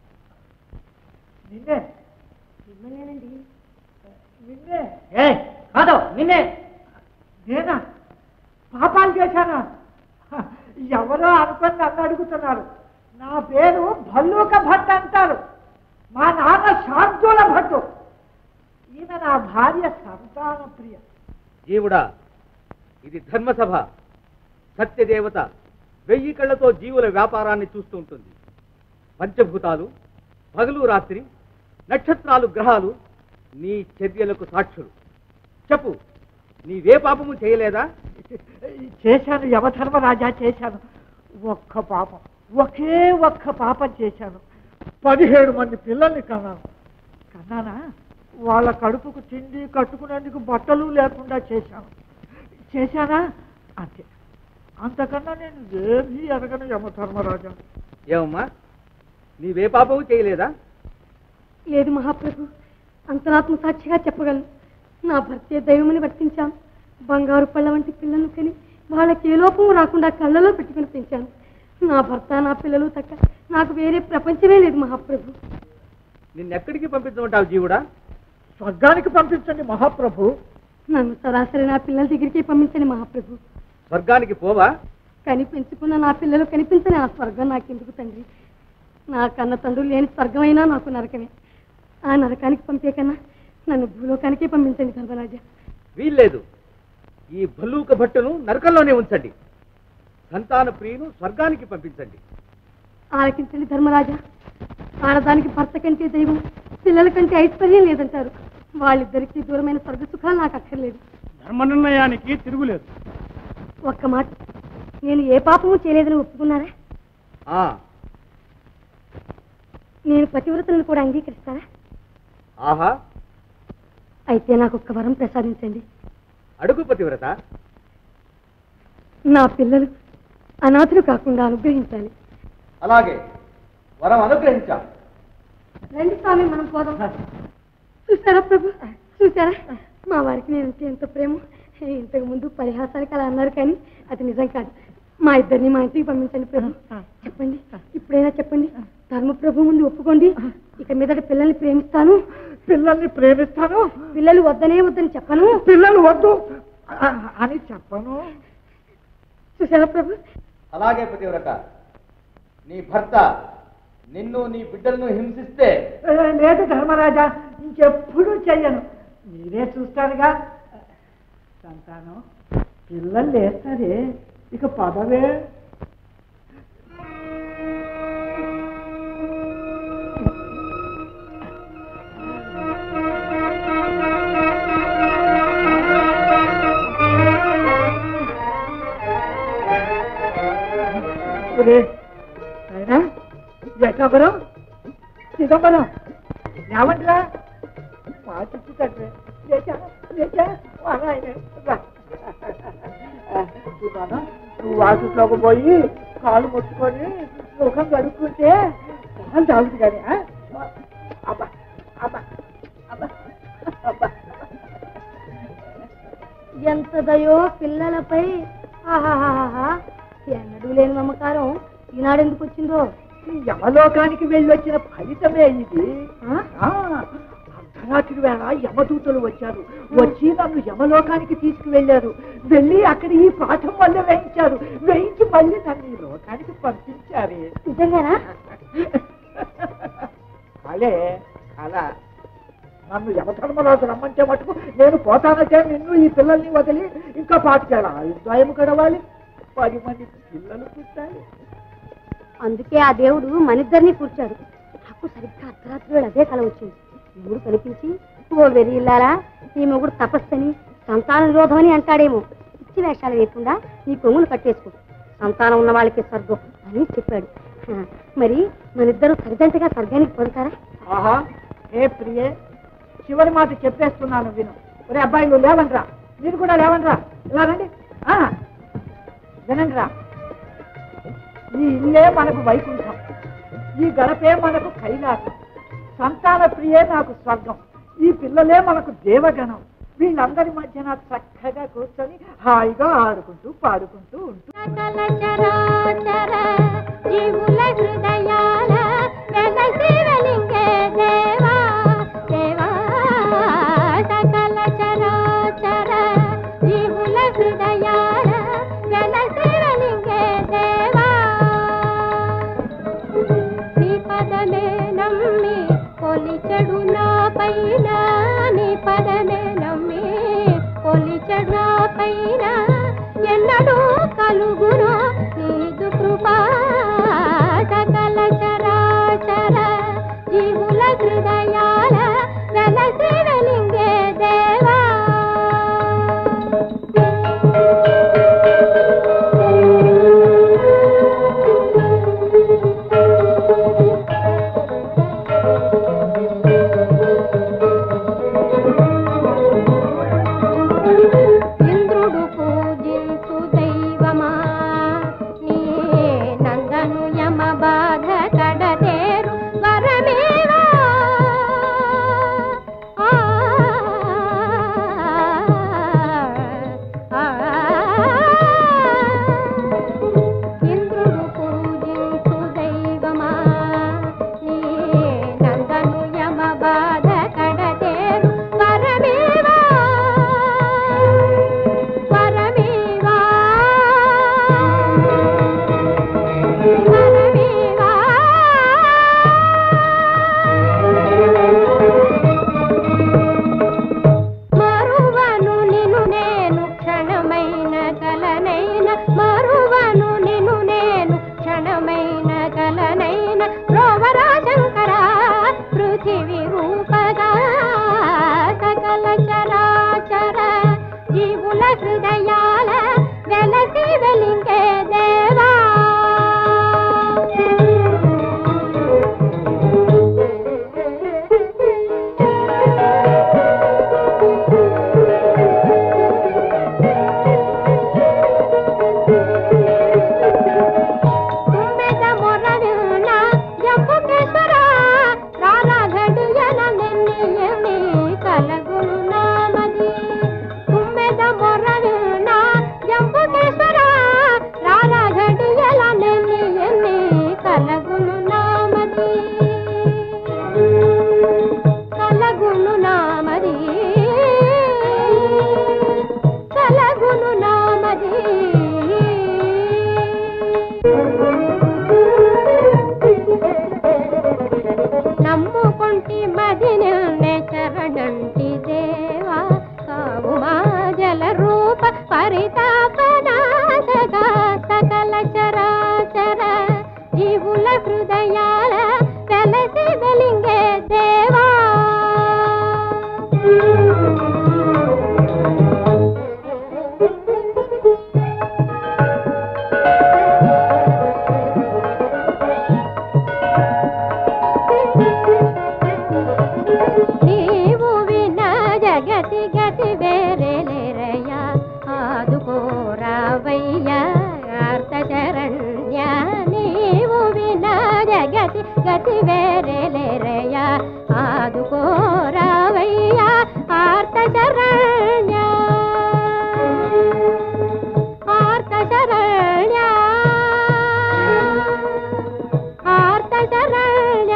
G: నిన్నే
A: మిమ్మల్నేనండి
G: నిన్నే
K: ఏ కాదు నిన్నే
G: నేనా పాపాలు చేశానా హ, ఎవరో అనుకొని నన్ను అడుగుతున్నారు నా పేరు భల్లూక భట్ అంటారు మా నాన్న శాంతుల భట్టు ఈమె నా భార్య సంతాన ప్రియ
C: జీవుడా ఇది ధర్మసభ సత్యదేవత వెయ్యి కళ్ళతో జీవుల వ్యాపారాన్ని చూస్తూ ఉంటుంది పంచభూతాలు పగలు రాత్రి నక్షత్రాలు గ్రహాలు నీ చర్యలకు సాక్షులు చెప్పు నీవే పాపము చేయలేదా
G: చేశాను యమధర్మరాజా చేశాను ఒక్క పాపం ఒకే ఒక్క పాపం చేశాను పదిహేడు మంది పిల్లల్ని కన్నాను కన్నానా వాళ్ళ కడుపుకు తిండి కట్టుకునేందుకు బట్టలు లేకుండా చేశాను చేశానా అంతే అంతకన్నా నేను ఏమీ ఎరగను యమధర్మరాజా
C: ఏమమ్మా నీవే పాపము చేయలేదా
A: లేదు మహాప్రభు అంతరాత్మ సాక్షిగా చెప్పగలను నా భర్తే దైవమని వర్తించాను బంగారు పళ్ళ వంటి పిల్లలను కని వాళ్ళకి ఏ లోపం రాకుండా కళ్ళలో పెట్టుకుని పెంచాను నా భర్త నా పిల్లలు తక్క నాకు వేరే ప్రపంచమే లేదు మహాప్రభు
C: నిన్నెక్కడికి పంపించమంటావు జీవుడా
G: స్వర్గానికి పంపించండి మహాప్రభు
A: నన్ను సరాసరి నా పిల్లల దగ్గరికి పంపించండి మహాప్రభు
C: స్వర్గానికి పోవా
A: కని పెంచుకున్న నా పిల్లలు కనిపించని ఆ స్వర్గం నాకెందుకు తండ్రి నా కన్న తండ్రులు లేని స్వర్గమైనా నాకు నరకమే ఆ నరకానికి పంపే కన్నా నన్ను భూలోకానికే పంపించండి ధర్మరాజా
C: వీల్లేదు ఈ భల్లూక భట్టును నరకంలోనే ఉంచండి సంతాన ప్రియును స్వర్గానికి పంపించండి
A: ఆలకించండి ధర్మరాజా ఆడదానికి భర్త కంటే దైవం పిల్లల కంటే ఐశ్వర్యం లేదంటారు వాళ్ళిద్దరికీ దూరమైన స్వర్గ సుఖాలు నాకు అక్కర్లేదు
B: ధర్మ నిర్ణయానికి తిరుగులేదు
A: ఒక్క మాట నేను ఏ పాపము చేయలేదని ఒప్పుకున్నారా
C: ఆ
A: నేను పతివ్రతలను కూడా అంగీకరిస్తారా
C: ఆహా
A: అయితే నాకు ఒక్క వరం ప్రసాదించండి
C: అడుగు పతివ్రత
A: నా పిల్లలు అనాథులు కాకుండా అనుగ్రహించాలి
F: అలాగే వరం అనుగ్రహించాం
A: రండి స్వామి మనం పోదాం చూసారా ప్రభు చూసారా మా వారికి నేను ఎంత ప్రేమ ఇంతకు ముందు పరిహాసానికి అలా అన్నారు కానీ అది నిజం కాదు మా ఇద్దరిని మా ఇంటికి పంపించండి ప్రభు చెప్పండి ఇప్పుడైనా చెప్పండి ధర్మ ప్రభు ముందు ఒప్పుకోండి ఇక మీదట పిల్లల్ని ప్రేమిస్తాను
G: పిల్లల్ని ప్రేమిస్తాను
A: పిల్లలు వద్దనే వద్దని చెప్పను
G: పిల్లలు వద్దు ఆ, అని చెప్పను
A: చూసారా ప్రభు
F: అలాగే పతివ్రత నీ భర్త నిన్ను నీ బిడ్డలను హింసిస్తే
G: ఏ, లేదు ధర్మరాజా ఇంకెప్పుడు చెయ్యను మీరే చూస్తారుగా సంతానం పిల్లలు లేస్తారే ఇక పదవే ఒరే, నాయనా, ఎటాబరం చిదంబరం ఏమంటరా మా చుట్టూ తండ్రి లేచా లేచా మా నాయనే, రా. చూడాలా? నువ్వు వాకిట్లోకి పోయి కాలు ముట్టుకొని ముఖం కడుక్కుంటే కాలు తాగుతుంది కానీ ఆ? అబ్బా అబ్బా అబ్బా అబ్బా
A: ఎంత దయో పిల్లలపై ఆహాహాహా ఎన్నడూ లేని మమకారం ఈనాడు ఎందుకు వచ్చిందో
G: యమలోకానికి వెళ్ళొచ్చిన ఫలితమే ఇది ఆ, అర్ధరాత్రి వేళ యమదూతలు వచ్చారు వచ్చి నన్ను యమలోకానికి తీసుకువెళ్ళారు వెళ్ళి అక్కడ ఈ పాఠం వల్ల వేయించారు వేయించి మళ్ళీ నన్ను ఈ లోకానికి పంపించారు
A: నిజంగానా
G: అలే అలా నన్ను యమధర్మరాజు రమ్మంటే మటుకు నేను పోతానంటే నిన్ను ఈ పిల్లల్ని వదిలి ఇంకా పాటికేలా ఆయుర్దాయం గడవాలి పది మంది పిల్లలు పుట్టాలి
A: అందుకే ఆ దేవుడు మనిద్దరిని కూర్చాడు ఆ నాకు సరిగ్గా అర్ధరాత్రి వేళ అదే కల వచ్చింది ఎముడు కనిపించి ఓ వెరిల్లారా ఈ మొగుడు తపస్సని సంతాన నిరోధమని అంటాడేమో పిచ్చి వేషాలు వేయకుండా నీ కొమ్ములు కట్టేసుకో సంతానం ఉన్న వాళ్ళకి స్వర్గం అని చెప్పాడు హ, మరి మనిద్దరూ సరిదంటగా స్వర్గానికి పొందుతారా
G: ఆహా ఏ ప్రియే చివరి మాట చెప్పేస్తున్నాను విను ఒరే అబ్బాయి నువ్వు లేవండ్రా మీరు కూడా లేవండ్రా ఇలా రండి ఆ, వినండిరా ఈ ఇల్లే మనకు వైకుంఠం ఈ గడపే మనకు కైలాసం సంతాన ప్రియే నాకు స్వర్గం ఈ పిల్లలే మనకు దేవగణం వీళ్ళందరి మధ్యన చక్కగా కూర్చొని హాయిగా ఆడుకుంటూ పాడుకుంటూ ఉంటూ
M: జీవుల హృదయాల వెలసి వెలింగే దేవా దేవా సకల చరాచర జీవుల హృదయాల వెలసి వెలింగే దేవా నీ పదమే నమ్మి కొలిచెడు నా పైన నీ పదమే నమ్మి కొలిచెడు నా పైన ఎన్నడూ కలుగును నీదు కృపా సకల చరాచర జీవుల హృదయాల వెలసి వెలింగే దేవా ఇంద్రుడు పూజించు దైవమా నీ నందను యమ బాధ కడతేరు వరమేవా ఆ, ఆ, ఇంద్రుడు పూజించు దైవమా నీ నందను యమ బాధ కడతేరు వరమేవా వరమేవా వరమేవా మరువను నిను నేను క్షణమైన కలనైన మరువను నిను నేను క్షణమైన కలనైన రోవరా శంకర పృథివి రూపగా సకల చరాచర జీవుల హృదయాల వెలసి వెలింగే దేవా తుమ్మెద మొరవిన జంబుకేశ్వర రారాఘడియన నెన్నియని కలగును నామది తుమ్మెద మొరవిన జంబుకేశ్వర రారాఘడియల నెన్నియని కలగును నామది కలగును నామది కలగును నామది నమ్ముకుంటి మది నిన్నే చరణంటి దేవా కావుమా జల రూప పరితాపనాశగా సకల చరాచర జీవుల హృదయాల వెలసి వెలింగే దేవా నీవు వినా జగతి గతి వేరే లేరయ్యా ఆదుకోరావయ్యా అర్థ శరణ్య నీవు వినా జగతి గతి వేరే లేరయ్యా ఆదుకోరావయ్యా ఆర్త శరణ్య ఆర్త శరణ్య ఆర్త శరణ్య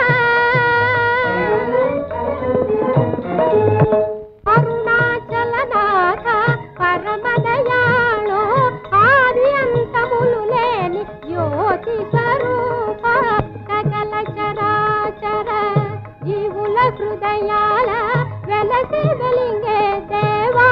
M: అరుణాచలనాథ పరమదయాళో ఆది అంతములు లేని జ్యోతి స్వరూప సకల చరాచర జీవుల హృదయాల వెలసి వెలింగే దేవా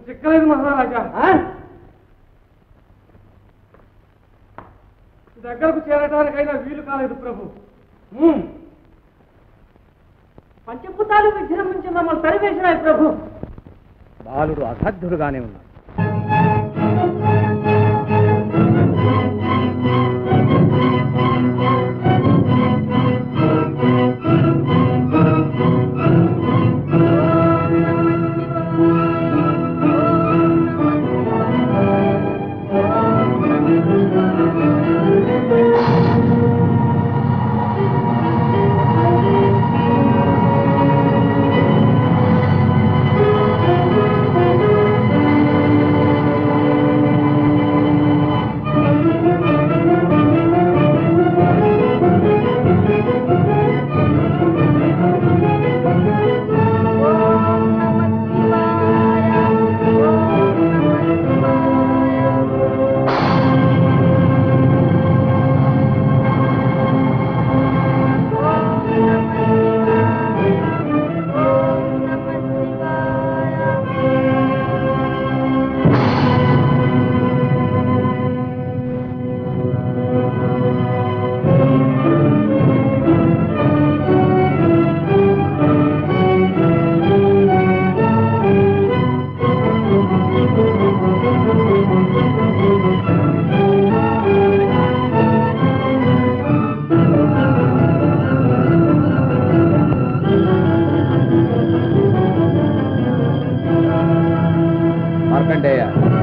Q: చిక్కలేదు మహారాజా దగ్గరకు చేరటానికైనా వీలు కాలేదు ప్రభు
G: పంచభూతాలు విజృంభించి మమ్మల్ని తరివేసినాయి ప్రభు
H: బాలుడు అసాధ్యుడుగానే ఉన్నాడు మార్కండేయ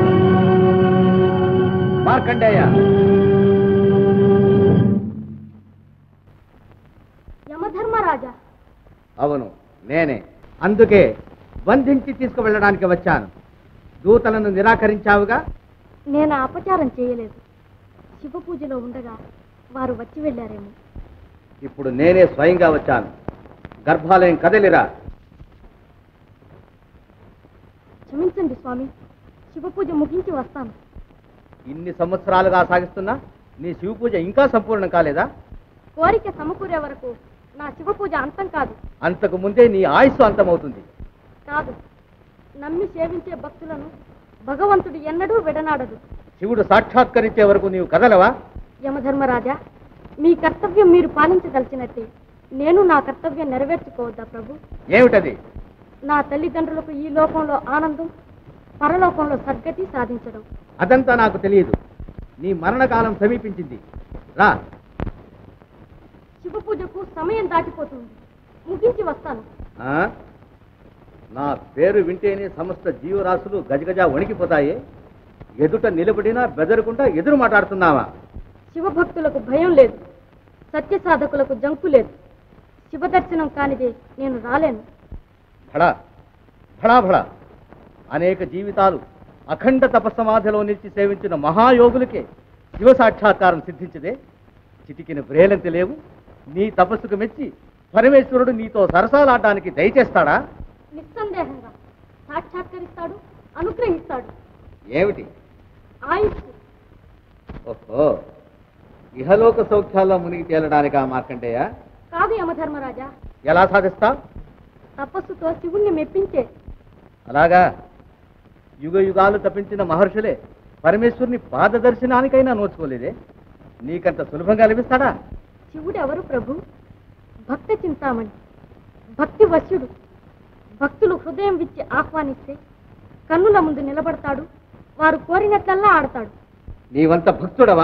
H: మార్కండేయ
A: యమధర్మరాజా
F: అవును నేనే అందుకే బంధించి తీసుకువెళ్ళడానికి వచ్చాను దూతలను నిరాకరించావుగా
A: నేను అపచారం చేయలేదు శివ పూజలో ఉండగా వారు వచ్చి వెళ్ళారేమో
F: ఇప్పుడు నేనే స్వయంగా వచ్చాను గర్భాలయం కదలిరా
A: క్షమించండి స్వామి శివ పూజ ముగించి వస్తాను
F: ఇన్ని సంవత్సరాలుగా సాగిస్తున్నా నీ శివ పూజ ఇంకా సంపూర్ణం కాలేదా
A: కోరిక సమకూరే వరకు నా శివ పూజ అంతం కాదు
F: అంతకు ముందే నీ ఆయుస్సు అంతమవుతుంది
A: కాదు నమ్మి సేవించే భక్తులను భగవంతుడు ఎన్నడూ విడనాడదు
F: శివుడు సాక్షాత్కరించే వరకు నీవు కదలవా
A: యమధర్మరాజా మీ కర్తవ్యం మీరు పాలించదలిచినట్టే నేను నా కర్తవ్యం నెరవేర్చుకోవద్దా ప్రభు
F: ఏమిటది
A: నా తల్లిదండ్రులకు ఈ లోకంలో ఆనందం పరలోకంలో సద్గతి సాధించడం
F: అదంతా నాకు తెలియదు నీ మరణకాలం సమీపించింది రా
A: శివ పూజకు సమయం దాటిపోతుంది ముగించి వస్తాను
F: ఆ? నా పేరు వింటేనే సమస్త జీవరాశులు గజగజ వణికిపోతాయి ఎదుట నిలబడినా బెదరకుండా ఎదురు మాట్లాడుతున్నావా
A: శివభక్తులకు భయం లేదు సత్య సాధకులకు జంకు లేదు శివ దర్శనం కానిదే నేను రాలేను
F: భళా భళా భళా అనేక జీవితాలు అఖండ తపస్సమాధిలో నిలిచి సేవించిన మహాయోగులకే శివ సాక్షాత్కారం సిద్ధించదే చిటికిన వ్రేలంతి లేవు నీ తపస్సుకు మెచ్చి పరమేశ్వరుడు నీతో సరసాలాడడానికి దయచేస్తాడా
A: నిస్సందేహంగా సాక్షాత్కరిస్తాడు అనుగ్రహిస్తాడు
F: ఏమిటి
A: ఆయుష్
F: ఓహో ఇహలోక సౌఖ్యాల్లో మునిగి తేలడానికా మార్కండేయ
A: కాదు యమధర్మరాజా
F: ఎలా సాధిస్తా
A: తపస్సుతో శివుణ్ణి మెప్పించే
F: అలాగా యుగ యుగాలు తప్పించిన మహర్షులే పరమేశ్వరుని పాదదర్శనానికైనా నోచుకోలేదే నీకంత సులభంగా లభిస్తాడా
A: శివుడెవరు ప్రభు భక్త చింతామణి భక్తి వశ్యుడు భక్తులు హృదయం విచ్చి ఆహ్వానిస్తే కన్నుల ముందు నిలబడతాడు వారు కోరినట్లల్లా ఆడతాడు
F: నీవంత భక్తుడవా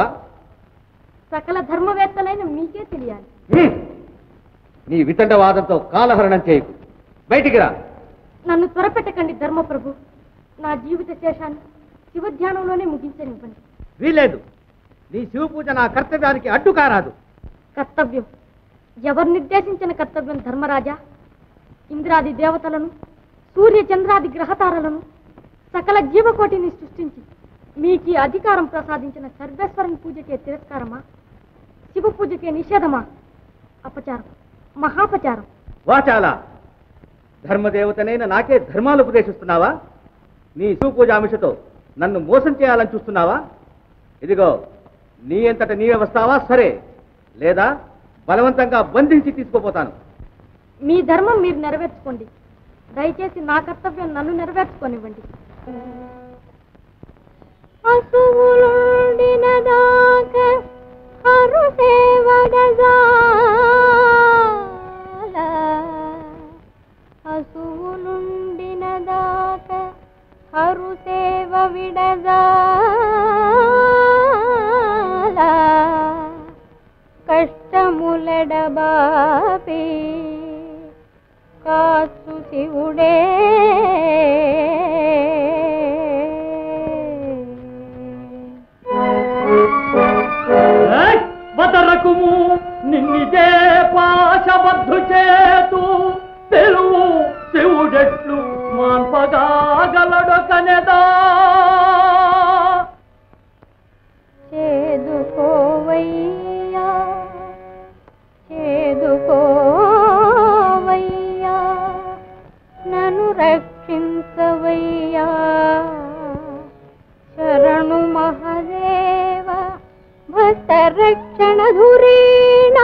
A: సకల ధర్మవేత్తలైన మీకే తెలియాలి
F: హ్మ్. నీ వితండవాదంతో కాలహరణం చేయకు బయటికి రా
A: నన్ను త్వరపెట్టకండి ధర్మప్రభు నా జీవిత శేషాన్ని శివధ్యానంలోనే ముగించనివ్వండి
F: వీల్లేదు నీ శివ పూజ నా కర్తవ్యానికి అడ్డు కారాదు
A: కర్తవ్యం ఎవరు నిర్దేశించిన కర్తవ్యం ధర్మరాజా ఇంద్రాది దేవతలను సూర్య చంద్రాది గ్రహతారలను సకల జీవకోటిని సృష్టించి మీకు ఈ అధికారం ప్రసాదించిన సర్వేశ్వరుని పూజకే తిరస్కారమా శివ పూజకే నిషేధమా అపచారం మహాపచారం
F: వాచాల ధర్మదేవతనైన నాకే ధర్మాలు ఉపదేశిస్తున్నావా నీ శివ పూజ ఆమిషతో నన్ను మోసం చేయాలని చూస్తున్నావా ఇదిగో నీ అంతట నీవే వస్తావా సరే లేదా బలవంతంగా బంధించి తీసుకుపోతాను
A: మీ ధర్మం మీరు నెరవేర్చుకోండి దయచేసి నా కర్తవ్యం నన్ను నెరవేర్చుకోనివ్వండి
M: ಹಸುವುಳುಂಡಿನ ದಾಕ ಹರು ಸೇವಗಜಾಲ ಹಸುವುಳುಂಡಿನ ದಾಕ ಹರು ಸೇವ ವಿಡಜಾಲ కష్టములడబాపి కాసు శివుడే
K: వదరకుము నిన్నిదే పాశబద్ధు చేతు తెలుగు శివుడెట్లు మాన్పగాగలడొకనెదా
M: చేదుకోవయ్యా చేదుకోవయ్యా నన్ను రక్షించవయ్యా శరణు మహదేవ భక్త రక్షణ ధురీణ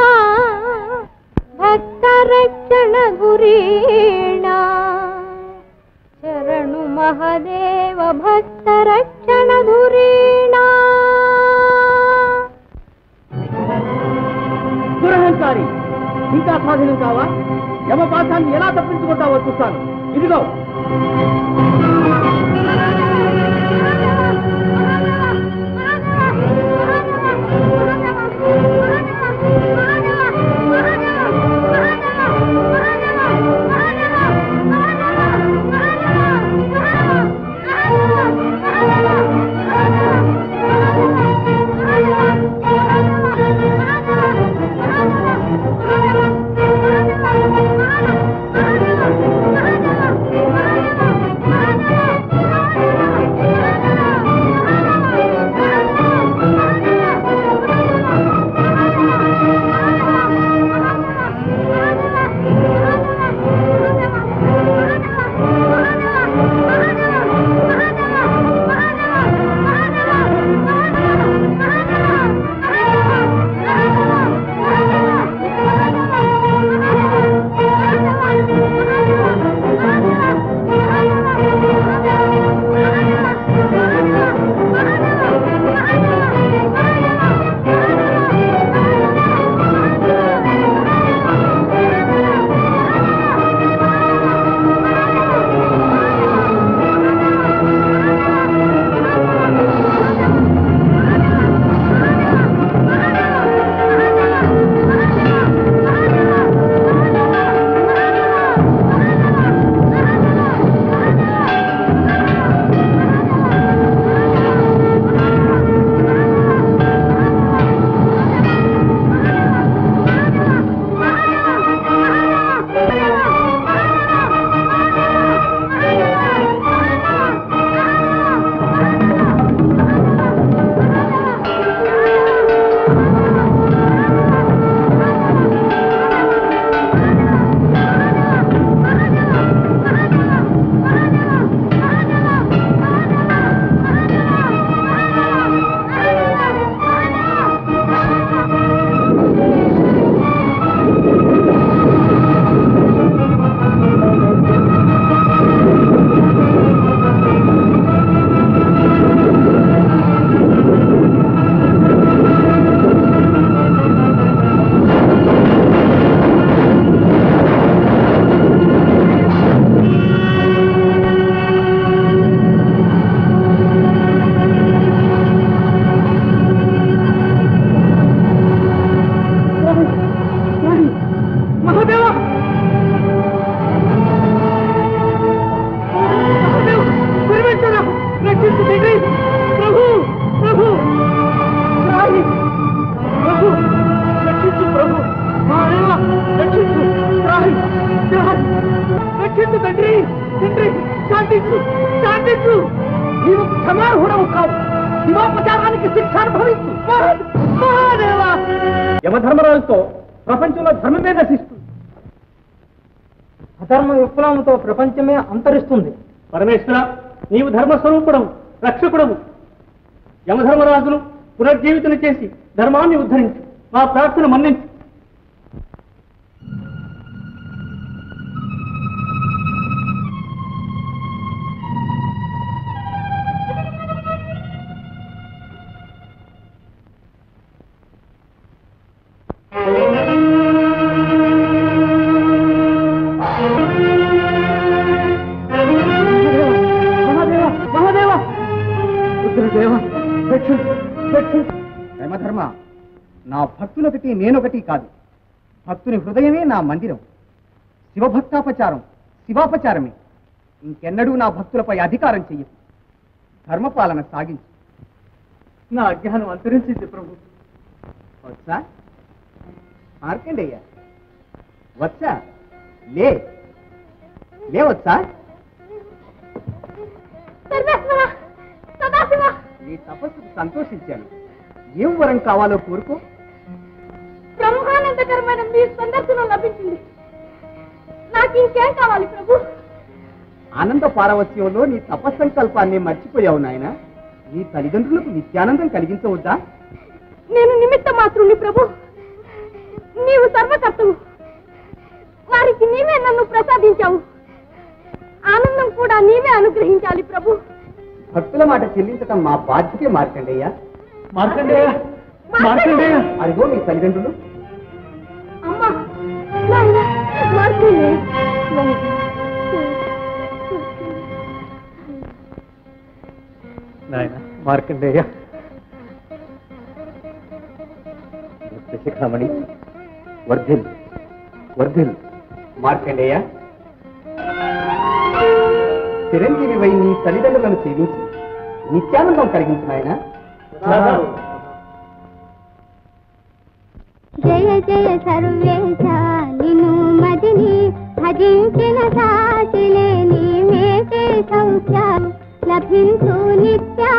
M: భక్త రక్షణ ధురీణ శరణు మహదేవ భక్త రక్షణ ధురీణ
K: దురహంకారి ఇంకా స్వాధీనం కావా యమపాశాన్ని ఎలా తప్పించుకుంటావో చూస్తాను ఇదిగో మహాదేవ పరమేశ్వర రక్షించు తండ్రి ప్రభు ప్రభు రాయి ప్రభు రక్షించు ప్రభు మహాదేవ రక్షించు రాయి రాయి రక్షించు తండ్రి తండ్రి శాంతించు శాంతించు నీవు క్షమార్హుడవు కావు శివోపచారానికి శిక్ష అనుభవించు మహాదేవ యమధర్మరాజుతో ప్రపంచంలో ధర్మమే నశిస్తుంది
P: అధర్మ విప్లవంతో ప్రపంచమే అంతరిస్తుంది
B: పరమేశ్వర నీవు ధర్మస్వరూపుడవు రక్షకుడవు యమధర్మరాజును పునర్జీవితం చేసి ధర్మాన్ని ఉద్ధరించు మా ప్రార్థన మన్నించు
P: రుద్రదేవ రక్షించు రక్షించు యమధర్మ నా భక్తులొకటి నేనొకటి కాదు భక్తుని హృదయమే నా మందిరం శివభక్తాపచారం శివాపచారమే ఇంకెన్నడూ నా భక్తులపై అధికారం చెయ్యదు ధర్మపాలన సాగించు
B: నా అజ్ఞానం అంతరించింది ప్రభు
P: వచ్చా మార్కండయ్య వచ్చా లే లేవచ్చా నీ తపస్సుకు సంతోషించాను ఏం వరం కావాలో కోరుకో
L: బ్రహ్మానందకరమైన మీ సందర్శనం లభించింది నాకు ఇంకేం కావాలి ప్రభు
P: ఆనంద పారవస్యంలో నీ తపస్సంకల్పాన్ని మర్చిపోయావు నాయన నీ తల్లిదండ్రులకు నిత్యానందం కలిగించవద్దా
L: నేను నిమిత్త మాత్రుని ప్రభు నీవు సర్వకర్తవు వారికి నీవే నన్ను ప్రసాదించావు ఆనందం కూడా నీవే అనుగ్రహించాలి ప్రభు
P: భక్తుల మాట చెల్లించటం మా బాధ్యతే మార్కండయ్య
B: మార్కండేయ మార్కండేయ
P: అదిగో మీ తల్లిదండ్రులు
L: అమ్మా నాయన మార్కండే
B: నాయన మార్కండేయ
F: శిఖామణి వర్ధిల్ వర్ధిల్
P: మార్కండేయ చిరంజీవి వై నీ తల్లిదండ్రులను సేవించి నిత్యానందం కలిగించు నాయన
J: జయ జయ సర్వేశ నిను మదిని భజించిన సాటిలేని మేకే సౌఖ్యం లభించు నిత్య